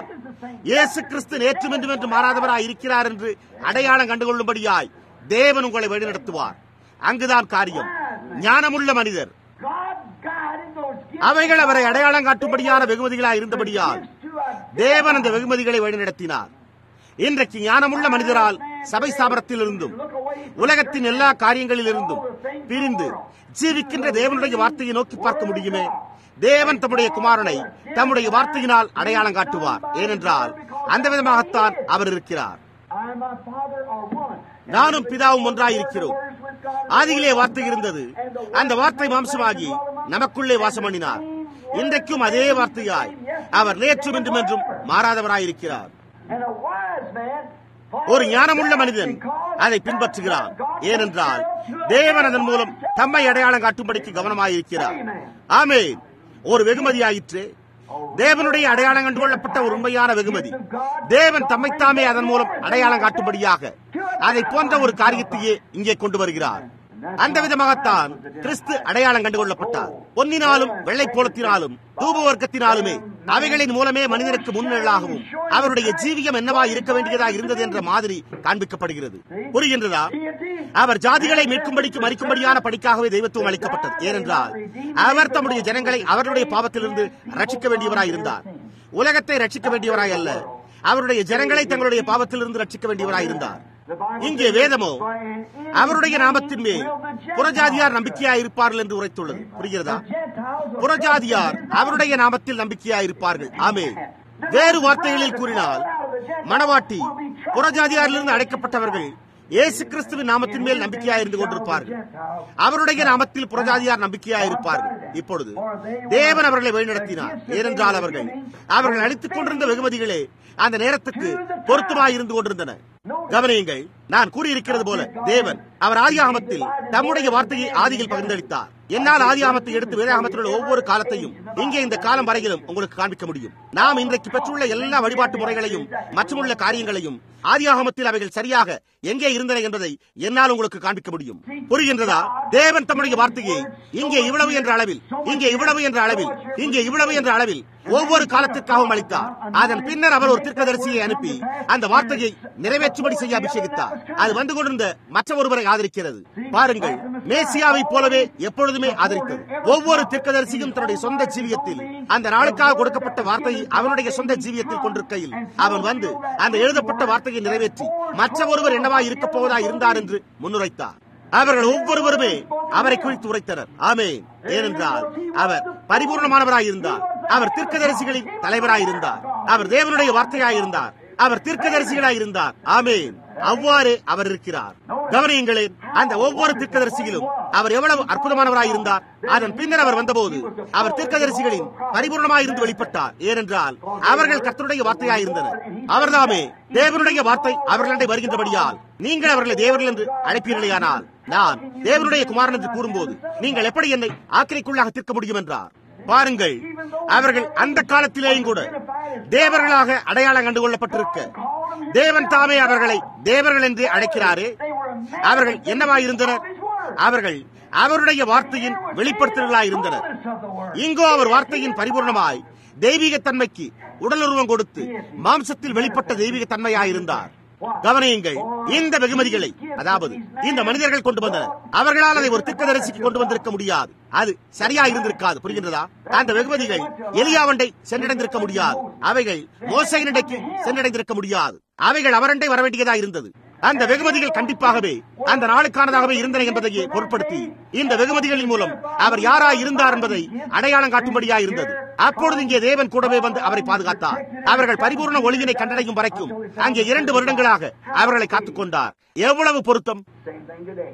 இயேசு கிறிஸ்து நேற்றும் என்றும் என்று மாறாதவராய் இருக்கிறார் என்று அடையாளம் கண்டுகொள்ளும்படியாய் தேவன் உங்களை வழிநடத்துவார் அங்குதான் காரியம் ஞானமுள்ள மனிதர் God guided those gifts அவைகள் அவரை அடையாளம் காட்டும்படியான வெகுமதிகளாய் இருந்தபடியால் to a தேவன் அந்த வெகுமதிகளை வழிநடத்தினார் இன்றைக்கு ஞானமுள்ள மனிதரால் சபை ஸ்தாபனத்திலிருந்தும் உலகத்தின் எல்லா காரியங்களிலிருந்தும் பிரிந்து ஜீவிக்கின்ற தேவனுடைய வார்த்தையை நோக்கி பார்க்க முடியுமே தேவன் தம்முடைய குமாரனை தம்முடைய வார்த்தையினால் அடையாளம் காட்டுவார் ஏனென்றால் அந்த விதமாகத்தான் அவர் இருக்கிறார் I and my Father are one. நானும் பிதாவும் ஒன்றாயிருக்கிறோம் ஆதியிலே வார்த்தை இருந்தது அந்த வார்த்தை மாம்சமாகி நமக்குள்ளே வாசம் பண்ணினார் இன்றைக்கும் அதே வார்த்தையாய் அவர் நேற்றும் என்றும் என்றும் மாறாதவராயிருக்கிறார் And a wise man ஒரு ஞானமுள்ள மனிதன் அதை பின்பற்றுகிறான் ஏனென்றால் தேவன் அதன் மூலம் தம்மை அடையாளம் காட்டும்படிக்கு கவனமாயிருக்கிறார் ஆமென் ஒரு வெகுமதியாயிற்று தேவனுடைய அடையாளம் கண்டுகொள்ளப்பட்ட ஒரு உண்மையான வெகுமதி தேவன் தம்மைத்தாமே அதன் மூலம் அடையாளம் காட்டும்படியாக அதை போன்ற ஒரு காரியத்தையே இங்கே கொண்டு வருகிறார் அந்த விதமாகத்தான் கிறிஸ்து அடையாளம் கண்டுகொள்ளப்பட்டார் பொன்னினாலும் வெள்ளை போலத்தினாலும் தூப வர்க்கத்தினாலுமே அவைகளின் மூலமே மனிதனுக்கு முன்னெழாகவும் அவருடைய ஜீவியம் என்னவா இருக்க வேண்டியதா இருந்தது என்ற மாதிரி காண்பிக்கப்படுகிறது புரிகின்றதா அவர் ஜாதிகளை மீட்கும்படிக்கு மறிக்கும்படியான படிக்காகவே தெய்வத்துவம் அளிக்கப்பட்டது ஏனென்றால் அவர் தம்முடைய ஜனங்களை அவர்களுடைய பாவத்திலிருந்து ரட்சிக்க வேண்டியவராய் இருந்தார் உலகத்தை ரட்சிக்க வேண்டியவராய் அல்ல அவருடைய ஜனங்களை தங்களுடைய பாவத்திலிருந்து ரட்சிக்க வேண்டியவராய் இருந்தார் இங்கே வேதமோ அவருடைய நாமத்தின் மேல் புறஜாதியார் நம்பிக்கையாய் இருப்பார்கள் என்று உரைத்துள்ளது புரிகிறதா புறஜாதியார் அவருடைய நாமத்தில் நம்பிக்கையாய் இருப்பார்கள் ஆமே வேறு வார்த்தைகளில் கூறினால் மணவாட்டி புறஜாதியாரிலிருந்து அழைக்கப்பட்டவர்கள் இயேசு கிறிஸ்துவின் நாமத்தின் மேல் நம்பிக்கையாய் இருந்து கொண்டிருப்பார்கள் அவருடைய நாமத்தில் புறஜாதியார் நம்பிக்கையாய் இருப்பார்கள் இப்பொழுது தேவன் அவர்களை வழிநடத்தினார் ஏனென்றால் அவர்கள் அவர்கள் அளித்துக் கொண்டிருந்த வெகுமதிகளே அந்த நேரத்துக்கு பொருத்தமாய் இருந்து கொண்டிருந்தன கவனியுங்கள் நான் கூறியிருக்கிறது போல தேவன் அவர் ஆதியாகமத்தில் தம்முடைய வார்த்தையை ஆதியில் பகிர்ந்தளித்தார் என்னால் ஆதியாகமத்தை எடுத்து வேதாகமத்தில் உள்ள ஒவ்வொரு காலத்தையும் இங்கே இந்த காலம் வரையிலும் உங்களுக்கு காண்பிக்க முடியும் நாம் இன்றைக்கு பெற்றுள்ள எல்லா வழிபாட்டு முறைகளையும் மற்றுமுள்ள காரியங்களையும் ஆதியாகமத்தில் அவைகள் சரியாக எங்கே இருந்தன என்பதை என்னால் உங்களுக்கு காண்பிக்க முடியும் புரிகின்றதா தேவன் தம்முடைய வார்த்தையை இங்கே இவ்வளவு என்ற அளவில் இங்கே இவ்வளவு என்ற அளவில் இங்கே இவ்வளவு என்ற அளவில் ஒவ்வொரு காலத்திற்காகவும் அளித்தார் அதன் பின்னர் அவர் ஒரு தீர்க்கதரிசியை அனுப்பி அந்த வார்த்தையை நிறைவேற்றும்படி செய்ய அபிஷேகித்தார் அது வந்து கொண்டிருந்த மற்ற ஒருவரை ஆதரிக்கிறது பாருங்கள் மேசியாவை போலவே எப்பொழுதுமே ஆதரித்தது ஒவ்வொரு தீர்க்கதரிசியும் தன்னுடைய சொந்த ஜீவியத்தில் அந்த நாளுக்காக கொடுக்கப்பட்ட வார்த்தையை அவனுடைய சொந்த ஜீவியத்தில் கொண்டிருக்கையில் அவன் வந்து அந்த எழுதப்பட்ட வார்த்தையை நிறைவேற்றி மற்ற ஒருவர் என்னவா இருக்கப் போவதா இருந்தார் என்று முன்னுரைத்தார் அவர்கள் ஒவ்வொருவருமே அவரை குறித்து உரைத்தனர் ஆமே ஏனென்றால் அவர் பரிபூர்ணமானவராயிருந்தார் அவர் தீர்க்கதரிசிகளின் தலைவராயிருந்தார் அவர் தேவனுடைய வார்த்தையாயிருந்தார் அவர் தீர்க்கதரிசிகளாயிருந்தார் ஆமேன் அவ்வாறு அவர் இருக்கிறார் கவனியுங்களேன் அந்த ஒவ்வொரு தீர்க்கதரிசியிலும் அவர் எவ்வளவு அற்புதமானவராயிருந்தார் அதன் பின்னர் அவர் வந்தபோது அவர் தீர்க்கதரிசிகளின் பரிபூர்ணமாயிருந்து வெளிப்பட்டார் ஏனென்றால் அவர்கள் கர்த்தருடைய வார்த்தையாயிருந்தனர் அவர்தாமே தேவனுடைய வார்த்தை அவர்களிடையே வருகின்றபடியால் நீங்கள் அவர்களை தேவர்கள் என்று அழைப்பீர்களேயானால் நான் தேவனுடைய குமாரன் என்று கூறும்போது நீங்கள் எப்படி என்னை ஆக்கிரைக்குள்ளாக தீர்க்க முடியும் என்றார் பாருங்கள் அவர்கள் அந்த காலத்திலேயும் கூட தேவர்களாக அடையாளம் கண்டுகொள்ளப்பட்டிருக்க தேவன் தாமே அவர்களை தேவர்கள் என்று அழைக்கிறாரே அவர்கள் என்னவாயிருந்தனர் அவர்கள் அவருடைய வார்த்தையின் வெளிப்படுத்தல்களாய் இருந்தனர் இங்கோ அவர் வார்த்தையின் பரிபூர்ணமாய் தெய்வீக தன்மைக்கு உடலுருவம் கொடுத்து மாம்சத்தில் வெளிப்பட்ட தெய்வீக தன்மையாயிருந்தார் கவனியுங்கள் இந்த வெகுமதிகளை அதாவது இந்த மனிதர்கள் கொண்டு வந்தனர் அவர்களால் அதை ஒரு திக்கதரிசிக்கு கொண்டு வந்திருக்க முடியாது அது சரியா இருந்திருக்காது புரிகின்றதா அந்த வெகுமதிகள் எலியாவண்டை சென்றடைந்திருக்க முடியாது அவைகள் மோசையினடைக்கு சென்றடைந்திருக்க முடியாது அவைகள் அவரண்டை வரவேண்டியதா இருந்தது அந்த வெகுமதிகள் கண்டிப்பாகவே அந்த நாளுக்கானதாகவே இருந்தன என்பதையே பொருட்படுத்தி இந்த வெகுமதிகளின் மூலம் அவர் யாராய் இருந்தார் என்பதை அடையாளம் காட்டும்படியா இருந்தது அப்பொழுது இங்கே தேவன் கூடவே வந்து அவரை பாதுகாத்தார் அவர்கள் பரிபூர்ண ஒளிவினை கண்டடையும் வரைக்கும் அங்கே இரண்டு வருடங்களாக அவர்களை காத்துக் கொண்டார் எவ்வளவு பொருத்தம் Same thing today.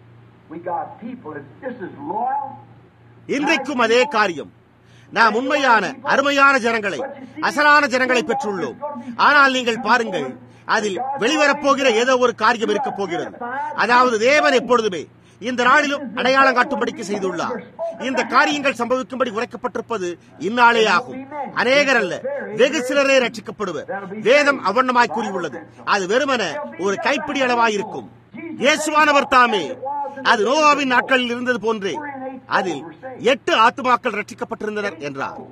We got people that's just as loyal. இன்றைக்கும் அதே காரியம் நாம் உண்மையான அருமையான ஜனங்களை அசலான ஜனங்களை பெற்றுள்ளோம் ஆனால் நீங்கள் பாருங்கள் அதில் வெளிவரப்போகிற ஏதோ ஒரு காரியம் இருக்க போகிறது அதாவது தேவன் எப்பொழுதுமே இந்த நாளிலும் அடையாளம் காட்டும்படிக்கு செய்துள்ளார் இந்த காரியங்கள் சம்பவிக்கும்படி உரைக்கப்பட்டிருப்பது இந்நாளே ஆகும் அநேகர் அல்ல வெகு சிலரே ரட்சிக்கப்படுவர் வேதம் அவண்ணமாய் கூறியுள்ளது அது வெறுமன ஒரு கைப்பிடி அளவாயிருக்கும் இயேசுவானவர் தாமே அது நோவாவின் நாட்களில் இருந்தது போன்றே அதில் எட்டு ஆத்துமாக்கள் ரட்சிக்கப்பட்டிருந்தனர் என்றார்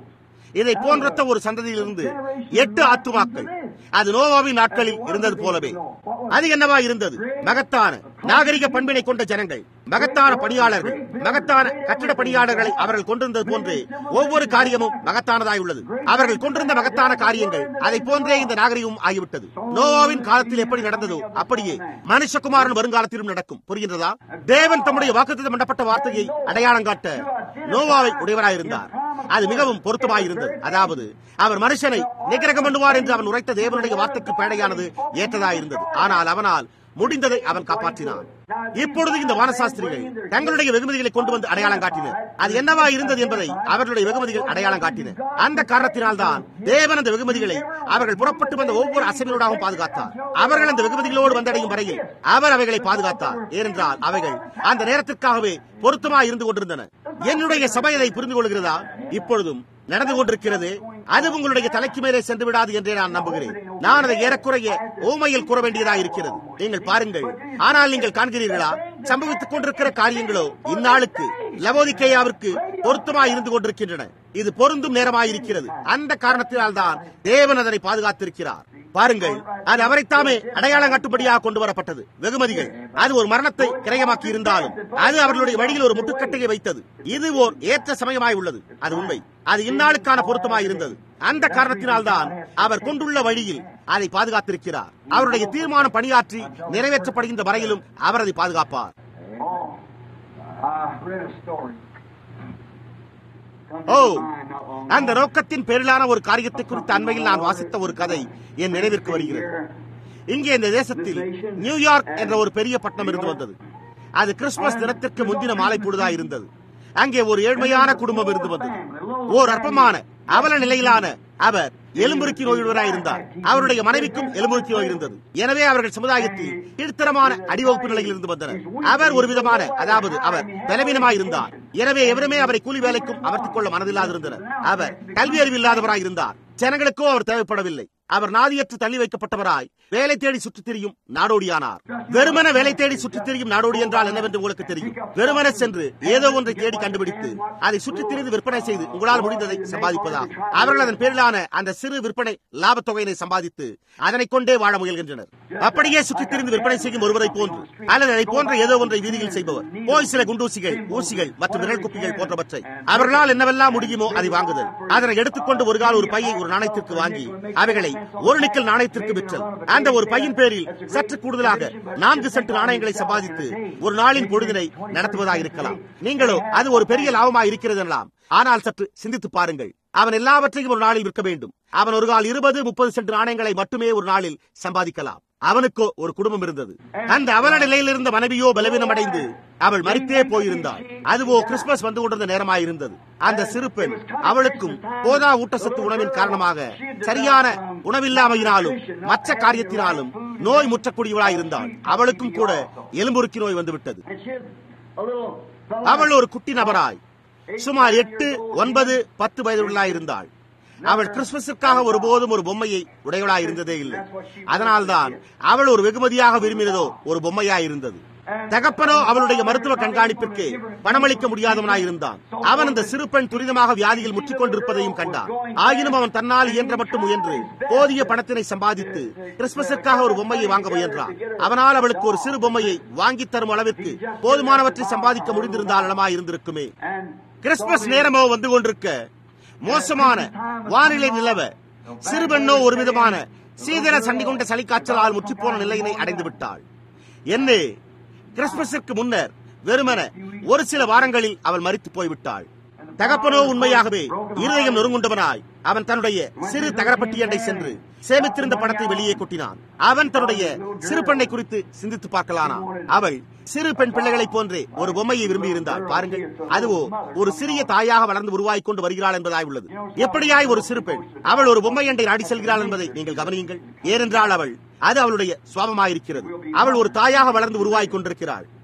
இதை போன்றத்த ஒரு சந்ததியிலிருந்து எட்டு ஆத்துமாக்கள் அது நோவாவின் நாட்களில் இருந்தது போலவே அது என்னவா இருந்தது மகத்தான நாகரிக பண்பினை கொண்ட ஜனங்கள் மகத்தான பணியாளர்கள் மகத்தான கட்டிட பணியாளர்களை அவர்கள் கொண்டிருந்தது போன்றே ஒவ்வொரு காரியமும் மகத்தானதாய் உள்ளது அவர்கள் கொண்டிருந்த மகத்தான காரியங்கள் அதை போன்றே இந்த நாகரிகமும் ஆகிவிட்டது நோவாவின் காலத்தில் எப்படி நடந்ததோ அப்படியே மனுஷகுமாரன் வருங்காலத்திலும் நடக்கும் புரிகின்றதா தேவன் தம்முடைய வாக்குத்தம் பண்ணப்பட்ட வார்த்தையை அடையாளம் காட்ட நோவாவை உடையவராயிருந்தார் அது மிகவும் பொருத்தமாயிருந்தது அதாவது அவர் மனுஷனை நிகரகம் பண்ணுவார் என்று அவன் உரைத்த தேவனுடைய வார்த்தைக்கு பேடையானது ஏற்றதாயிருந்தது ஆனால் அவனால் முடிந்ததை அவன் காப்பாற்றினான் இப்பொழுது இந்த வானசாஸ்திரிகள் தங்களுடைய வெகுமதிகளை கொண்டு வந்து அடையாளம் காட்டினர் அது என்னவா இருந்தது என்பதை அவர்களுடைய வெகுமதிகள் அடையாளம் காட்டின அந்த காரணத்தினால்தான் தேவன் அந்த வெகுமதிகளை அவர்கள் புறப்பட்டு வந்த ஒவ்வொரு அசைவினோடாகவும் பாதுகாத்தார் அவர்கள் அந்த வெகுமதிகளோடு வந்தடையும் வரையில் அவர் அவைகளை பாதுகாத்தார் ஏனென்றால் அவைகள் அந்த நேரத்திற்காகவே பொருத்தமாக இருந்து கொண்டிருந்தன என்னுடைய சபை அதை புரிந்து கொள்கிறதா இப்பொழுதும் நடந்து கொண்டிருக்கிறது அது உங்களுடைய தலைக்கு மேலே சென்று விடாது என்றே நான் நம்புகிறேன் நான் அதை ஏறக்குறைய ஓமையில் கூற வேண்டியதா இருக்கிறது நீங்கள் பாருங்கள் ஆனால் நீங்கள் காண்கிறீர்களா சம்பவித்துக் கொண்டிருக்கிற காரியங்களோ இந்நாளுக்கு லவோதிக்கேயாவிற்கு பொருத்தமாய் இருந்து கொண்டிருக்கின்றன இது பொருந்தும் நேரமாயிருக்கிறது அந்த காரணத்தினால் தான் தேவன் அதனை பாதுகாத்திருக்கிறார் பாருங்கள் அது அவரைத்தாமே அடையாளம் காட்டும்படியாக கொண்டு வரப்பட்டது வெகுமதிகள் அது ஒரு மரணத்தை கிரயமாக்கி இருந்தாலும் அது அவர்களுடைய வழியில் ஒரு முட்டுக்கட்டையை வைத்தது இது ஓர் ஏற்ற சமயமாய் உள்ளது அது உண்மை அது இந்நாளுக்கான பொருத்தமாய் இருந்தது அந்த காரணத்தினால்தான் அவர் கொண்டுள்ள வழியில் அதை பாதுகாத்திருக்கிறார் அவருடைய தீர்மானம் பணியாற்றி நிறைவேற்றப்படுகின்ற வரையிலும் அவர் அதை பாதுகாப்பார் ஓ அந்த நோக்கத்தின் பேரிலான ஒரு காரியத்தை குறித்து அண்மையில் நான் வாசித்த ஒரு கதை என் நினைவிற்கு வருகிறது இங்கே இந்த தேசத்தில் நியூயார்க் என்ற ஒரு பெரிய பட்டணம் இருந்து வந்தது அது கிறிஸ்துமஸ் தினத்திற்கு முந்தின மாலை பொழுதா இருந்தது அங்கே ஒரு ஏழ்மையான குடும்பம் இருந்து வந்தது ஓர் அற்பமான அவல நிலையிலான அவர் எலும்புருக்கி நோயுள்ளவராய் இருந்தார் அவருடைய மனைவிக்கும் எலும்புருக்கி நோய் இருந்தது எனவே அவர்கள் சமுதாயத்தில் கீழ்த்தரமான அடிவகுப்பு நிலையில் இருந்து வந்தனர் அவர் ஒரு விதமான அதாவது அவர் பலவீனமாய் இருந்தார் எனவே எவருமே அவரை கூலி வேலைக்கும் அமர்த்திக் கொள்ள மனதில்லாதிருந்தனர் அவர் கல்வி அறிவு இல்லாதவராய் இருந்தார் ஜனங்களுக்கோ அவர் தேவைப்படவில்லை அவர் நாதியற்று தள்ளி வைக்கப்பட்டவராய் வேலை தேடி சுற்றித் திரியும் நாடோடியானார் வெறுமன வேலை தேடி சுற்றித் திரியும் நாடோடி என்றால் என்னவென்று உங்களுக்கு தெரியும் வெறுமன சென்று ஏதோ ஒன்றை தேடி கண்டுபிடித்து அதை சுற்றித் திரிந்து விற்பனை செய்து உங்களால் முடிந்ததை சம்பாதிப்பதாக அவர்கள் அதன் பேரிலான அந்த சிறு விற்பனை லாபத் தொகையினை சம்பாதித்து அதனை கொண்டே வாழ முயல்கின்றனர் அப்படியே சுற்றித் திரிந்து விற்பனை செய்யும் ஒருவரை போன்று அல்லது அதை போன்ற ஏதோ ஒன்றை வீதியில் செய்பவர் போய் சில குண்டூசிகள் ஊசிகள் மற்றும் விரல் குப்பிகள் போன்றவற்றை அவர்களால் என்னவெல்லாம் முடியுமோ அதை வாங்குதல் அதனை எடுத்துக்கொண்டு ஒரு கால ஒரு பையை ஒரு நாணயத்திற்கு வாங்கி அவைகளை ஒரு நிக்கல் நாணயத்திற்கு விற்றல் அந்த ஒரு பையின் பேரில் சற்று கூடுதலாக நான்கு சென்ட் நாணயங்களை சம்பாதித்து ஒரு நாளின் பொழுதினை நடத்துவதாக இருக்கலாம் நீங்களோ அது ஒரு பெரிய லாபமாக இருக்கிறது எனலாம் ஆனால் சற்று சிந்தித்து பாருங்கள் அவன் எல்லாவற்றையும் ஒரு நாளில் விற்க வேண்டும் அவன் ஒரு கால் இருபது முப்பது சென்ட் நாணயங்களை மட்டுமே ஒரு நாளில் சம்பாதிக்கலாம் அவனுக்கோ ஒரு குடும்பம் இருந்தது அந்த அவல நிலையில் இருந்த மனைவியோ பலவீனம் அடைந்து அவள் மறித்தே போயிருந்தாள் அதுவோ கிறிஸ்துமஸ் வந்து கொண்டிருந்த நேரமாயிருந்தது அந்த சிறு பெண் அவளுக்கும் போதா ஊட்டச்சத்து உணவின் காரணமாக சரியான உணவில்லாமையினாலும் மற்ற காரியத்தினாலும் நோய் முற்றக்கூடியவளாய் இருந்தாள் அவளுக்கும் கூட எலும்புருக்கி நோய் வந்துவிட்டது அவள் ஒரு குட்டி நபராய் சுமார் எட்டு ஒன்பது பத்து வயதுள்ளாய் இருந்தாள் அவள் கிறிஸ்துமஸுக்காக ஒருபோதும் ஒரு பொம்மையை உடையவளாய் இருந்ததே இல்லை அதனால்தான் அவள் ஒரு வெகுமதியாக விரும்பினதோ ஒரு பொம்மையாய் இருந்தது தகப்பனோ அவளுடைய மருத்துவ கண்காணிப்பிற்கு பணமளிக்க முடியாதவனாய் இருந்தான் அவன் அந்த சிறு பெண் துரிதமாக வியாதியில் முற்றிக் கொண்டிருப்பதையும் கண்டான் ஆயினும் அவன் தன்னால் இயன்ற மட்டும் முயன்று போதிய பணத்தினை சம்பாதித்து கிறிஸ்துமஸுக்காக ஒரு பொம்மையை வாங்க முயன்றான் அவனால் அவளுக்கு ஒரு சிறு பொம்மையை வாங்கி தரும் அளவிற்கு போதுமானவற்றை சம்பாதிக்க முடிந்திருந்தால் நலமாய் இருந்திருக்குமே கிறிஸ்துமஸ் நேரமோ வந்து கொண்டிருக்க மோசமான வானிலை நிலவ சிறுபெண்ணோ ஒரு விதமான சீதன சண்டி கொண்ட சளிக்காய்ச்சலால் முற்றிப்போன நிலையினை அடைந்து விட்டாள் என்னே கிறிஸ்துமஸிற்கு முன்னர் வெறுமன ஒரு சில வாரங்களில் அவள் மறித்து போய்விட்டாள் தகப்பனோ உண்மையாகவே இருதயம் நொறுங்குண்டவனாய் அவன் தன்னுடைய சிறு தகரப்பட்டியண்டை சென்று சேமித்திருந்த பணத்தை வெளியே கொட்டினான் அவன் தன்னுடைய சிறு பெண்ணை குறித்து சிந்தித்து பார்க்கலானா அவள் சிறு பெண் பிள்ளைகளைப் போன்றே ஒரு பொம்மையை விரும்பி இருந்தாள் பாருங்கள் அதுவோ ஒரு சிறிய தாயாக வளர்ந்து உருவாகிக் கொண்டு வருகிறாள் என்பதாய் உள்ளது எப்படியாய் ஒரு சிறு பெண் அவள் ஒரு பொம்மை அண்டை நாடி செல்கிறாள் என்பதை நீங்கள் கவனியுங்கள் ஏனென்றால் அவள் அது அவளுடைய சுவாபமாயிருக்கிறது அவள் ஒரு தாயாக வளர்ந்து உருவாகிக் கொண்டிருக்கிறாள்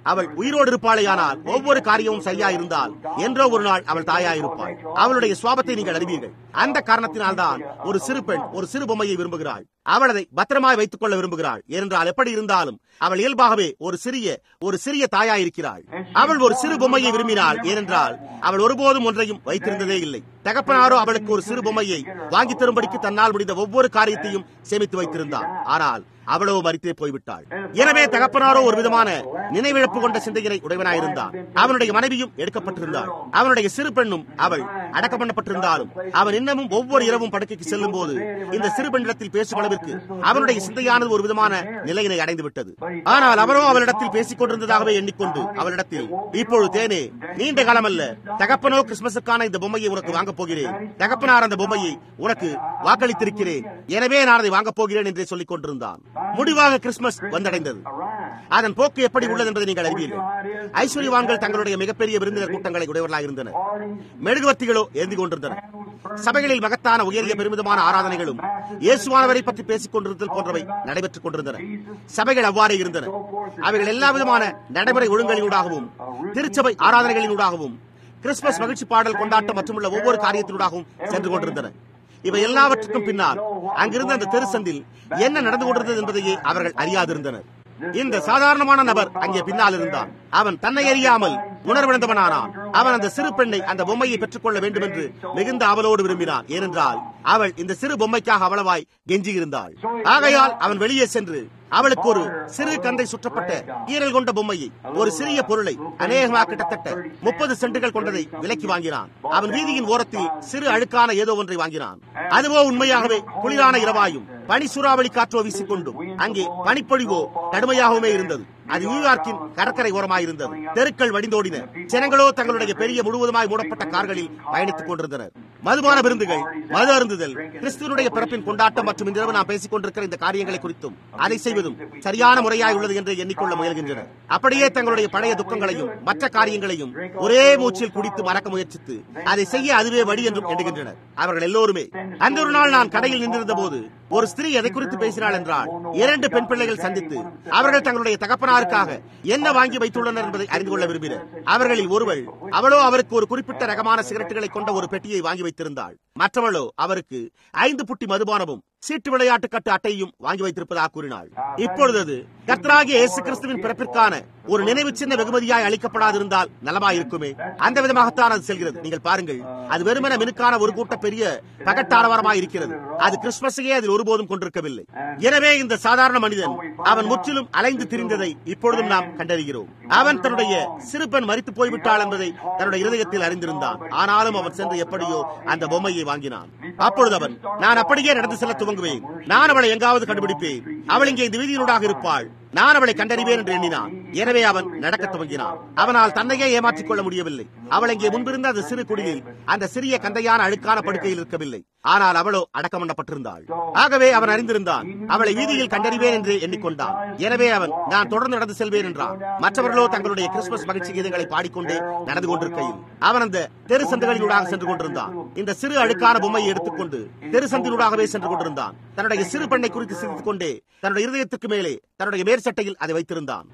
அவள் உயிரோடு இருப்பாளேயானால் ஒவ்வொரு காரியமும் சரியா இருந்தால் என்றோ ஒரு நாள் அவள் தாயாயிருப்பாள் அவளுடைய சுவாபத்தை நீங்கள் அறிவீர்கள் அந்த காரணத்தினால்தான் ஒரு சிறு பெண் ஒரு சிறு பொம்மையை விரும்புகிறாள் அவள் அதை பத்திரமாய் வைத்துக் கொள்ள விரும்புகிறாள் ஏனென்றால் எப்படி இருந்தாலும் அவள் இயல்பாகவே ஒரு சிறிய ஒரு சிறிய தாயாயிருக்கிறாள் அவள் ஒரு சிறு பொம்மையை விரும்பினாள் ஏனென்றால் அவள் ஒருபோதும் ஒன்றையும் வைத்திருந்ததே இல்லை தகப்பனாரோ அவளுக்கு ஒரு சிறு பொம்மையை வாங்கி தரும்படிக்கு தன்னால் முடிந்த ஒவ்வொரு காரியத்தையும் சேமித்து வைத்திருந்தார் ஆனால் அவளோ மறித்தே போய்விட்டாள் எனவே தகப்பனாரோ ஒரு விதமான நினைவிழப்பு கொண்ட சிந்தையினை உடையவனாயிருந்தான் அவனுடைய மனைவியும் எடுக்கப்பட்டிருந்தாள் அவனுடைய சிறு பெண்ணும் அவள் அடக்கம் பண்ணப்பட்டிருந்தாலும் அவன் இன்னமும் ஒவ்வொரு இரவும் படுக்கைக்கு செல்லும் போது இந்த சிறு பெண்ணிடத்தில் பேசும் அளவிற்கு அவனுடைய சிந்தையானது ஒரு விதமான நிலையினை அடைந்து விட்டது ஆனால் அவரோ அவளிடத்தில் பேசிக் கொண்டிருந்ததாகவே எண்ணிக்கொண்டு அவளிடத்தில் இப்பொழுது தேனே நீண்ட காலம் அல்ல தகப்பனோ கிறிஸ்துமஸுக்கான இந்த பொம்மையை உனக்கு வாங்கப் போகிறேன் தகப்பனார் அந்த பொம்மையை உனக்கு வாக்களித்திருக்கிறேன் எனவே நான் அதை வாங்கப் போகிறேன் என்றே சொல்லிக் கொண்டிருந்தான் முடிவாக கிறிஸ்துமஸ் வந்தடைந்தது அதன் போக்கு எப்படி உள்ளது என்பதை நீங்கள் அறிவீர்கள் ஐஸ்வர்யவான்கள் தங்களுடைய மிகப்பெரிய விருந்தினர் கூட்டங்களை உடையவர்களாக இருந்தனர் மெழுகுவர்த்திகளோ ஏந்தி கொண்டிருந்தன சபைகளில் மகத்தான உயரிய பெருமிதமான ஆராதனைகளும் இயேசுவானவரை பற்றி பேசிக் கொண்டிருந்தல் போன்றவை நடைபெற்றுக் கொண்டிருந்தன சபைகள் அவ்வாறே இருந்தன அவைகள் எல்லா விதமான நடைமுறை ஒழுங்கலினூடாகவும் திருச்சபை ஆராதனைகளினூடாகவும் கிறிஸ்துமஸ் மகிழ்ச்சி பாடல் கொண்டாட்டம் மற்றும் உள்ள ஒவ்வொரு காரியத்தினூடாகவும் சென்று கொண்டிருந்தன இவை எல்லாவற்றுக்கும் பின்னால் அங்கிருந்த அந்த தெருசந்தில் என்ன நடந்து கொண்டிருந்தது என்பதையே அவர்கள் அறியாதிருந்தனர் இந்த சாதாரணமான நபர் அங்கே பின்னால் இருந்தான் அவன் தன்னை அறியாமல் உணர்விழந்தவனானான் அவன் அந்த சிறு பெண்ணை அந்த பொம்மையை பெற்றுக்கொள்ள வேண்டும் என்று மிகுந்த அவளோடு விரும்பினான் ஏனென்றால் அவள் இந்த சிறு பொம்மைக்காக அவ்வளவாய் கெஞ்சியிருந்தாள் ஆகையால் அவன் வெளியே சென்று அவளுக்கு ஒரு சிறு கந்தை சுற்றப்பட்ட ஈரல் கொண்ட பொம்மையை ஒரு சிறிய பொருளை அநேகமாக கிட்டத்தட்ட முப்பது சென்டுகள் கொண்டதை விலைக்கு வாங்கினான் அவன் வீதியின் ஓரத்தில் சிறு அழுக்கான ஏதோ ஒன்றை வாங்கினான் அதுவோ உண்மையாகவே குளிரான இரவாயும் பனி சூறாவளி காற்றோ வீசிக்கொண்டும் அங்கே பனிப்பொழிவோ கடுமையாகவுமே இருந்தது அது நியூயார்க்கின் கடற்கரை ஓரமாயிருந்தது தெருக்கள் வடிந்தோடின ஜனங்களோ தங்களுடைய பெரிய முழுவதுமாய் மூடப்பட்ட கார்களில் பயணித்துக் கொண்டிருந்தனர் மதுபான விருந்துகள் மது அருந்துதல் கிறிஸ்துவனுடைய பிறப்பின் கொண்டாட்டம் மற்றும் இந்த இரவு நாம் பேசிக் கொண்டிருக்கிற இந்த காரியங்களை குறித்தும் அதை செய்வதும் சரியான முறையாய் உள்ளது என்று எண்ணிக்கொள்ள முயல்கின்றனர் அப்படியே தங்களுடைய பழைய துக்கங்களையும் மற்ற காரியங்களையும் ஒரே மூச்சில் குடித்து மறக்க முயற்சித்து அதை செய்ய அதுவே வழி என்றும் எண்ணுகின்றனர் அவர்கள் எல்லோருமே அந்த ஒரு நாள் நான் கடையில் நின்றிருந்த போது ஒரு ஸ்திரீ எதை குறித்து பேசினாள் என்றால் இரண்டு பெண் பிள்ளைகள் சந்தித்து அவர்கள் தங்களுடைய தகப்பனாருக்காக என்ன வாங்கி வைத்துள்ளனர் என்பதை அறிந்து கொள்ள விரும்பினர் அவர்களில் ஒருவள் அவளோ அவருக்கு ஒரு குறிப்பிட்ட ரகமான சிகரெட்டுகளை கொண்ட ஒரு பெட்டியை வாங்கி வைத்திருந்தாள் மற்றவளோ அவருக்கு ஐந்து புட்டி மதுபானமும் சீட்டு விளையாட்டு கட்டு அட்டையும் வாங்கி வைத்திருப்பதாக கூறினாள் இப்பொழுது அது கர்த்தராகிய இயேசு கிறிஸ்துவின் பிறப்பிற்கான ஒரு நினைவு சின்ன வெகுமதியாய் அளிக்கப்படாதிருந்தால் நலமாயிருக்குமே அந்த விதமாகத்தான் அது செல்கிறது நீங்கள் பாருங்கள் அது வெறுமன மினுக்கான ஒரு கூட்ட பெரிய பகட்டாரவாரமாய் இருக்கிறது அது கிறிஸ்துமஸையே அதில் ஒருபோதும் கொண்டிருக்கவில்லை எனவே இந்த சாதாரண மனிதன் அவன் முற்றிலும் அலைந்து திரிந்ததை இப்பொழுதும் நாம் கண்டறிகிறோம் அவன் தன்னுடைய சிறு பெண் மறித்து போய்விட்டாள் என்பதை தன்னுடைய இருதயத்தில் அறிந்திருந்தான் ஆனாலும் அவன் சென்று எப்படியோ அந்த பொம்மையை வாங்கினான் அப்பொழுது அவன் நான் அப்படியே நடந்து செல்ல துவங்குவேன் நான் அவளை எங்காவது கண்டுபிடிப்பேன் அவள் இங்கே இந்த விதியினூடாக இருப்பாள் நான் அவளை கண்டறிவேன் என்று எண்ணினான் எனவே அவன் நடக்க துவங்கினான் அவனால் தன்னையே ஏமாற்றிக் கொள்ள முடியவில்லை அவள் இங்கே முன்பிருந்த அந்த சிறு குடியில் அந்த சிறிய கந்தையான அழுக்கான படுக்கையில் இருக்கவில்லை ஆனால் அவளோ அடக்கம் பண்ணப்பட்டிருந்தாள் ஆகவே அவன் அறிந்திருந்தான் அவளை வீதியில் கண்டறிவேன் என்று எண்ணிக்கொண்டான் எனவே அவன் நான் தொடர்ந்து நடந்து செல்வேன் என்றான் மற்றவர்களோ தங்களுடைய கிறிஸ்துமஸ் மகிழ்ச்சி கீதங்களை பாடிக்கொண்டே நடந்து கொண்டிருக்கையில் அவன் அந்த தெரு சந்துகளினூடாக சென்று கொண்டிருந்தான் இந்த சிறு அழுக்கான பொம்மையை எடுத்துக்கொண்டு தெரு சந்தினூடாகவே சென்று கொண்டிருந்தான் தன்னுடைய சிறு பெண்ணை குறித்து சிந்தித்துக் கொண்டே தன்னுடைய இருதயத்துக்கு மேலே தன்னுடைய மேற்சட்டையில் அதை வைத்திருந்தான்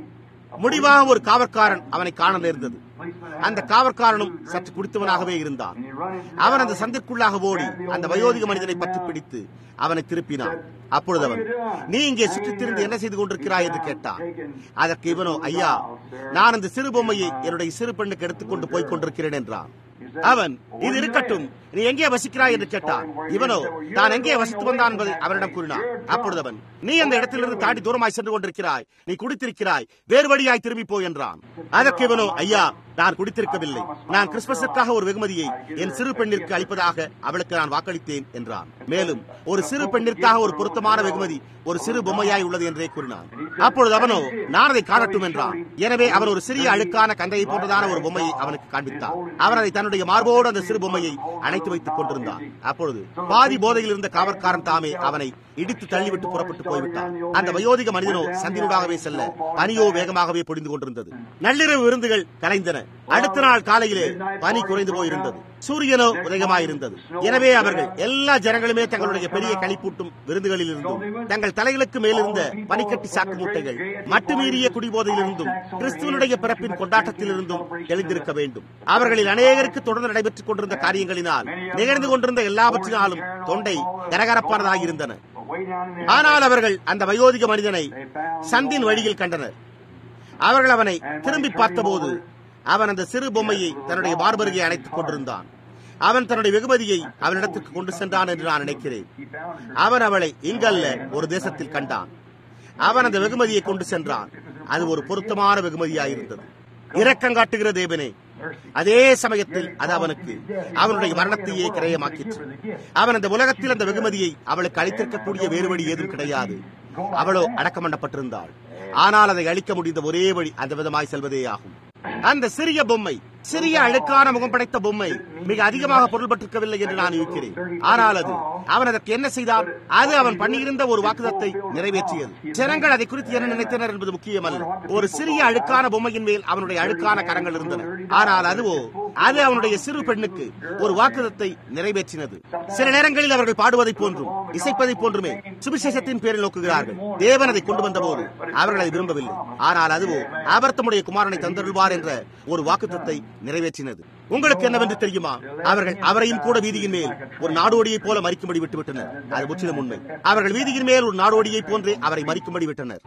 முடிவாக ஒரு காவற்காரன் அவனை காண நேர்ந்தது அந்த காவற்காரனும் சற்று குடித்தவனாகவே இருந்தான் அவன் அந்த சந்திற்குள்ளாக ஓடி அந்த வயோதிக மனிதனை பற்றி பிடித்து அவனை திருப்பினான் அப்பொழுது அவன் நீ இங்கே சுற்றித் திரிந்து என்ன செய்து கொண்டிருக்கிறாய் என்று கேட்டான் அதற்கு இவனோ ஐயா நான் அந்த சிறு பொம்மையை என்னுடைய சிறு பெண்ணுக்கு எடுத்துக்கொண்டு போய்க் கொண்டிருக்கிறேன் என்றான் அவன் இது இருக்கட்டும் நீ எங்கே வசிக்கிறாய் என்று கேட்டான் இவனோ தான் எங்கே வசித்து வந்தான் என்பதை அவனிடம் கூறினான் அப்பொழுது அவன் நீ அந்த இடத்திலிருந்து தாண்டி தூரமாய் சென்று கொண்டிருக்கிறாய் நீ குடித்திருக்கிறாய் வேறு வழியாய் திரும்பி போய் என்றான் அதற்கு இவனோ ஐயா நான் குடித்திருக்கவில்லை நான் கிறிஸ்துமஸுக்காக ஒரு வெகுமதியை என் சிறு பெண்ணிற்கு அளிப்பதாக அவளுக்கு நான் வாக்களித்தேன் என்றான் மேலும் ஒரு சிறு பெண்ணிற்காக ஒரு பொருத்தமான வெகுமதி ஒரு சிறு பொம்மையாய் உள்ளது என்றே கூறினான் அப்பொழுது அவனோ நான் அதை காணட்டும் என்றான் எனவே அவன் ஒரு சிறிய அழுக்கான கந்தையை போன்றதான ஒரு பொம்மையை அவனுக்கு காண்பித்தான் அவன் அதை தன்னுடைய மார்போடு அந்த சிறு பொம்மையை அணைத்து வைத்துக் கொண்டிருந்தான் அப்பொழுது பாதி போதையில் இருந்த காவற்காரன் தாமே அவனை இடித்து தள்ளிவிட்டு புறப்பட்டு போய்விட்டான் அந்த வயோதிக மனிதனோ சந்தினூடாகவே செல்ல பனியோ வேகமாகவே பொடிந்து கொண்டிருந்தது நள்ளிரவு விருந்துகள் கலைந்தன அடுத்த நாள் காலையிலே பனி குறைந்து போயிருந்தது சூரியனோ உதயமாயிருந்தது எனவே அவர்கள் எல்லா ஜனங்களுமே தங்களுடைய பெரிய களிப்பூட்டும் விருந்துகளில் இருந்தும் தங்கள் தலைகளுக்கு மேலிருந்த பனிக்கட்டி சாக்கு மூட்டைகள் மட்டுமீறிய குடிபோதையிலிருந்தும் கிறிஸ்துவனுடைய பிறப்பின் கொண்டாட்டத்திலிருந்தும் எழுந்திருக்க வேண்டும் அவர்களில் அநேகருக்கு தொடர்ந்து நடைபெற்றுக் கொண்டிருந்த காரியங்களினால் நிகழ்ந்து கொண்டிருந்த எல்லாவற்றினாலும் தொண்டை கரகரப்பானதாகியிருந்தன ஆனால் அவர்கள் அந்த வயோதிக மனிதனை சந்தின் வழியில் கண்டனர் அவர்கள் அவனை திரும்பி பார்த்தபோது அவன் அந்த சிறு பொம்மையை தன்னுடைய மார்பருகே அணைத்துக் கொண்டிருந்தான் அவன் தன்னுடைய வெகுமதியை அவனிடத்திற்கு கொண்டு சென்றான் என்று நான் நினைக்கிறேன் அவன் அவளை இங்கல்ல ஒரு தேசத்தில் கண்டான் அவன் அந்த வெகுமதியை கொண்டு சென்றான் அது ஒரு பொருத்தமான வெகுமதியாயிருந்தது இரக்கம் காட்டுகிற தேவனே அதே சமயத்தில் அது அவனுக்கு அவனுடைய மரணத்தையே கிரயமாக்கிற்று அவன் அந்த உலகத்தில் அந்த வெகுமதியை அவளுக்கு அளித்திருக்கக்கூடிய வேறு வழி ஏதும் கிடையாது அவளோ அடக்கம் பண்ணப்பட்டிருந்தாள் ஆனால் அதை அளிக்க முடிந்த ஒரே வழி அந்த விதமாய் செல்வதே ஆகும் அந்த சிறிய பொம்மை சிறிய அழுக்கான முகம் படைத்த பொம்மை மிக அதிகமாக பொருள்பட்டிருக்கவில்லை என்று நான் இருக்கிறேன் ஆனால் அது அவன் அதற்கு என்ன செய்தான் அது அவன் பண்ணியிருந்த ஒரு வாக்குதத்தை நிறைவேற்றியது ஜனங்கள் அதை குறித்து என்ன நினைத்தனர் என்பது முக்கியமல்ல ஒரு சிறிய அழுக்கான பொம்மையின் மேல் அவனுடைய அழுக்கான கரங்கள் இருந்தன ஆனால் அதுவோ அது அவனுடைய சிறு பெண்ணுக்கு ஒரு வாக்குதத்தை நிறைவேற்றினது சில நேரங்களில் அவர்கள் பாடுவதை போன்றும் இசைப்பதை போன்றுமே சுவிசேஷத்தின் பேரில் நோக்குகிறார்கள் தேவன் அதை கொண்டு வந்தபோது அவர்கள் அதை விரும்பவில்லை ஆனால் அதுவோ அவர் தம்முடைய குமாரனை தந்தருள்வார் என்ற ஒரு வாக்குத்தத்தை நிறைவேற்றினது உங்களுக்கு என்னவென்று தெரியுமா அவர்கள் அவரையும் கூட வீதியின் மேல் ஒரு நாடோடியை போல மறிக்கும்படி விட்டுவிட்டனர் அது முற்றிலும் உண்மை அவர்கள் வீதியின் மேல் ஒரு நாடோடியை போன்றே அவரை மறிக்கும்படி விட்டனர்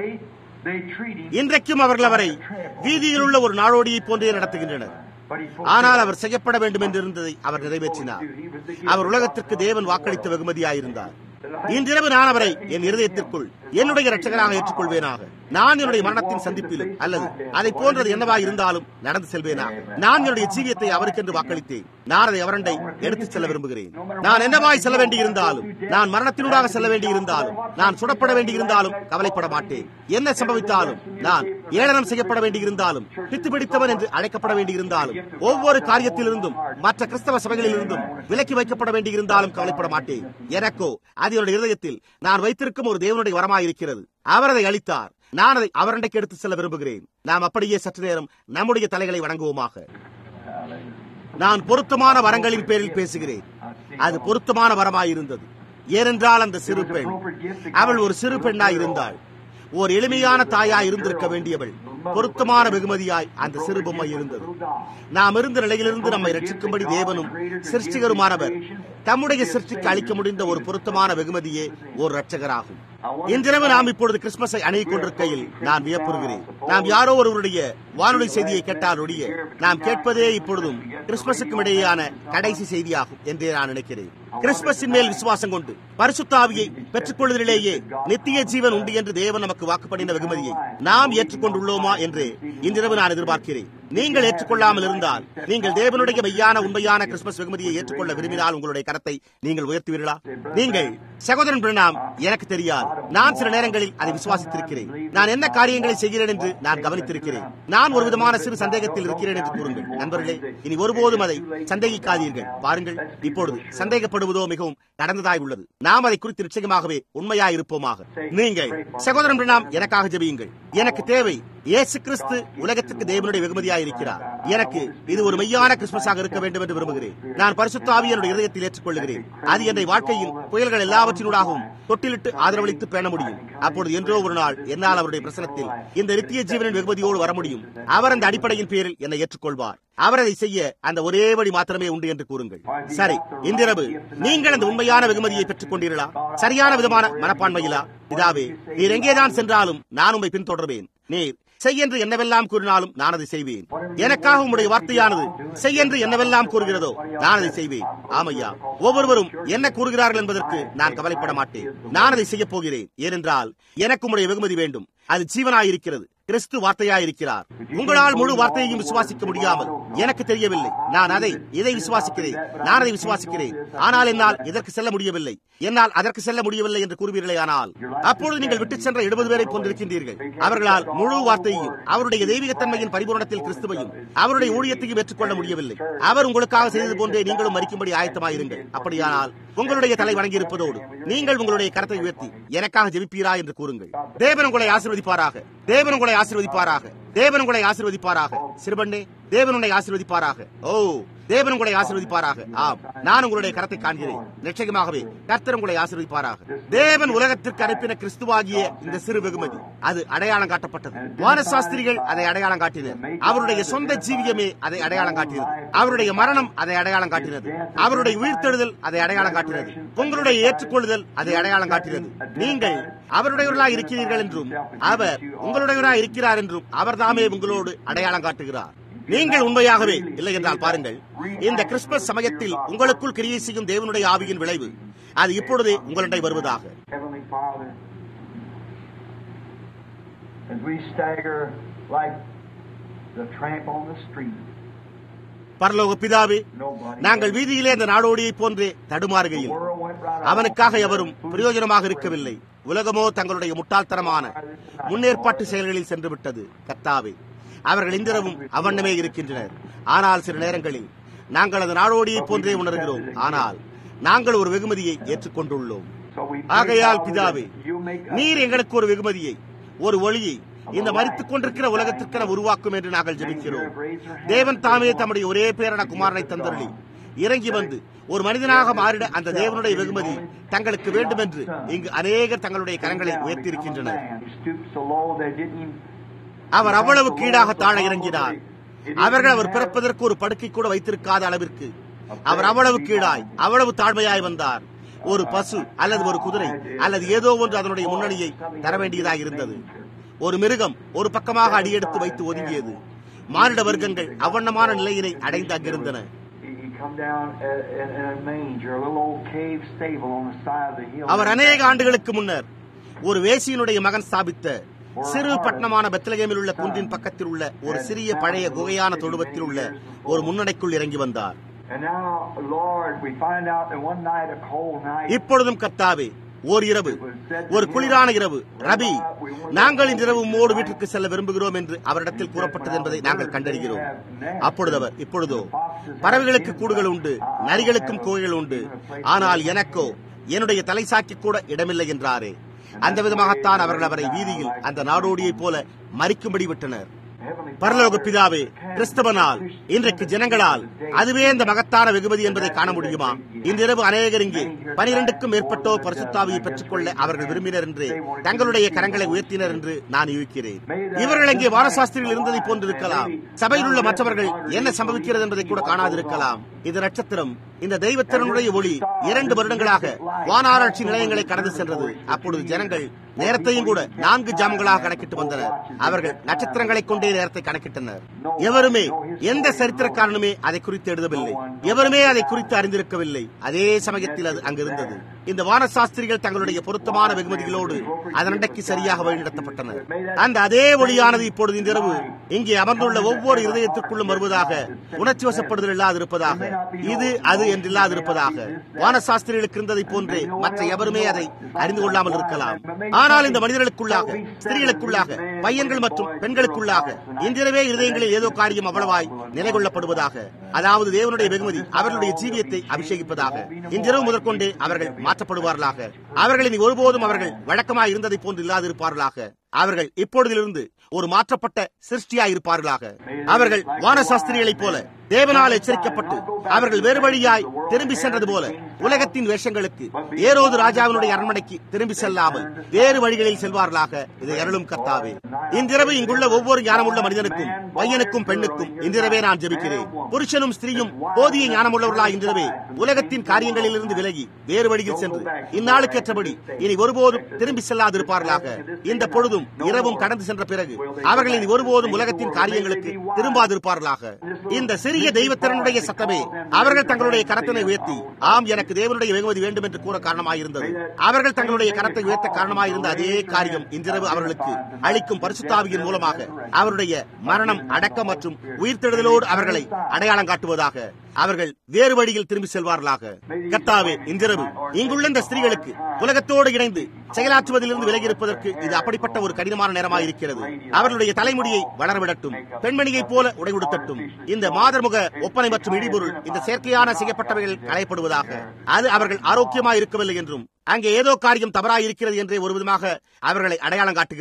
இன்றைக்கும் அவர்கள் அவரை வீதியில் உள்ள ஒரு நாடோடியை போன்றே நடத்துகின்றனர் ஆனால் அவர் செய்யப்பட வேண்டும் என்று இருந்ததை அவர் நிறைவேற்றினார் அவர் உலகத்திற்கு தேவன் வாக்களித்த வெகுமதியாயிருந்தார் இன்றிரவு நான் அவரை என் இருதயத்திற்குள் என்னுடைய ரட்சகராக ஏற்றுக்கொள்வேனாக நான் என்னுடைய மரணத்தின் சந்திப்பிலும் அல்லது அதை போன்றது என்னவா இருந்தாலும் நடந்து செல்வேனாக நான் என்னுடைய ஜீவியத்தை அவருக்கென்று வாக்களித்தேன் நான் அதை அவரண்டை எடுத்துச் செல்ல விரும்புகிறேன் நான் என்னவாய் செல்ல வேண்டி இருந்தாலும் நான் மரணத்தினூடாக செல்ல வேண்டி இருந்தாலும் நான் சுடப்பட வேண்டி இருந்தாலும் கவலைப்பட மாட்டேன் என்ன சம்பவித்தாலும் நான் ஏளனம் செய்யப்பட வேண்டி இருந்தாலும் பித்து பிடித்தவன் என்று அழைக்கப்பட வேண்டி இருந்தாலும் ஒவ்வொரு காரியத்திலிருந்தும் மற்ற கிறிஸ்தவ சபைகளிலிருந்தும் விலக்கி வைக்கப்பட வேண்டி இருந்தாலும் கவலைப்பட மாட்டேன் எனக்கோ அது என்னுடைய இருதயத்தில் நான் வைத்திருக்கும் ஒரு தேவனுடைய வரமாயிருக்கிறது அவர் அதை அளித்தார் நான் அதை அவரண்டைக்கு எடுத்து செல்ல விரும்புகிறேன் நாம் அப்படியே சற்று நேரம் நம்முடைய தலைகளை வணங்குவோமாக நான் பொருத்தமான வரங்களின் பேரில் பேசுகிறேன் அது பொருத்தமான வரமாயிருந்தது ஏனென்றால் அந்த சிறு பெண் அவள் ஒரு சிறு பெண்ணாய் இருந்தாள் ஒரு எளிமையான தாயாய் இருந்திருக்க வேண்டியவள் பொருத்தமான வெகுமதியாய் அந்த சிறு பொம்மை இருந்தது நாம் இருந்த நிலையிலிருந்து நம்மை ரட்சிக்கும்படி தேவனும் சிருஷ்டிகருமானவர் தம்முடைய சிருஷ்டிக்கு அளிக்க முடிந்த ஒரு பொருத்தமான வெகுமதியே ஒரு ரட்சகராகும் இன்றிரவு நாம் இப்பொழுது கிறிஸ்துமஸை அணுகிக் கொண்டிருக்கையில் நான் வியப்புறுகிறேன் நாம் யாரோ ஒருவருடைய வானொலி செய்தியை கேட்டால் ஒழிய நாம் கேட்பதே இப்பொழுதும் கிறிஸ்துமஸுக்கும் இடையேயான கடைசி செய்தியாகும் என்றே நான் நினைக்கிறேன் கிறிஸ்துமஸின் மேல் விசுவாசம் கொண்டு பரிசுத்தாவியை பெற்றுக் கொள்வதிலேயே நித்திய ஜீவன் உண்டு என்று தேவன் நமக்கு வாக்குப்படின வெகுமதியை நாம் ஏற்றுக்கொண்டுள்ளோமா என்று இன்றிரவு நான் எதிர்பார்க்கிறேன் நீங்கள் ஏற்றுக்கொள்ளாமல் இருந்தால் நீங்கள் தேவனுடைய மெய்யான உண்மையான கிறிஸ்துமஸ் வெகுமதியை ஏற்றுக்கொள்ள விரும்பினால் உங்களுடைய கரத்தை நீங்கள் உயர்த்துவீர்களா நீங்கள் சகோதரன் பிரணாம் எனக்கு தெரியாது நான் சில நேரங்களில் அதை விசுவாசித்திருக்கிறேன் நான் என்ன காரியங்களை செய்கிறேன் என்று நான் கவனித்திருக்கிறேன் நான் ஒரு விதமான சிறு சந்தேகத்தில் இருக்கிறேன் என்று கூறுங்கள் நண்பர்களே இனி ஒருபோதும் அதை சந்தேகிக்காதீர்கள் பாருங்கள் இப்பொழுது சந்தேகப்படுவதோ மிகவும் நடந்ததாய் உள்ளது நாம் அதை குறித்து நிச்சயமாகவே உண்மையாய் இருப்போமாக நீங்கள் சகோதரன் பிரணாம் எனக்காக ஜெபியுங்கள் எனக்கு தேவை இயேசு கிறிஸ்து உலகத்துக்கு தேவனுடைய வெகுமதியாக இருக்கிறார் எனக்கு இது ஒரு மெய்யான கிறிஸ்துமஸாக இருக்க வேண்டும் என்று விரும்புகிறேன் நான் பரிசுத்தாவி என்னுடைய இதயத்தில் ஏற்றுக்கொள்கிறேன் அது என்னை வாழ்க்கையில் புயல்கள் எல்லாவற்றினூடாகவும் தொட்டிலிட்டு ஆதரவளித்து பேண முடியும் அப்பொழுது என்றோ ஒரு நாள் என்னால் அவருடைய பிரசனத்தில் இந்த நித்திய ஜீவனின் வெகுமதியோடு வர முடியும் அவர் அந்த அடிப்படையின் பேரில் என்னை ஏற்றுக்கொள்வார் அவர் அதை செய்ய அந்த ஒரே வழி மாத்திரமே உண்டு என்று கூறுங்கள் சரி இன்றிரவு நீங்கள் அந்த உண்மையான வெகுமதியை பெற்றுக் கொண்டீர்களா சரியான விதமான மனப்பான்மையிலா இதாவே நீர் எங்கேதான் சென்றாலும் நான் உண்மை பின்தொடர்வேன் நீர் செய் என்று என்னவெல்லாம் கூறினாலும் நான் அதை செய்வேன் எனக்காக உங்களுடைய வார்த்தையானது செய் என்று என்னவெல்லாம் கூறுகிறதோ நான் அதை செய்வேன் ஆமையா ஒவ்வொருவரும் என்ன கூறுகிறார்கள் என்பதற்கு நான் கவலைப்பட மாட்டேன் நான் அதை செய்ய போகிறேன் ஏனென்றால் எனக்கு உங்களுடைய வெகுமதி வேண்டும் அது ஜீவனாயிருக்கிறது கிறிஸ்து வார்த்தையாயிருக்கிறார் உங்களால் முழு வார்த்தையையும் விசுவாசிக்க முடியாமல் எனக்கு தெரியவில்லை நான் அதை இதை விசுவாசிக்கிறேன் நான் அதை விசுவாசிக்கிறேன் ஆனால் என்னால் இதற்கு செல்ல முடியவில்லை என்னால் அதற்கு செல்ல முடியவில்லை என்று கூறுவீர்களே ஆனால் அப்பொழுது நீங்கள் விட்டுச் சென்ற எழுபது பேரை போன்றிருக்கின்றீர்கள் அவர்களால் முழு வார்த்தையையும் அவருடைய தெய்வீகத்தன்மையின் பரிபூரணத்தில் கிறிஸ்துவையும் அவருடைய ஊழியத்தையும் ஏற்றுக்கொள்ள முடியவில்லை அவர் உங்களுக்காக செய்தது போன்றே நீங்களும் மறிக்கும்படி ஆயத்தமாயிருங்கள் அப்படியானால் உங்களுடைய தலை வணங்கியிருப்பதோடு நீங்கள் உங்களுடைய கரத்தை உயர்த்தி எனக்காக ஜெபிப்பீரா என்று கூறுங்கள் தேவன் உங்களை ஆசீர்வதிப்பாராக தேவன் உங்களை ஆசீர்வதிப்பாராக தேவன் உங்களை ஆசீர்வதிப்பாராக சிறுபண்ணே தேவன் உன்னை ஆசீர்வதிப்பாராக ஓ தேவன் உங்களை ஆசீர்வதிப்பாராக ஆம் நான் உங்களுடைய கரத்தை காண்கிறேன் நிச்சயமாகவே கர்த்தர் உங்களை ஆசீர்வதிப்பாராக தேவன் உலகத்திற்கு அனுப்பின கிறிஸ்துவாகிய இந்த சிறு வெகுமதி அது அடையாளம் காட்டப்பட்டது வானசாஸ்திரிகள் அதை அடையாளம் காட்டினர் அவருடைய சொந்த ஜீவியமே அதை அடையாளம் காட்டினது அவருடைய மரணம் அதை அடையாளம் காட்டினது அவருடைய உயிர்த்தெழுதல் அதை அடையாளம் காட்டினது உங்களுடைய ஏற்றுக்கொள்ளுதல் அதை அடையாளம் காட்டினது நீங்கள் அவருடையவர்களாக இருக்கிறீர்கள் என்றும் அவர் உங்களுடையவராக இருக்கிறார் என்றும் அவர்தாமே உங்களோடு அடையாளம் காட்டுகிறார் நீங்கள் உண்மையாகவே இல்லை என்றால் பாருங்கள் இந்த கிறிஸ்துமஸ் சமயத்தில் உங்களுக்குள் கிரியை செய்யும் தேவனுடைய ஆவியின் விளைவு அது இப்பொழுதே உங்களிடம் வருவதாக Heavenly Father, as we stagger like the tramp on the street, பரலோக பிதாவே nobody. நாங்கள் வீதியிலே அந்த நாடோடியை போன்றே the தடுமாறுகையில் world went right அவனுக்காக off. எவரும் பிரயோஜனமாக இருக்கவில்லை உலகமோ தங்களுடைய முட்டாள்தனமான முன்னேற்பாட்டு செயல்களில் சென்று விட்டது கத்தாவே அவர்கள் இந்திரவும் அவண்ணமே இருக்கின்றனர் ஆனால் சில நேரங்களில் நாங்கள் அந்த நாடோடியை போன்றே உணர்கிறோம் ஆனால் நாங்கள் ஒரு வெகுமதியை ஏற்றுக்கொண்டுள்ளோம் So we pray, ஆகையால் Father, பிதாவே that you make us நீர் எங்களுக்கு ஒரு வெகுமதியை ஒரு ஒளியை இந்த மறித்துக் கொண்டிருக்கிற உலகத்திற்கென உருவாக்கும் என்று நாங்கள் ஜெபிக்கிறோம் தேவன் தாமே தம்முடைய ஒரே பேரான குமாரனை தந்தருளி இறங்கி வந்து ஒரு மனிதனாக மாறிட அந்த தேவனுடைய வெகுமதி தங்களுக்கு வேண்டும் என்று இங்கு அநேகர் தங்களுடைய கரங்களை உயர்த்தியிருக்கின்றனர் He stooped so low they didn't even அவர் அவ்வளவு கீழாக தாழ இறங்கினார் அவர்கள் அவர் பிறப்பதற்கு ஒரு படுக்கை கூட வைத்திருக்காத அளவிற்கு அவர் அவ்வளவு கீழாய் அவ்வளவு தாழ்மையாய் வந்தார் ஒரு பசு அல்லது ஒரு குதிரை அல்லது ஏதோ ஒன்று அதனுடைய முன்னணியை தர வேண்டியதாக இருந்தது ஒரு மிருகம் ஒரு பக்கமாக அடியெடுத்து வைத்து ஒதுங்கியது மானிட வர்க்கங்கள் அவ்வண்ணமான நிலையினை அடைந்து அங்கிருந்தன He he come down in, in, in a manger, a little old cave stable on the side of the hill. அவர் அநேக ஆண்டுகளுக்கு முன்னர் ஒரு வேசியினுடைய மகன் ஸ்தாபித்த சிறு பட்டணமான பெத்லகேமில் உள்ள குன்றின் பக்கத்தில் உள்ள ஒரு சிறிய பழைய குகையான தொழுவத்தில் உள்ள ஒரு முன்னடைக்குள் இறங்கி வந்தார் And now, Lord, we find out that one night, a cold night, இப்பொழுதும் கர்த்தாவே ஓர் இரவு ஒரு குளிரான இரவு ரபி நாங்கள் இந்த இரவு உம்மோடு வீட்டிற்கு செல்ல விரும்புகிறோம் என்று அவரிடத்தில் கூறப்பட்டது என்பதை நாங்கள் கண்டறிகிறோம் அப்பொழுது அவர் இப்பொழுதோ பறவைகளுக்கு கூடுகள் உண்டு நரிகளுக்கும் கோயில்கள் உண்டு ஆனால் எனக்கோ என்னுடைய தலை சாக்கி கூட இடமில்லை என்றாரே அந்த விதமாகத்தான் அவர்கள் அவரை வீதியில் அந்த நாடோடியைப் போல மறிக்கும்படி விட்டனர் Heavenly பரலோக பிதாவே கிறிஸ்தவனால் இன்றைக்கு ஜனங்களால் அதுவே இந்த மகத்தான வெகுமதி என்பதை காண முடியுமா இந்த இரவு அநேகர் இங்கே பனிரெண்டுக்கும் மேற்பட்டோர் பரிசுத்தாவியை பெற்றுக்கொள்ள அவர்கள் விரும்பினர் என்று தங்களுடைய கரங்களை உயர்த்தினர் என்று நான் யூகிக்கிறேன் இவர்கள் இங்கே வானசாஸ்திரிகள் இருந்ததை போன்றிருக்கலாம் சபையில் உள்ள மற்றவர்கள் என்ன சம்பவிக்கிறது என்பதை கூட காணாதிருக்கலாம் இந்த நட்சத்திரம் இந்த தெய்வத்திறனுடைய ஒளி இரண்டு வருடங்களாக வானாராய்ச்சி நிலையங்களை கடந்து சென்றது அப்பொழுது ஜனங்கள் நேரத்தையும் கூட நான்கு ஜாமங்களாக கணக்கிட்டு வந்தனர் அவர்கள் நட்சத்திரங்களை கொண்டே நேரத்தை கணக்கிட்டனர் எவருமே எந்த சரித்திரக்காரனுமே அதை குறித்து எழுதவில்லை எவருமே அதை குறித்து அறிந்திருக்கவில்லை அதே சமயத்தில் அது அங்கிருந்தது இந்த வானசாஸ்திரிகள் தங்களுடைய பொருத்தமான வெகுமதிகளோடு அதனண்டைக்கு சரியாக வழிநடத்தப்பட்டனர் அந்த அதே ஒளியானது இப்பொழுது இந்த இரவு இங்கே அமர்ந்துள்ள ஒவ்வொரு இருதயத்திற்குள்ளும் வருவதாக உணர்ச்சி வசப்படுதல் இல்லாதிருப்பதாக இது அது என்று இல்லாதிருப்பதாக வானசாஸ்திரிகளுக்கு இருந்ததை போன்றே மற்ற எவருமே அதை அறிந்து கொள்ளாமல் இருக்கலாம் ஆனால் இந்த மனிதர்களுக்குள்ளாக ஸ்திரீகளுக்குள்ளாக பையன்கள் மற்றும் பெண்களுக்குள்ளாக இன்றிரவே இருதயங்களில் ஏதோ காரியம் அவ்வளவாய் நிலை கொள்ளப்படுவதாக அதாவது தேவனுடைய வெகுமதி அவர்களுடைய ஜீவியத்தை அபிஷேகிப்பதாக இன்றிரவு முதற்கொண்டே அவர்கள் மாற்றப்படுவார்களாக அவர்கள் இனி ஒருபோதும் அவர்கள் வழக்கமாய் இருந்ததை போன்று இல்லாதிருப்பார்களாக அவர்கள் இப்பொழுதிலிருந்து ஒரு மாற்றப்பட்ட சிருஷ்டியாய் இருப்பார்களாக அவர்கள் வானசாஸ்திரிகளைப் போல தேவனால் எச்சரிக்கப்பட்டு அவர்கள் வேறு வழியாய் திரும்பி சென்றது போல உலகத்தின் வேஷங்களுக்கு ஏரோது ராஜாவினுடைய அரண்மனைக்கு திரும்பி செல்லாமல் வேறு வழிகளில் செல்வார்களாக இதை அருளும் கர்த்தாவே இன்றிரவு இங்குள்ள ஒவ்வொரு ஞானமுள்ள மனிதனுக்கும் பையனுக்கும் பெண்ணுக்கும் இன்றிரவே நான் ஜெபிக்கிறேன் புருஷனும் ஸ்திரீயும் போதிய ஞானமுள்ளவர்களாய் இன்றிரவே உலகத்தின் காரியங்களிலிருந்து விலகி வேறு வழியில் சென்று இந்நாளுக்கேற்றபடி இனி ஒருபோதும் திரும்பி செல்லாதிருப்பார்களாக இந்த பொழுதும் இரவும் கடந்து சென்ற பிறகு அவர்கள் இனி ஒருபோதும் உலகத்தின் காரியங்களுக்கு திரும்பாதிருப்பார்களாக இந்த சிறிய தெய்வத்திறனுடைய சத்தமே அவர்கள் தங்களுடைய கரத்தினை உயர்த்தி ஆம் எனக்கு தேவனுடைய வெகுமதி வேண்டும் என்று கூற காரணமாயிருந்தது அவர்கள் தங்களுடைய கரத்தை உயர்த்த காரணமாயிருந்த அதே காரியம் இன்றிரவு அவர்களுக்கு அளிக்கும் பரிசுத்தாவியின் மூலமாக அவருடைய மரணம் அடக்கம் மற்றும் உயிர்த்தெழுதலோடு அவர்களை அடையாளம் காட்டுவதாக அவர்கள் வேறு வழியில் திரும்பி செல்வார்களாக கர்த்தாவே இன்றிரவு இங்குள்ள இந்த ஸ்திரீகளுக்கு உலகத்தோடு இணைந்து செயலாற்றுவதிலிருந்து விலகி இருப்பதற்கு இது அப்படிப்பட்ட ஒரு கடினமான நேரமாக இருக்கிறது அவர்களுடைய தலைமுடியை வளரவிடட்டும் பெண்மணியைப் போல உடை உடுத்தட்டும் இந்த மாதர்முக ஒப்பனை மற்றும் இடிபொருள் இந்த செயற்கையான செய்யப்பட்டவைகள் களையப்படுவதாக அது அவர்கள் ஆரோக்கியமாக இருக்கவில்லை என்றும் அங்கே ஏதோ காரியம் தவறாக இருக்கிறது என்றே ஒரு விதமாக அவர்களை அடையாளம் காட்டுகிறது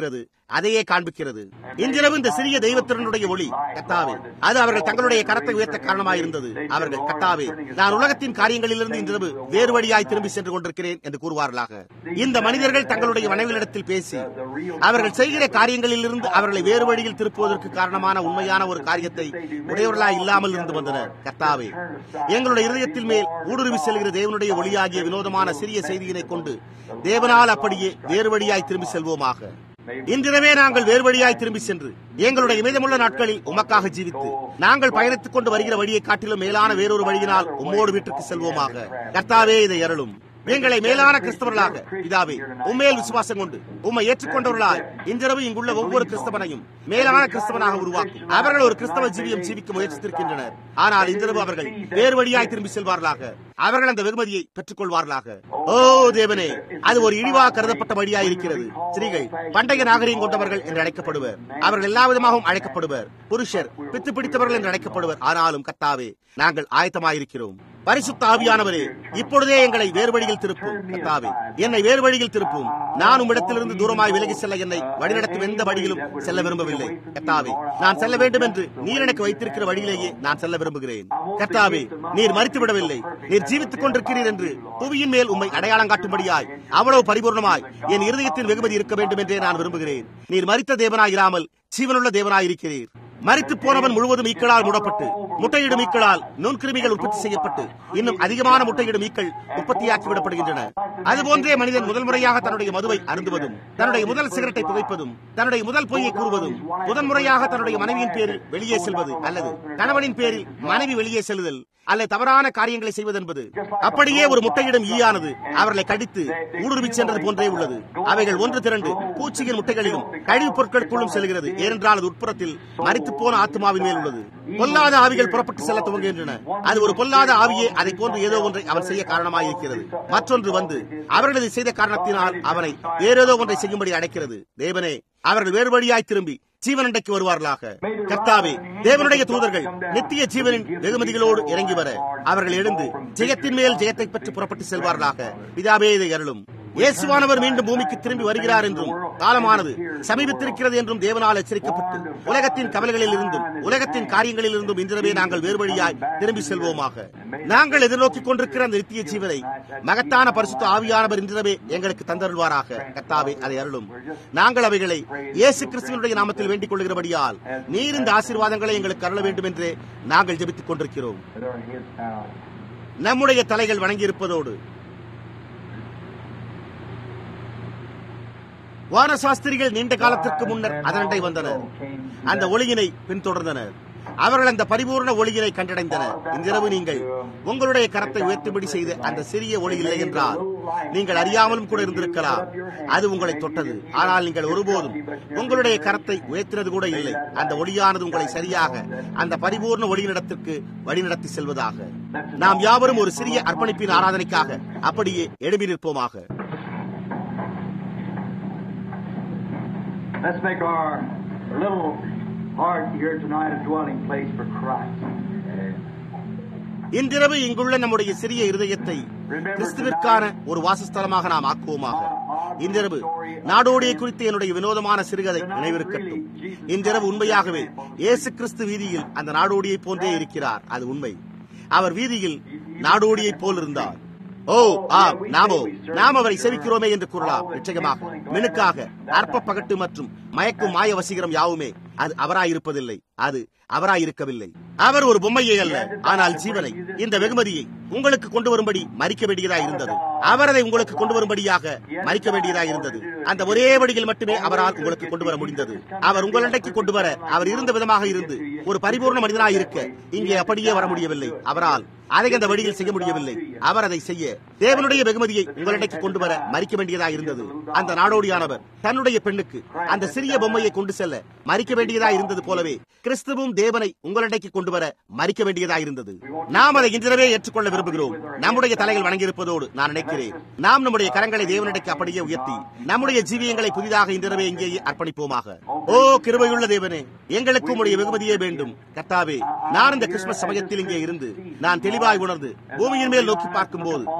அதையே காண்பிக்கிறது இன்றிரவு இந்த சிறிய தெய்வத்திறனுடைய ஒளி கத்தாவே அது அவர்கள் தங்களுடைய கரத்தை உயர்த்த காரணமாயிருந்தது அவர்கள் கத்தாவே நான் உலகத்தின் காரியங்களிலிருந்து இன்றிரவு வேறு வழியாய் திரும்பி சென்று கொண்டிருக்கிறேன் என்று கூறுவார்களாக இந்த மனிதர்கள் தங்களுடைய மனைவியிடத்தில் பேசி அவர்கள் செய்கிற காரியங்களிலிருந்து அவர்களை வேறு வழியில் திருப்புவதற்கு காரணமான உண்மையான ஒரு காரியத்தை உடையவர்களாய் இல்லாமல் இருந்து வந்தனர் கத்தாவே எங்களுடைய இருதயத்தில் மேல் ஊடுருவி செல்கிற தேவனுடைய ஒளியாகிய வினோதமான சிறிய செய்தியினை கொண்டு தேவனால் அப்படியே வேறு வழியாய் திரும்பி செல்வோமாக இன்றிரவே நாங்கள் வேறு வழியாய் திரும்பி சென்று எங்களுடைய மீதமுள்ள நாட்களில் உமக்காக ஜீவித்து நாங்கள் பயணித்துக் கொண்டு வருகிற வழியை காட்டிலும் மேலான வேறொரு வழியினால் உம்மோடு வீட்டுக்கு செல்வோமாக கர்த்தாவே இதை அருளும் எங்களை மேலான கிறிஸ்தவர்களாக இதாவே உண்மையில் விசுவாசம் கொண்டு உம்மை ஏற்றுக்கொண்டவர்களாய் இன்றிரவு இங்குள்ள ஒவ்வொரு கிறிஸ்தவனையும் மேலான கிறிஸ்தவனாக உருவாக்கும் அவர்கள் ஒரு கிறிஸ்தவ ஜீவியம் ஜீவிக்க முயற்சித்திருக்கின்றனர் ஆனால் இன்றிரவு அவர்கள் வேறு வழியாய் திரும்பி செல்வார்களாக அவர்கள் அந்த வெகுமதியை பெற்றுக் கொள்வார்களாக ஓ தேவனே அது ஒரு இழிவாக கருதப்பட்ட வழியாய் இருக்கிறது ஸ்திரீகள் பண்டைய நாகரிகம் கொண்டவர்கள் என்று அழைக்கப்படுவர் அவர்கள் எல்லா விதமாகவும் அழைக்கப்படுவர் புருஷர் பித்து பிடித்தவர்கள் என்று அழைக்கப்படுவர் ஆனாலும் கத்தாவே நாங்கள் ஆயத்தமாயிருக்கிறோம் பரிசுத்த ஆவியானவரே இப்பொழுதே எங்களை வேறு வழியில் திருப்பும் கத்தாவே என்னை வேறு வழியில் திருப்பும் நான் உம்மிடத்திலிருந்து தூரமாய் விலகி செல்ல என்னை வழிநடத்தும் எந்த வழியிலும் செல்ல விரும்பவில்லை கத்தாவே நான் செல்ல வேண்டும் என்று நீர் எனக்கு வைத்திருக்கிற வழியிலேயே நான் செல்ல விரும்புகிறேன் கத்தாவே நீர் மறித்து விடவில்லை நீர் ஜீவித்துக் கொண்டிருக்கிறீர் என்று புவியின் மேல் உம்மை அடையாளம் காட்டும்படியாய் அவ்வளவு பரிபூர்ணமாய் என் இருதயத்தில் வெகுமதி இருக்க வேண்டும் என்றே நான் விரும்புகிறேன் நீர் மறித்த தேவனாயிராமல் ஜீவனுள்ள தேவனாயிருக்கிறீர் மறித்து போனவன் முழுவதும் ஈக்களால் மூடப்பட்டு முட்டையிடும் ஈக்களால் நுண்கிருமிகள் உற்பத்தி செய்யப்பட்டு இன்னும் அதிகமான முட்டையிடும் ஈக்கள் உற்பத்தியாக்கி விடப்படுகின்றன அதுபோன்றே மனிதன் முதல் முறையாக தன்னுடைய மதுவை அருந்துவதும் தன்னுடைய முதல் சிகரெட்டை புகைப்பதும் தன்னுடைய முதல் பொய்யை கூறுவதும் முதன் முறையாக தன்னுடைய மனைவியின் பேரில் வெளியே செல்வது அல்லது கணவனின் பேரில் மனைவி வெளியே செல்லுதல் அல்லது தவறான காரியங்களை செய்வது என்பது அப்படியே ஒரு முட்டையிடும் ஈயானது அவர்களை கடித்து ஊடுருவி சென்றது போன்றே உள்ளது அவைகள் ஒன்று திரண்டு பூச்சியின் முட்டைகளிலும் கழிவுப் பொருட்களுக்குள்ளும் செல்கிறது ஏனென்றால் அது உட்புறத்தில் மறித்து போன ஆத்மாவின் மேல் உள்ளது பொல்லாத ஆவிகள் புறப்பட்டு செல்ல துவங்குகின்றன அது ஒரு பொல்லாத ஆவியே அதை போன்று ஏதோ ஒன்றை அவன் செய்ய காரணமாயிருக்கிறது மற்றொன்று வந்து அவர்கள் இதை செய்த காரணத்தினால் அவனை வேறேதோ ஒன்றை செய்யும்படி அடைக்கிறது தேவனே அவர்கள் வேறு வழியாய் திரும்பி ஜீவனண்டைக்கு வருவார்களாக கர்த்தாவே தேவனுடைய தூதர்கள் நித்திய ஜீவனின் வெகுமதிகளோடு இறங்கி வர அவர்கள் எழுந்து ஜெயத்தின் மேல் ஜெயத்தை பெற்று புறப்பட்டு செல்வார்களாக பிதாவே இதை அருளும் இயேசுவானவர் மீண்டும் பூமிக்கு திரும்பி வருகிறார் என்றும் காலமானது சமீபத்திருக்கிறது என்றும் தேவனால் எச்சரிக்கப்பட்டு உலகத்தின் கவலைகளில் இருந்தும் உலகத்தின் காரியங்களில் இருந்தும் இன்றிரவே நாங்கள் வேறுவழியாய் திரும்பி செல்வோமாக நாங்கள் எதிர்நோக்கிக் கொண்டிருக்கிற அந்த நித்திய ஜீவனை மகத்தான பரிசுத்த ஆவியானவர் இன்றிரவே எங்களுக்கு தந்தருள்வாராக கத்தாவே அதை அருளும் நாங்கள் அவைகளை இயேசு கிறிஸ்துவனுடைய நாமத்தில் வேண்டிக் கொள்கிறபடியால் நீர் இந்த ஆசீர்வாதங்களை எங்களுக்கு அருள வேண்டும் என்று நாங்கள் ஜெபித்துக் கொண்டிருக்கிறோம் நம்முடைய தலைகள் வணங்கியிருப்பதோடு வானசாஸ்திரிகள் நீண்ட காலத்திற்கு முன்னர் அதனண்டை வந்தனர் அந்த ஒளியினை பின்தொடர்ந்தனர் அவர்கள் அந்த பரிபூர்ண ஒளியினை கண்டடைந்தனர் இன்றிரவு நீங்கள் உங்களுடைய கரத்தை உயர்த்தும்படி செய்த அந்த சிறிய ஒளி இல்லை என்றால் நீங்கள் அறியாமலும் கூட இருந்திருக்கலாம் அது உங்களை தொட்டது ஆனால் நீங்கள் ஒருபோதும் உங்களுடைய கரத்தை உயர்த்தினது கூட இல்லை அந்த ஒளியானது உங்களை சரியாக அந்த பரிபூர்ண ஒளியினிடத்திற்கு வழிநடத்தி செல்வதாக நாம் யாவரும் ஒரு சிறிய அர்ப்பணிப்பின் ஆராதனைக்காக அப்படியே எழுப்பி நிற்போமாக Let's make our little heart here tonight a dwelling place for Christ. இன்றிரவு இங்குள்ள நம்முடைய சிறிய இருதயத்தை கிறிஸ்துவிற்கான ஒரு வாசஸ்தலமாக நாம் ஆக்குவோமாக இன்றிரவு நாடோடியை குறித்து என்னுடைய வினோதமான சிறுகதை நினைவிருக்கட்டும் இன்றிரவு உண்மையாகவே இயேசு கிறிஸ்து வீதியில் அந்த நாடோடியை போன்றே இருக்கிறார் அது உண்மை அவர் வீதியில் நாடோடியை போல் இருந்தார் ஓ ஆம் நாமோ நாம் அவரை செவிக்கிறோமே என்று கூறலாம் நிச்சயமாக மினுக்காக அற்ப பகட்டு மற்றும் மயக்கும் மாய வசீகரம் யாவுமே அது அவராயிருப்பதில்லை அது அவராயிருக்கவில்லை அவர் ஒரு பொம்மையே அல்ல ஆனால் ஜீவனை இந்த வெகுமதியை உங்களுக்கு கொண்டு வரும்படி மறிக்க வேண்டியதா இருந்தது அவர் அதை உங்களுக்கு கொண்டு வரும்படியாக மறிக்க வேண்டியதா இருந்தது அந்த ஒரே வழியில் மட்டுமே அவரால் உங்களுக்கு கொண்டு வர முடிந்தது அவர் உங்களிடைக்கு கொண்டு வர அவர் இருந்த விதமாக இருந்து ஒரு பரிபூர்ண மனிதனாக இருக்க இங்கே அப்படியே வர முடியவில்லை அவரால் அதை அந்த வழியில் செய்ய முடியவில்லை அவர் அதை செய்ய தேவனுடைய வெகுமதியை உங்களிடைக்கு கொண்டு வர மறிக்க வேண்டியதா இருந்தது அந்த நாடோடியானவர் தன்னுடைய பெண்ணுக்கு அந்த சிறிய பொம்மையை கொண்டு செல்ல மறிக்க வேண்டியதா இருந்தது போலவே கிறிஸ்துவும் தேவனை உங்களிடைக்கு கொண்டு வர மறிக்க வேண்டியதா இருந்தது நாம் அதை இன்றிரவே ஏற்றுக்கொள்ள விரும்புகிறோம் நம்முடைய தலைகள் வணங்கியிருப்பதோடு நான் நினைக்கிறேன் நாம் நம்முடைய கரங்களை தேவனிடைக்கு அப்படியே உயர்த்தி நம்முடைய ஜீவியங்களை புதிதாக இன்றிரவே இங்கேயே அர்ப்பணிப்போமாக ஓ கிருபையுள்ள தேவனே எங்களுக்கு உடைய வெகுமதியே வேண்டும் கர்த்தாவே நான் இந்த கிறிஸ்துமஸ் சமயத்தில் இங்கே இருந்து நான் தெளிவாய் உணர்ந்து பூமியின் மேல் நோக்கி பார்க்கும் போது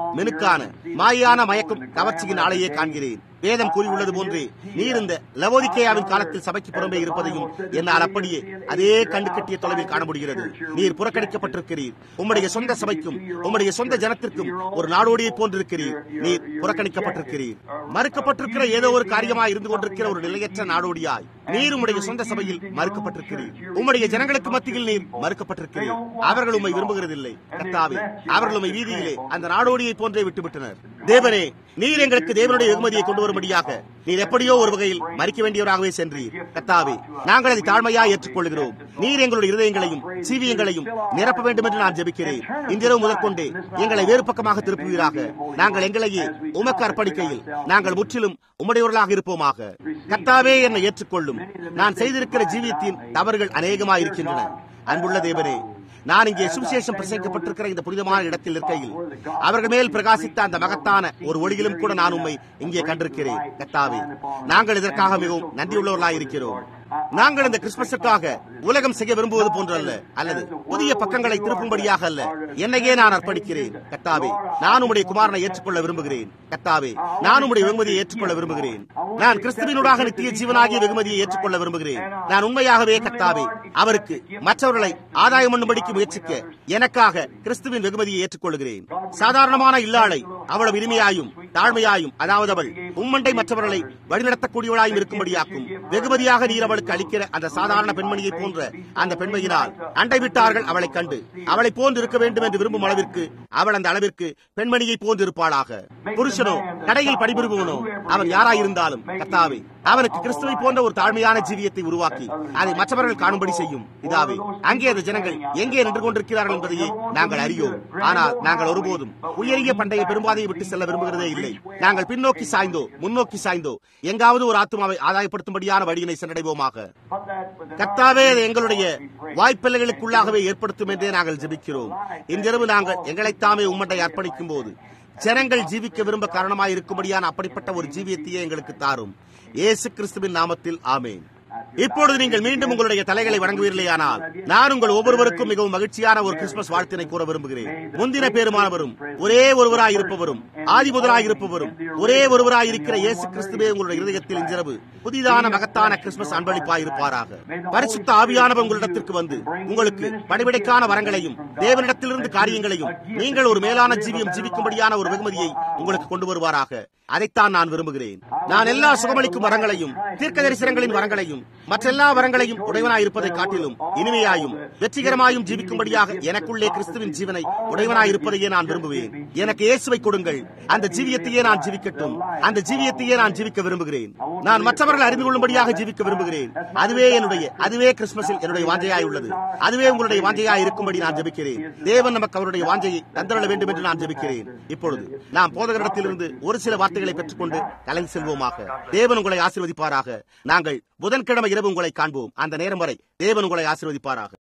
மெனுக்கான மாயான மயக்கும் கவர்ச்சியின் ஆலையே காண்கிறேன் வேதம் கூறியுள்ளது போன்று நீர் இந்த லவோதிக்கேயாவின் காலத்தில் சபைக்கு புறம்பே இருப்பதையும் என்னால் அப்படியே அதே கண்டு கட்டிய தொலைவில் காண முடிகிறது நீர் புறக்கணிக்கப்பட்டிருக்கிறீர் உம்முடைய சொந்த சபைக்கும் உம்முடைய சொந்த ஜனத்திற்கும் ஒரு நாடோடியை போன்றிருக்கிறீர் நீர் புறக்கணிக்கப்பட்டிருக்கிறீர் மறுக்கப்பட்டிருக்கிற ஏதோ ஒரு காரியமாய் இருந்து கொண்டிருக்கிற ஒரு நிலையற்ற நாடோடியாய் நீர் உம்முடைய சொந்த சபையில் மறுக்கப்பட்டிருக்கிறீர் உம்முடைய ஜனங்களுக்கு மத்தியில் நீர் மறுக்கப்பட்டிருக்கிறீர் அவர்கள் உம்மை விரும்புகிறதில்லை கத்தாவே அவர்கள் உம்மை வீதியிலே அந்த நாடோடியை போன்றே விட்டுவிட்டனர் தேவனே நீர் எங்களுக்கு தேவனுடைய வெகுமதியை கொண்டு வரும்படியாக நீர் எப்படியோ ஒரு வகையில் மறிக்க வேண்டியவராகவே சென்றீர் கத்தாவே நாங்கள் அதை தாழ்மையாய் ஏற்றுக்கொள்கிறோம் நீர் எங்களுடைய இருதயங்களையும் சீவியங்களையும் நிரப்ப வேண்டும் என்று நான் ஜெபிக்கிறேன் இன்றிரவு முதற்கொண்டு எங்களை வேறு பக்கமாக திருப்புவீராக நாங்கள் எங்களையே உமக்கு அர்ப்பணிக்கையில் நாங்கள் முற்றிலும் உம்முடையவர்களாக இருப்போமாக கத்தாவே என்னை ஏற்றுக்கொள்ளும் நான் செய்திருக்கிற ஜீவியத்தின் தவறுகள் அநேகமாக இருக்கின்றன அன்புள்ள தேவனே நான் இங்கே சுவிசேஷம் பிரசங்கிக்கப்பட்டிருக்கிற இந்த புனிதமான இடத்தில் இருக்கையில் அவர்கள் மேல் பிரகாசித்த அந்த மகத்தான ஒரு ஒளியிலும் கூட நான் உண்மை இங்கே கண்டிருக்கிறேன் கத்தாவே நாங்கள் இதற்காக மிகவும் நன்றியுள்ளவர்களாக இருக்கிறோம் நாங்கள் இந்த கிறிஸ்துமஸுக்காக உலகம் செய்ய விரும்புவது போன்றல்ல அல்லது புதிய பக்கங்களை திருப்பும்படியாக அல்ல என்னையே நான் அர்ப்பணிக்கிறேன் கத்தாவே நான் உம்முடைய குமாரனை ஏற்றுக்கொள்ள விரும்புகிறேன் கத்தாவே நான் உம்முடைய வெகுமதியை ஏற்றுக்கொள்ள விரும்புகிறேன் நான் கிறிஸ்துவினூடாக நித்திய ஜீவனாகிய வெகுமதியை ஏற்றுக்கொள்ள விரும்புகிறேன் நான் உண்மையாகவே கத்தாவே அவருக்கு மற்றவர்களை ஆதாயம் பண்ணும்படிக்கு முயற்சிக்க எனக்காக கிறிஸ்துவின் வெகுமதியை ஏற்றுக்கொள்கிறேன் சாதாரணமான இல்லாளை அவ்வளவு இனிமையாயும் தாழ்மையாயும் அதாவது அவள் உம்மண்டை மற்றவர்களை வழிநடத்தக்கூடியவளாயும் இருக்கும்படியாக்கும் வெகுமதியாக நீர் அவளுக்கு அளிக்கிற அந்த சாதாரண பெண்மணியை போன்ற அந்த பெண்மையினால் அண்டை விட்டார்கள் அவளை கண்டு அவளை போன்று இருக்க வேண்டும் என்று விரும்பும் அளவிற்கு அவள் அந்த அளவிற்கு பெண்மணியை போன்று இருப்பாளாக புருஷனோ கடையில் பணிபுரிபவனோ அவன் யாராயிருந்தாலும் கத்தாவே அவனுக்கு கிறிஸ்துவை போன்ற ஒரு தாழ்மையான ஜீவியத்தை உருவாக்கி அதை மற்றவர்கள் காணும்படி செய்யும் இதாவே அங்கே அந்த ஜனங்கள் எங்கே நின்று கொண்டிருக்கிறார்கள் என்பதையே நாங்கள் அறியோம் ஆனால் நாங்கள் ஒருபோதும் உயரிய பண்டைய பெரும்பாதையை விட்டு செல்ல விரும்புகிறதே இல்லை நாங்கள் பின்னோக்கி சாய்ந்தோ முன்னோக்கி சாய்ந்தோ எங்காவது ஒரு ஆத்மாவை ஆதாயப்படுத்தும்படியான வழியினை சென்றடைவோமாக கத்தாவே அதை எங்களுடைய வாய்ப்பில்லைகளுக்குள்ளாகவே ஏற்படுத்தும் என்றே நாங்கள் ஜெபிக்கிறோம் இன்றிரவு நாங்கள் எங்களைத்தாமே உம்மட்டை அர்ப்பணிக்கும் போது ஜனங்கள் ஜீவிக்க விரும்ப காரணமாய் இருக்கும்படியான அப்படிப்பட்ட ஒரு ஜீவியத்தையே எங்களுக்கு தாரும் இயேசு கிறிஸ்துவின் நாமத்தில் ஆமேன் இப்பொழுது நீங்கள் மீண்டும் உங்களுடைய தலைகளை வணங்குவீர்களேயானால் நான் உங்கள் ஒவ்வொருவருக்கும் மிகவும் மகிழ்ச்சியான ஒரு கிறிஸ்துமஸ் வாழ்த்தினை கூற விரும்புகிறேன் முந்தின பேருமானவரும் ஒரே ஒருவராய் இருப்பவரும் ஆதி முதலாய் இருப்பவரும் ஒரே ஒருவராய் இருக்கிற இயேசு கிறிஸ்துவே உங்களுடைய இருதயத்தில் இன்றிரவு புதிதான மகத்தான கிறிஸ்துமஸ் அன்பளிப்பாய் இருப்பாராக பரிசுத்த ஆவியானவர் உங்களிடத்திற்கு வந்து உங்களுக்கு பணிவிடைக்கான வரங்களையும் தேவனிடத்திலிருந்து காரியங்களையும் நீங்கள் ஒரு மேலான ஜீவியம் ஜீவிக்கும்படியான ஒரு வெகுமதியை உங்களுக்கு கொண்டு வருவாராக அதைத்தான் நான் விரும்புகிறேன் நான் எல்லா சுகமளிக்கும் வரங்களையும் தீர்க்க தரிசனங்களின் வரங்களையும் மற்றெல்லா வரங்களையும் உடையவனாய் இருப்பதை காட்டிலும் இனிமையாயும் வெற்றிகரமாயும் ஜீவிக்கும்படியாக எனக்குள்ளே கிறிஸ்துவின் ஜீவனை உடையவனாய் இருப்பதையே நான் விரும்புவேன் எனக்கு இயேசுவை கொடுங்கள் அந்த ஜீவியத்தையே நான் ஜீவிக்கட்டும் அந்த ஜீவியத்தையே நான் ஜீவிக்க விரும்புகிறேன் நான் மற்றவர்கள் அறிந்து கொள்ளும்படியாக ஜீவிக்க விரும்புகிறேன் அதுவே என்னுடைய அதுவே கிறிஸ்துமஸில் என்னுடைய வாஞ்சையாய் உள்ளது அதுவே உங்களுடைய வாஞ்சையாய் இருக்கும்படி நான் ஜெபிக்கிறேன் தேவன் நமக்கு அவருடைய வாஞ்சையை தந்தரள வேண்டும் என்று நான் ஜெபிக்கிறேன் இப்பொழுது நாம் போதகரிடத்திலிருந்து ஒரு சில வார்த்தைகளை பெற்றுக்கொண்டு கலந்து செல்வோமாக தேவன் உங்களை ஆசீர்வதிப்பாராக நாங்கள் புதன்கிழமை இரவு உங்களை காண்போம் அந்த நேரம் வரை தேவன் உங்களை ஆசீர்வதிப்பாராக